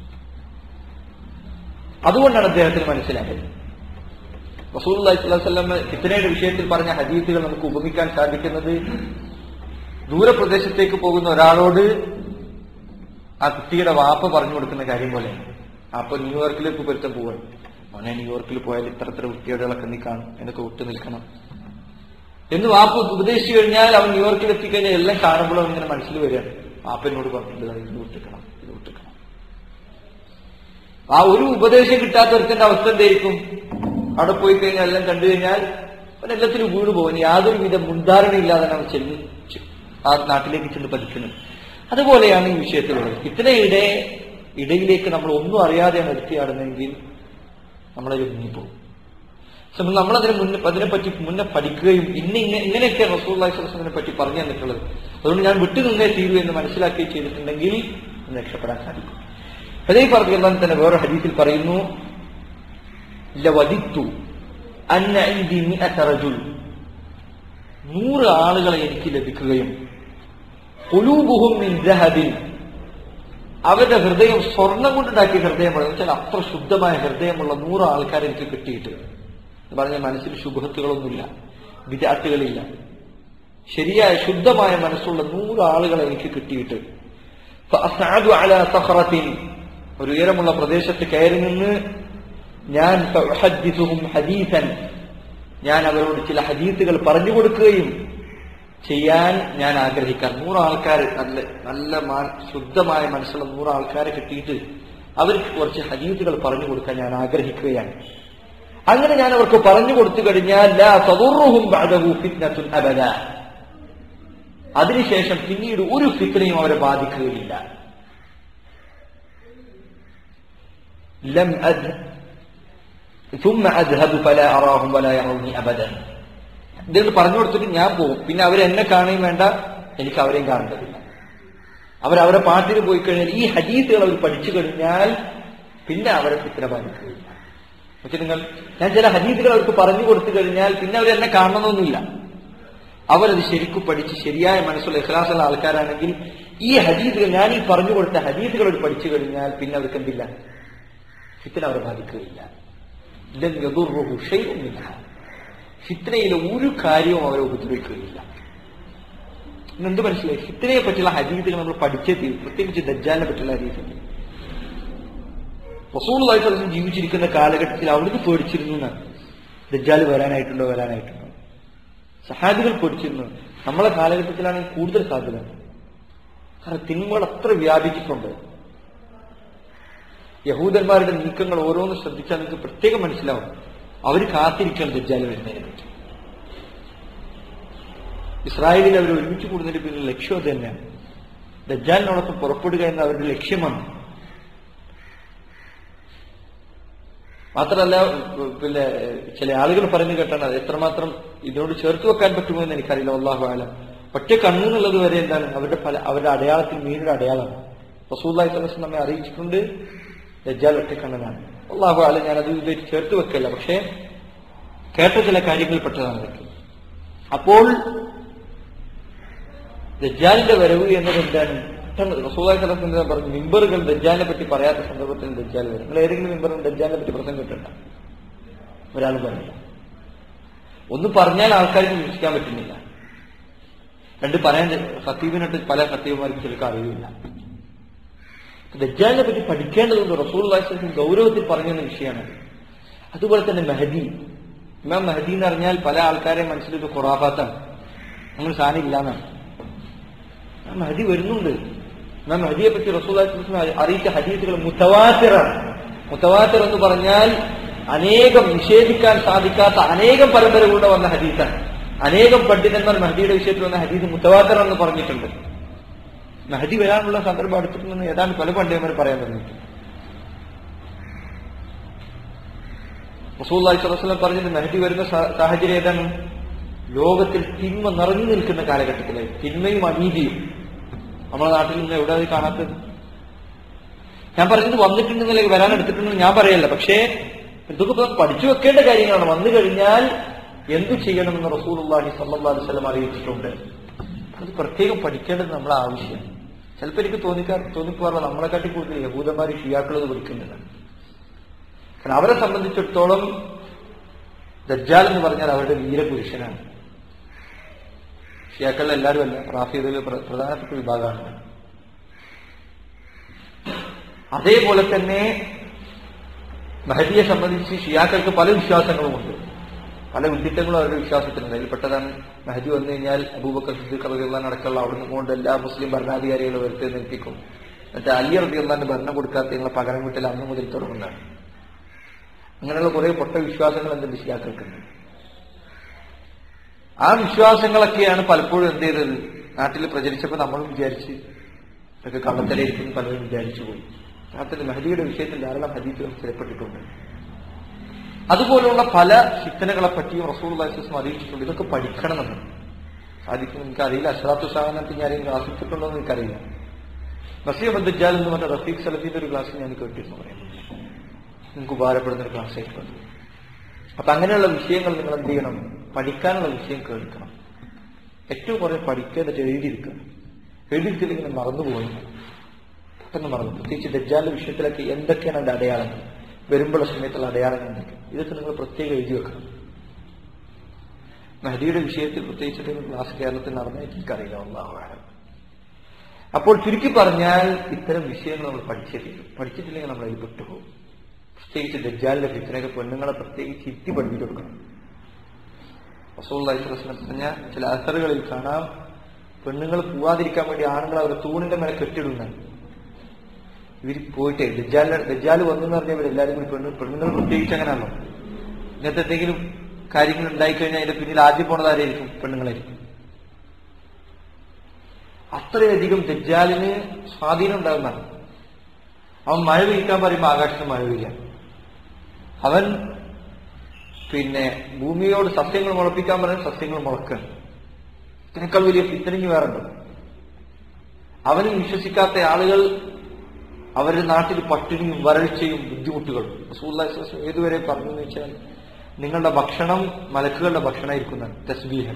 അതുകൊണ്ടാണ് അദ്ദേഹത്തിന് മനസ്സിലായത് റസൂൽ അള്ളാഹി സ്വലം ഫിത്തനയുടെ വിഷയത്തിൽ പറഞ്ഞ ഹദീസുകൾ നമുക്ക് ഉപമിക്കാൻ സാധിക്കുന്നത് ദൂരപ്രദേശത്തേക്ക് പോകുന്ന ഒരാളോട് ആ കുട്ടിയുടെ വാപ്പ പറഞ്ഞു കൊടുക്കുന്ന കാര്യം പോലെയാണ് അപ്പൊ ന്യൂയോർക്കിലേക്ക് പൊരുത്തം പോവാണ് മോനെ ന്യൂയോർക്കിൽ പോയാൽ ഇത്ര ഇത്ര വൃത്തികേടുകളൊക്കെ നീ കാണും എന്നൊക്കെ വിട്ടു നിൽക്കണം എന്ന് വാപ്പ ഉപദേശിച്ചു കഴിഞ്ഞാൽ അവൻ ന്യൂയോർക്കിൽ എത്തിക്കഴിഞ്ഞാൽ എല്ലാം കാണുമ്പോൾ അവൻ ഇങ്ങനെ മനസ്സിൽ വരികയാണ് വാപ്പനോട് പറഞ്ഞിട്ടുണ്ട് "ദാ ഇത് വിട്ടിക്കണം ഇത് വിട്ടിക്കണം ആ ഒരു ഉപദേശം കിട്ടാത്ത ഒരുത്തന്റെ അവസ്ഥ എന്തായിരിക്കും അവിടെ പോയി കഴിഞ്ഞാൽ എല്ലാം കണ്ടു കഴിഞ്ഞാൽ അവൻ എല്ലാത്തിലും വീട് പോകും യാതൊരു വിധ മുൻധാരണയില്ലാതെ അവൻ ചെന്ന് ചെ- ആ നാട്ടിലേക്ക് ചെന്ന് പതിക്കുന്നത് അതുപോലെയാണ് ഈ വിഷയത്തിലുള്ളത് ഇത്രയുടെ ഇടയിലേക്ക് നമ്മൾ ഒന്നും അറിയാതെയാണ് എടുത്തിയാടുന്നതെങ്കിൽ നമ്മളതിൽ മുങ്ങിപ്പോകും പക്ഷെ നമ്മളതിനെ മുന്നേ അതിനെപ്പറ്റി മുന്നേ പഠിക്കുകയും ഇന്ന ഇങ്ങനെ ഇങ്ങനെയൊക്കെ റസൂള്ളി സ്വലസിനെ പറ്റി പറഞ്ഞു തന്നിട്ടുള്ളത് അതുകൊണ്ട് ഞാൻ വിട്ടു നിന്നേ തീരൂ എന്ന് മനസ്സിലാക്കുകയും ചെയ്തിട്ടുണ്ടെങ്കിൽ ഒന്ന് രക്ഷപ്പെടാൻ സാധിക്കും അതേ പറഞ്ഞാൽ തന്നെ വേറെ ഹദീസിൽ പറയുന്നു ലവദിത്തു അന്ന ഇന്ദി മിഅത റജുൽ നൂറ് ആളുകളെ എനിക്ക് ലഭിക്കുകയും കുലൂബുഹും മിൻ ദഹബിൻ അവരുടെ ഹൃദയം സ്വർണം കൊണ്ടുണ്ടാക്കിയ ഹൃദയമാണ് എന്ന് വെച്ചാൽ അത്ര ശുദ്ധമായ ഹൃദയമുള്ള നൂറ് ആൾക്കാരെ എനിക്ക് കിട്ടിയിട്ട് എന്ന് പറഞ്ഞാൽ മനസ്സിൽ ശുഭത്തുകളൊന്നുമില്ല വിദ്യാർത്ഥികളില്ല ശരിയായ ശുദ്ധമായ മനസ്സുള്ള നൂറ് ആളുകളെ എനിക്ക് കിട്ടിയിട്ട് ഫഅസ്അദു അലാ സഖറത്തിൻ ഒരു ഉയരമുള്ള പ്രദേശത്ത് കയറി നിന്ന് ഞാൻ ഫഉഹദ്ദിസുഹും ഹദീസൻ ഞാൻ അവരോട് ചില ഹദീസുകൾ പറഞ്ഞു കൊടുക്കുകയും ചെയ്യാൻ ഞാൻ ആഗ്രഹിക്കാം നൂറ് ആൾക്കാർ നല്ല നല്ല മാ- ശുദ്ധമായ മനസ്സുള്ള നൂറ് ആൾക്കാരെ കിട്ടിയിട്ട് അവർക്ക് കുറച്ച് ഹദീസുകൾ പറഞ്ഞു കൊടുക്കാൻ ഞാൻ ആഗ്രഹിക്കുകയാണ് അങ്ങനെ ഞാൻ അവർക്ക് പറഞ്ഞു കൊടുത്തു കഴിഞ്ഞാൽ ലാ തദുറുഹും ബഅദഹു ഫിത്നത്തുൻ അബദ അതിനുശേഷം പിന്നീട് ഒരു ഫിത്നയും അവരെ ബാധിക്കുകയില്ല ലം അദ് ثم أذهب فلا أراهم ولا يروني أبدا ഇതെന്ന് പറഞ്ഞു കൊടുത്തിട്ട് ഞാൻ പോകും പിന്നെ അവരെന്നെ കാണുകയും വേണ്ട എനിക്ക് അവരെയും കാണേണ്ടതില്ല അവരവരെ പാട്ടിന് പോയി കഴിഞ്ഞാൽ ഈ ഹദീസുകൾ അവർ പഠിച്ചു കഴിഞ്ഞാൽ പിന്നെ അവരെ ഫിത്തിന ബാധിക്കുകയില്ല പക്ഷെ നിങ്ങൾ ഞാൻ ചില ഹദീസുകൾ അവർക്ക് പറഞ്ഞു കൊടുത്തു കഴിഞ്ഞാൽ പിന്നെ അവരെന്നെ കാണണമെന്നൊന്നുമില്ല അവരത് ശരിക്കും പഠിച്ച് ശരിയായ മനസ്സുള്ള ഇഖ്ലാസുള്ള ആൾക്കാരാണെങ്കിൽ ഈ ഹദീസുകൾ ഞാൻ ഈ പറഞ്ഞു കൊടുത്ത ഹദീസുകൾ അവർ പഠിച്ചു കഴിഞ്ഞാൽ പിന്നെ അവർക്ക് എന്തില്ല ഫിത്തിന അവരെ ബാധിക്കുകയില്ല ലം യദുർറുഹു ഷൈഉൻ മിൻഹ. ഫിത്നയിലെ ഒരു കാര്യവും അവരെ ഉപദ്രവിക്കുകയില്ല ഇന്ന് എന്ത് മനസ്സിലായി ഫിത്നയെ പറ്റിയുള്ള ഹദീസുകൾ നമ്മൾ പഠിച്ചേ തീരും പ്രത്യേകിച്ച് ദജ്ജാലിനെ പറ്റിയുള്ള ഹദീസുകൾ റസൂള്ളാഹി സ്വലം ജീവിച്ചിരിക്കുന്ന കാലഘട്ടത്തിൽ അവിടുന്ന് പേടിച്ചിരുന്നു എന്നാണ് ദജ്ജാൽ വരാനായിട്ടുണ്ടോ വരാനായിട്ടുണ്ടോ സഹാബികൾ പേടിച്ചിരുന്നു നമ്മളെ കാലഘട്ടത്തിലാണെങ്കിൽ കൂടുതൽ സാധ്യത കാരണം തിന്മകൾ അത്ര വ്യാപിച്ചിട്ടുണ്ട് യഹൂദന്മാരുടെ നീക്കങ്ങൾ ഓരോന്ന് ശ്രദ്ധിച്ചാൽ നിങ്ങൾക്ക് പ്രത്യേകം മനസ്സിലാവും അവർ കാത്തിരിക്കണം ദജ്ജാൽ വരുന്നതിനെ പറ്റി ഇസ്രായേലിൽ അവർ ഒരുമിച്ച് കൂടുന്നതിന് പിന്നിൽ ലക്ഷ്യം അത് തന്നെയാണ് ദജ്ജാലിനോടൊപ്പം പുറപ്പെടുക എന്ന അവരുടെ ലക്ഷ്യമാണ് മാത്രമല്ല പിന്നെ ചില ആളുകൾ പറഞ്ഞു കേട്ടാണ് അത് എത്രമാത്രം ഇതിനോട് ചേർത്ത് വെക്കാൻ പറ്റുമോ എന്ന് എനിക്കറിയില്ല അള്ളാഹു ആലം ഒറ്റ കണ്ണു എന്നുള്ളത് വരെ എന്താണ് അവരുടെ പല അവരുടെ അടയാളത്തിൽ മീനൊരു അടയാളമാണ് റസൂല്ലായി സ്വലം നമ്മെ അറിയിച്ചിട്ടുണ്ട് ദജ്ജാൽ ഒറ്റക്കണ്ണനാണ് അള്ളാഹു ആലം ഞാനത് ഇതുവരെ ചേർത്ത് വെക്കല്ല പക്ഷേ കേട്ട ചില കാര്യങ്ങളിൽ പെട്ടതാണ് ഇതൊക്കെ അപ്പോൾ ദജ്ജാലിന്റെ വരവ് എന്നത് എന്താണ് പെട്ടെന്ന് റസൂലായി സ്ഥലത്ത് പറഞ്ഞു മിമ്പറുകൾ ദജ്ജാലിനെ പറ്റി പറയാത്ത സന്ദർഭത്തിൽ ദജ്ജാൽ വരും നിങ്ങൾ ഏതെങ്കിലും മിമ്പറും ദജ്ജാലിനെ പറ്റി പ്രസംഗം കിട്ടണ്ട ഒരാളും പറഞ്ഞില്ല ഒന്ന് പറഞ്ഞാൽ ആൾക്കാർക്ക് വിശ്വസിക്കാൻ പറ്റുന്നില്ല രണ്ട് പറയാൻ സത്തീബിനിട്ട് പല സത്തീവന്മാർക്കും ചിലർക്ക് അറിയില്ല ദജ്ജാലിനെ പറ്റി പഠിക്കേണ്ടതുണ്ട് റസൂൽ വാസ്ലം ഗൗരവത്തിൽ പറഞ്ഞെന്ന വിഷയമാണ് അതുപോലെ തന്നെ മെഹദി ഇമാം മെഹദി എന്ന് പറഞ്ഞാൽ പല ആൾക്കാരെ മനസ്സിലൊരു ഖുറാഫാത്താണ് നമ്മൾ സാധനം ഇല്ലാന്നാണ് ആ മഹദി വരുന്നുണ്ട് നാം മഹദിയെ പറ്റി റസൂൽ അറിയിച്ച ഹദീസുകൾ മുത്തവാത്തിറാണ് മുത്തവാത്തിർ എന്ന് പറഞ്ഞാൽ അനേകം നിഷേധിക്കാൻ സാധിക്കാത്ത അനേകം പരമ്പരകളുടെ വന്ന ഹദീസാണ് അനേകം പണ്ഡിതന്മാർ മഹദിയുടെ വിഷയത്തിൽ വന്ന ഹദീസ് മുത്തവാത്തിർ എന്ന് പറഞ്ഞിട്ടുണ്ട് മഹദി വരാനുള്ള സന്ദർഭം അടുത്തിട്ടുണ്ടെന്ന് ഏതാണ്ട് പല പണ്ഡിതന്മാർ പറയാൻ തുടങ്ങിയിട്ടുണ്ട് റസൂൽ സ്വലം പറഞ്ഞത് മെഹദി വരുന്ന സാ- സാഹചര്യം ഏതാണ് ലോകത്തിൽ തിന്മ നിറഞ്ഞു നിൽക്കുന്ന കാലഘട്ടത്തിലെ തിന്മയും അനീതിയും നമ്മുടെ നാട്ടിൽ നിന്ന് എവിടെ അത് കാണാത്തത് ഞാൻ പറഞ്ഞത് വന്നിട്ടുണ്ടെന്നില്ല വരാൻ എടുത്തിട്ടുണ്ടെന്ന് ഞാൻ പറയല്ല പക്ഷേ ഇതൊക്കെ ഇപ്പൊ പഠിച്ചു വെക്കേണ്ട കാര്യങ്ങളാണ് വന്നു കഴിഞ്ഞാൽ എന്തു ചെയ്യണമെന്ന് റസൂൽ അള്ളാഹി സല്ലാ വസ്ലം അറിയിച്ചിട്ടുണ്ട് അത് പ്രത്യേകം പഠിക്കേണ്ടത് നമ്മളെ ആവശ്യം ചിലപ്പോൾ എനിക്ക് തോന്നിക്കാ തോന്നിപ്പോറുള്ള നമ്മളെക്കാട്ടി കൂടുതൽ യഹൂദന്മാർ ഷിയാക്കളത് പഠിക്കുന്നില്ല കാരണം അവരെ സംബന്ധിച്ചിടത്തോളം ദജ്ജാൽ എന്ന് പറഞ്ഞാൽ അവരുടെ വീരപുരുഷനാണ് ഷിയാക്കളിൽ എല്ലാവരും അല്ല റാഫിയതിൽ പ്രധാനപ്പെട്ട വിഭാഗമാണ് അതേപോലെ തന്നെ മഹദിയെ സംബന്ധിച്ച് ഷിയാക്കൾക്ക് പല വിശ്വാസങ്ങളുമുണ്ട് പല വിഡിത്തങ്ങളും അവരുടെ വിശ്വാസത്തിലുണ്ട് അതിൽപ്പെട്ടതാണ് മഹദി വന്നു കഴിഞ്ഞാൽ അബൂബക്കർ സിദ്ദീഖ് റബിയുള്ള അടക്കമുള്ള അവിടുന്ന് കൊണ്ട് എല്ലാ മുസ്ലിം ഭരണാധികാരികളെ വരുത്തി നിർത്തിക്കും എന്നിട്ട് അലി റബിയുള്ള ഭരണം കൊടുക്കാത്ത നിങ്ങളെ പകരം വീട്ടിൽ അന്ന് മുതൽ തുടങ്ങുന്നതാണ് അങ്ങനെയുള്ള കുറെ പൊട്ട വിശ്വാസങ്ങൾ എന്തുണ്ട് ഷിയാക്കൾക്കുണ്ട് ആ വിശ്വാസങ്ങളൊക്കെയാണ് പലപ്പോഴും എന്ത് ചെയ്തത് നാട്ടിൽ പ്രചരിച്ചപ്പോൾ നമ്മളും വിചാരിച്ച് ഇതൊക്കെ കള്ളത്തലയിരിക്കുന്നു പലരും വിചാരിച്ചു പോയി നാട്ടിൽ മെഹദിയുടെ വിഷയത്തിൽ ധാരാളം ഹദീസുകൾ സ്ഥിരപ്പെട്ടിട്ടുണ്ട് അതുപോലുള്ള പല ഫിത്തനകളെ പറ്റിയും റസൂൽ അലൈഹിസ്ലാം അറിയിച്ചിട്ടുണ്ട് ഇതൊക്കെ പഠിക്കണമെന്ന് സാധിക്കും എനിക്ക് അറിയില്ല അഷ്റാത്തു ഷാഹനത്ത് ഞാൻ ക്ലാസ്സിട്ടുണ്ടോ എന്ന് എനിക്കറിയില്ല നസീബ് ദജ്ജാൽ എന്ന് പറഞ്ഞ റഫീഖ് സലഫിന്റെ ഒരു ക്ലാസ് ഞാൻ കേട്ടിരുന്നു പറയുന്നത് നിങ്ങൾക്ക് ഉപകാരപ്പെടുന്ന ഒരു ക്ലാസ് ആയിട്ടുണ്ട് അപ്പൊ അങ്ങനെയുള്ള വിഷയങ്ങൾ നിങ്ങൾ എന്ത് ചെയ്യണം പഠിക്കാനുള്ള വിഷയം കേൾക്കണം ഏറ്റവും കുറേ പഠിക്കുക എന്നിട്ട് എഴുതിയിരിക്കുക എഴുതിയിരിക്കില്ലെങ്കിൽ മറന്നു പോകുന്നു പെട്ടെന്ന് മറന്നു പ്രത്യേകിച്ച് ദജ്ജാലിന്റെ വിഷയത്തിലൊക്കെ എന്തൊക്കെയാണ് അതിന്റെ അടയാളങ്ങൾ വരുമ്പോഴുള്ള സമയത്തുള്ള അടയാളങ്ങൾ എന്തൊക്കെ ഇതൊക്കെ നിങ്ങൾ പ്രത്യേകം എഴുതി വെക്കണം മെഹദിയുടെ വിഷയത്തിൽ പ്രത്യേകിച്ചിട്ട് ഒരു ക്ലാസ് കേരളത്തിൽ നടന്നതായിട്ട് എനിക്കറിയില്ല ഒന്നാവാണ് അപ്പോൾ ചുരുക്കി പറഞ്ഞാൽ ഇത്തരം വിഷയങ്ങൾ നമ്മൾ പഠിച്ചിട്ടില്ല പഠിച്ചിട്ടില്ലെങ്കിൽ നമ്മൾ അതിൽ പെട്ടുപോകും പ്രത്യേകിച്ച് ദജ്ജാലിന്റെ ഫിത്തിനൊക്കെ പെണ്ണുങ്ങളെ പ്രത്യേകിച്ച് ഇത്തി പഠിപ്പിച്ചു കൊടുക്കണം റസൂള്ളാഹിസ്ലം പറഞ്ഞ ചില അസറുകളിൽ കാണാം പെണ്ണുങ്ങൾ പോവാതിരിക്കാൻ വേണ്ടി ആണുങ്ങൾ അവരെ തൂണിന്റെ മേലെ കെട്ടിടുന്നത് ഇവർ പോയിട്ട് ദജ്ജാലിന്റെ ദജ്ജാൽ വന്നു എന്ന് പറഞ്ഞാൽ ഇവരെല്ലാവരും കൂടി പെണ്ണു പെണ്ണുങ്ങൾ പ്രത്യേകിച്ച് അങ്ങനെയാണല്ലോ ഇങ്ങനത്തെ എന്തെങ്കിലും കാര്യങ്ങൾ ഉണ്ടായിക്കഴിഞ്ഞാൽ അതിന്റെ പിന്നിൽ ആദ്യം പോണത് ആരായിരിക്കും പെണ്ണുങ്ങളായിരിക്കും അത്രയധികം ദജ്ജാലിന് സ്വാധീനം ഉണ്ടാകുന്നതാണ് അവൻ മഴ പെയ്ക്കാൻ പറയുമ്പോൾ ആകാശത്ത് മഴ പെയ്യാം അവൻ പിന്നെ ഭൂമിയോട് സസ്യങ്ങൾ മുളപ്പിക്കാൻ പറയും സസ്യങ്ങൾ മുളക്കണം ഇതിനേക്കാൾ വലിയ പിത്തരിഞ്ഞ് വേറുണ്ട് അവന് വിശ്വസിക്കാത്ത ആളുകൾ അവരുടെ നാട്ടിൽ പട്ടിണിയും വരൾച്ചയും ബുദ്ധിമുട്ടുകളും റസൂലുള്ളാഹി സ്വല്ലല്ലാഹു അലൈഹി വസല്ലം ഏതുവരെ പറഞ്ഞു എന്ന് വെച്ചാൽ നിങ്ങളുടെ ഭക്ഷണം മലക്കുകളുടെ ഭക്ഷണമായിരിക്കുന്നതാണ് തസ്ബീഹൻ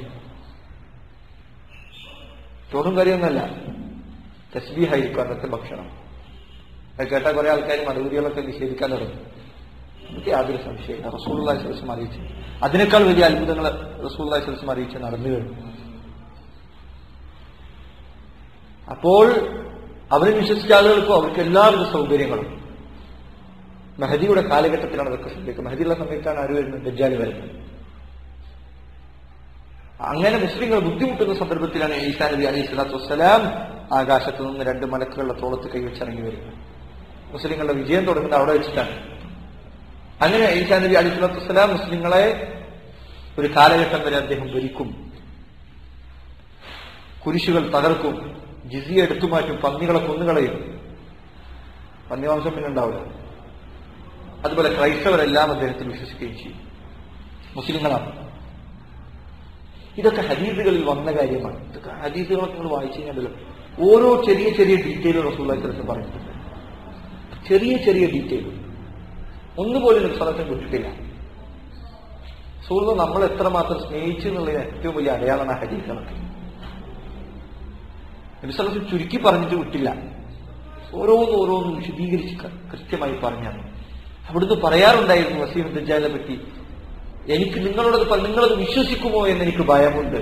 ചോറും കറിയൊന്നുമല്ല തസ്ബീഹായിരിക്കും അന്നത്തെ ഭക്ഷണം അത് കേട്ട കുറെ ആൾക്കാർ മറുപടികളൊക്കെ നിഷേധിക്കാൻ തുടങ്ങി എനിക്ക് യാതൊരു സംശയമില്ല റസൂള്ളി സ്വലം അറിയിച്ചു അതിനേക്കാൾ വലിയ അത്ഭുതങ്ങൾ റസൂള്ളി സ്വലം അറിയിച്ച് നടന്നു കഴിഞ്ഞു അപ്പോൾ അവരെ വിശ്വസിച്ച ആളുകൾക്കും അവർക്ക് എല്ലാവിധ സൗകര്യങ്ങളും മെഹദിയുടെ കാലഘട്ടത്തിലാണ് അതൊക്കെ സംഭവിക്കുന്നത് മെഹദിയുള്ള സമയത്താണ് ആര് വരുന്നത് ദജ്ജാലി വരുന്നത് അങ്ങനെ മുസ്ലിങ്ങൾ ബുദ്ധിമുട്ടുന്ന സന്ദർഭത്തിലാണ് ഈസാ നബി അലൈഹി സ്വലാത്തു വസ്സലാം ആകാശത്ത് നിന്ന് രണ്ട് മലക്കുകളുടെ തോളത്ത് കൈവച്ചിറങ്ങി വരുന്നത് മുസ്ലിങ്ങളുടെ വിജയം തുടങ്ങുന്നത് അവിടെ വെച്ചിട്ടാണ് അങ്ങനെ ഈസാ നബി അലൈഹി സ്വലാത്തു വസ്സലാം മുസ്ലിങ്ങളെ ഒരു കാലഘട്ടം വരെ അദ്ദേഹം ഭരിക്കും കുരിശുകൾ തകർക്കും ജിസിയ എടുത്തു മാറ്റും പന്നികളെ കൊന്നുകളയും പന്നിമാംസം പിന്നെ ഉണ്ടാവില്ല അതുപോലെ ക്രൈസ്തവരെല്ലാം അദ്ദേഹത്തിൽ വിശ്വസിക്കുകയും ചെയ്യും മുസ്ലിങ്ങളാണ് ഇതൊക്കെ ഹദീസുകളിൽ വന്ന കാര്യമാണ് ഇതൊക്കെ ഹദീസുകളൊക്കെ നിങ്ങൾ വായിച്ചു കഴിഞ്ഞാൽ ഓരോ ചെറിയ ചെറിയ ഡീറ്റെയിൽ റസൂള്ളി സ്വലത്ത് പറഞ്ഞിട്ടുണ്ട് ചെറിയ ചെറിയ ഡീറ്റെയിൽ ഒന്നുപോലും നിർസലത്തിന് വിട്ടിട്ടില്ല സുഹൃത്ത് നമ്മൾ എത്രമാത്രം സ്നേഹിച്ചു എന്നുള്ളതിന് ഏറ്റവും വലിയ അടയാളമാണ് ഹദീസുകളൊക്കെ നബിസ്വലത്ത് ചുരുക്കി പറഞ്ഞിട്ട് വിട്ടില്ല ഓരോന്നും ഓരോന്നും വിശദീകരിച്ച് ക- കൃത്യമായി പറഞ്ഞാണ് അവിടുന്ന് പറയാറുണ്ടായിരുന്നു വസീം ദജ്ജാലിനെ പറ്റി എനിക്ക് നിങ്ങളോടത് പ- നിങ്ങളത് വിശ്വസിക്കുമോ എന്ന് എനിക്ക് ഭയമുണ്ട്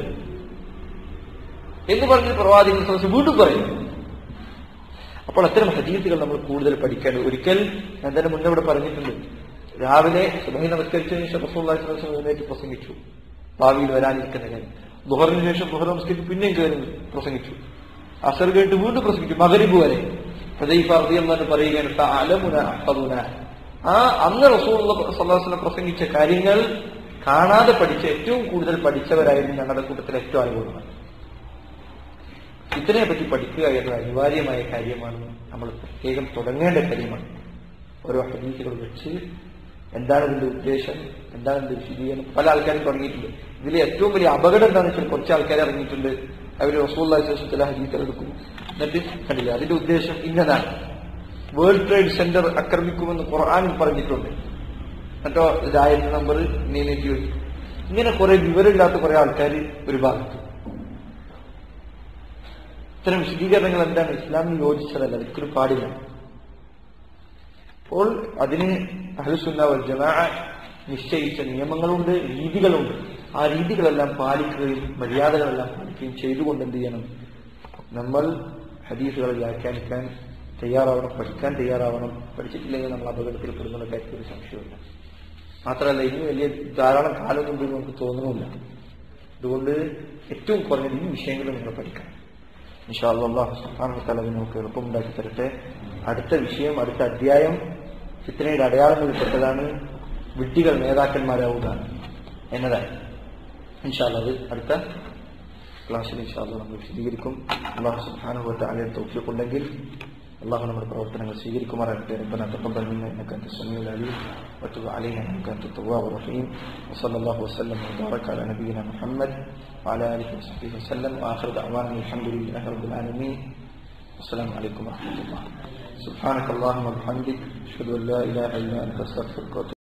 എന്ന് പറഞ്ഞ് പ്രവാചകൻ സംബന്ധിച്ച് വീണ്ടും പറയും അപ്പോൾ അത്തരം ഹദീസുകൾ നമ്മൾ കൂടുതൽ പഠിക്കേണ്ടത് ഒരിക്കൽ ഞാൻ തന്നെ മുന്നേ ഇവിടെ പറഞ്ഞിട്ടുണ്ട് രാവിലെ സുബഹി നമസ്കരിച്ചതിന് ശേഷം റസൂള്ളി സ്വലം എഴുന്നേറ്റ് പ്രസംഗിച്ചു ഭാവിയിൽ വരാനിരിക്കുന്ന കാര്യം ദുഹറിന് ശേഷം ദുഹർ നമസ്കരിച്ച് പിന്നെയും കയറി പ്രസംഗിച്ചു അസർ കഴിഞ്ഞിട്ട് വീണ്ടും പ്രസംഗിച്ചു മകരിബ് വരെ ഹുദൈഫ റളിയല്ലാഹു അൻഹു പറയുകയാണ് തഅലമുന അഹ്ഫദുന ആ അന്ന് റസൂൽ സല്ലാസ്ലം പ്രസംഗിച്ച കാര്യങ്ങൾ കാണാതെ പഠിച്ച ഏറ്റവും കൂടുതൽ പഠിച്ചവരായിരുന്നു ഞങ്ങളുടെ കൂട്ടത്തിൽ ഏറ്റവും അനുഭവമാണ് ഇതിനെ പറ്റി പഠിക്കുക എന്നത് അനിവാര്യമായ കാര്യമാണ് നമ്മൾ പ്രത്യേകം തുടങ്ങേണ്ട കാര്യമാണ് ഓരോ ഹദീസുകൾ വെച്ച് എന്താണ് ഇതിന്റെ ഉദ്ദേശം എന്താണ് ഇതിന്റെ വിശദീകരണം പല ആൾക്കാരും തുടങ്ങിയിട്ടുണ്ട് ഇതിലെ ഏറ്റവും വലിയ അപകടം എന്താണെന്ന് വെച്ചാൽ കുറച്ച് ആൾക്കാർ ഇറങ്ങിയിട്ടുണ്ട് അവർ റസൂള്ള ചില ഹദീസുകൾ എടുക്കും എന്നിട്ട് കണ്ടില്ല അതിന്റെ ഉദ്ദേശം ഇന്നതാണ് വേൾഡ് ട്രേഡ് സെന്റർ ആക്രമിക്കുമെന്ന് ഖുർആാനിൽ പറഞ്ഞിട്ടുണ്ട് എന്നിട്ടോ ഇതായത് നമ്പർ നീനേറ്റി വയ്ക്കും ഇങ്ങനെ കുറെ വിവരമില്ലാത്ത കുറെ ആൾക്കാർ ഒരു ഭാഗത്ത് ഇത്തരം വിശദീകരണങ്ങൾ എന്താണ് ഇസ്ലാമിന് യോജിച്ചതല്ല ഒരിക്കലും പാടില്ല അപ്പോൾ അതിന് അഹ്ലുസുന്ന വൽ ജമാ നിശ്ചയിച്ച നിയമങ്ങളുണ്ട് രീതികളുണ്ട് ആ രീതികളെല്ലാം പാലിക്കുകയും മര്യാദകളെല്ലാം പാലിക്കുകയും ചെയ്തുകൊണ്ട് എന്ത് ചെയ്യണം നമ്മൾ ഹദീസുകളെ വ്യാഖ്യാനിക്കാൻ തയ്യാറാവണം പഠിക്കാൻ തയ്യാറാവണം പഠിച്ചിട്ടില്ലെങ്കിൽ നമ്മൾ അപകടത്തിൽ പെടുന്നുള്ള കാര്യത്തിൽ ഒരു സംശയമില്ല മാത്രമല്ല ഇനി വലിയ ധാരാളം കാലമൊന്നും നമുക്ക് തോന്നുന്നില്ല അതുകൊണ്ട് ഏറ്റവും കുറഞ്ഞത് ഈ വിഷയങ്ങൾ നിങ്ങൾ പഠിക്കണം ഇൻഷാല്ലാ അള്ളാഹു സുബ്ഹാനഹു വ തആല അതിന് നമുക്ക് എളുപ്പമുണ്ടാക്കി തരട്ടെ അടുത്ത വിഷയം അടുത്ത അധ്യായം ഫിത്തനയുടെ അടയാളങ്ങളിൽപ്പെട്ടതാണ് വിഡ്ഢികൾ നേതാക്കന്മാരാവുക എന്നതാണ് ഇൻഷാല്ല അത് അടുത്ത ക്ലാസ്സിൽ ഇൻഷാല്ല നമ്മൾ വിശദീകരിക്കും അള്ളാഹു സുബ്ഹാനഹു വ തആലയുടെ തൗഫീഖ് ഉണ്ടെങ്കിൽ അള്ളാഹു നമ്മുടെ പ്രവർത്തനങ്ങൾ സ്വീകരിക്കുമാറാകട്ടെ ربنا تقبل منا انك انت السميع العليم وتب علينا انك انت التواب الرحيم وصلى الله وسلم وبارك على نبينا محمد وعلى اله وصحبه وسلم واخر دعوانا الحمد لله رب العالمين السلام عليكم ورحمه الله سبحانك اللهم وبحمدك اشهد ان لا اله الا انت استغفرك واتوب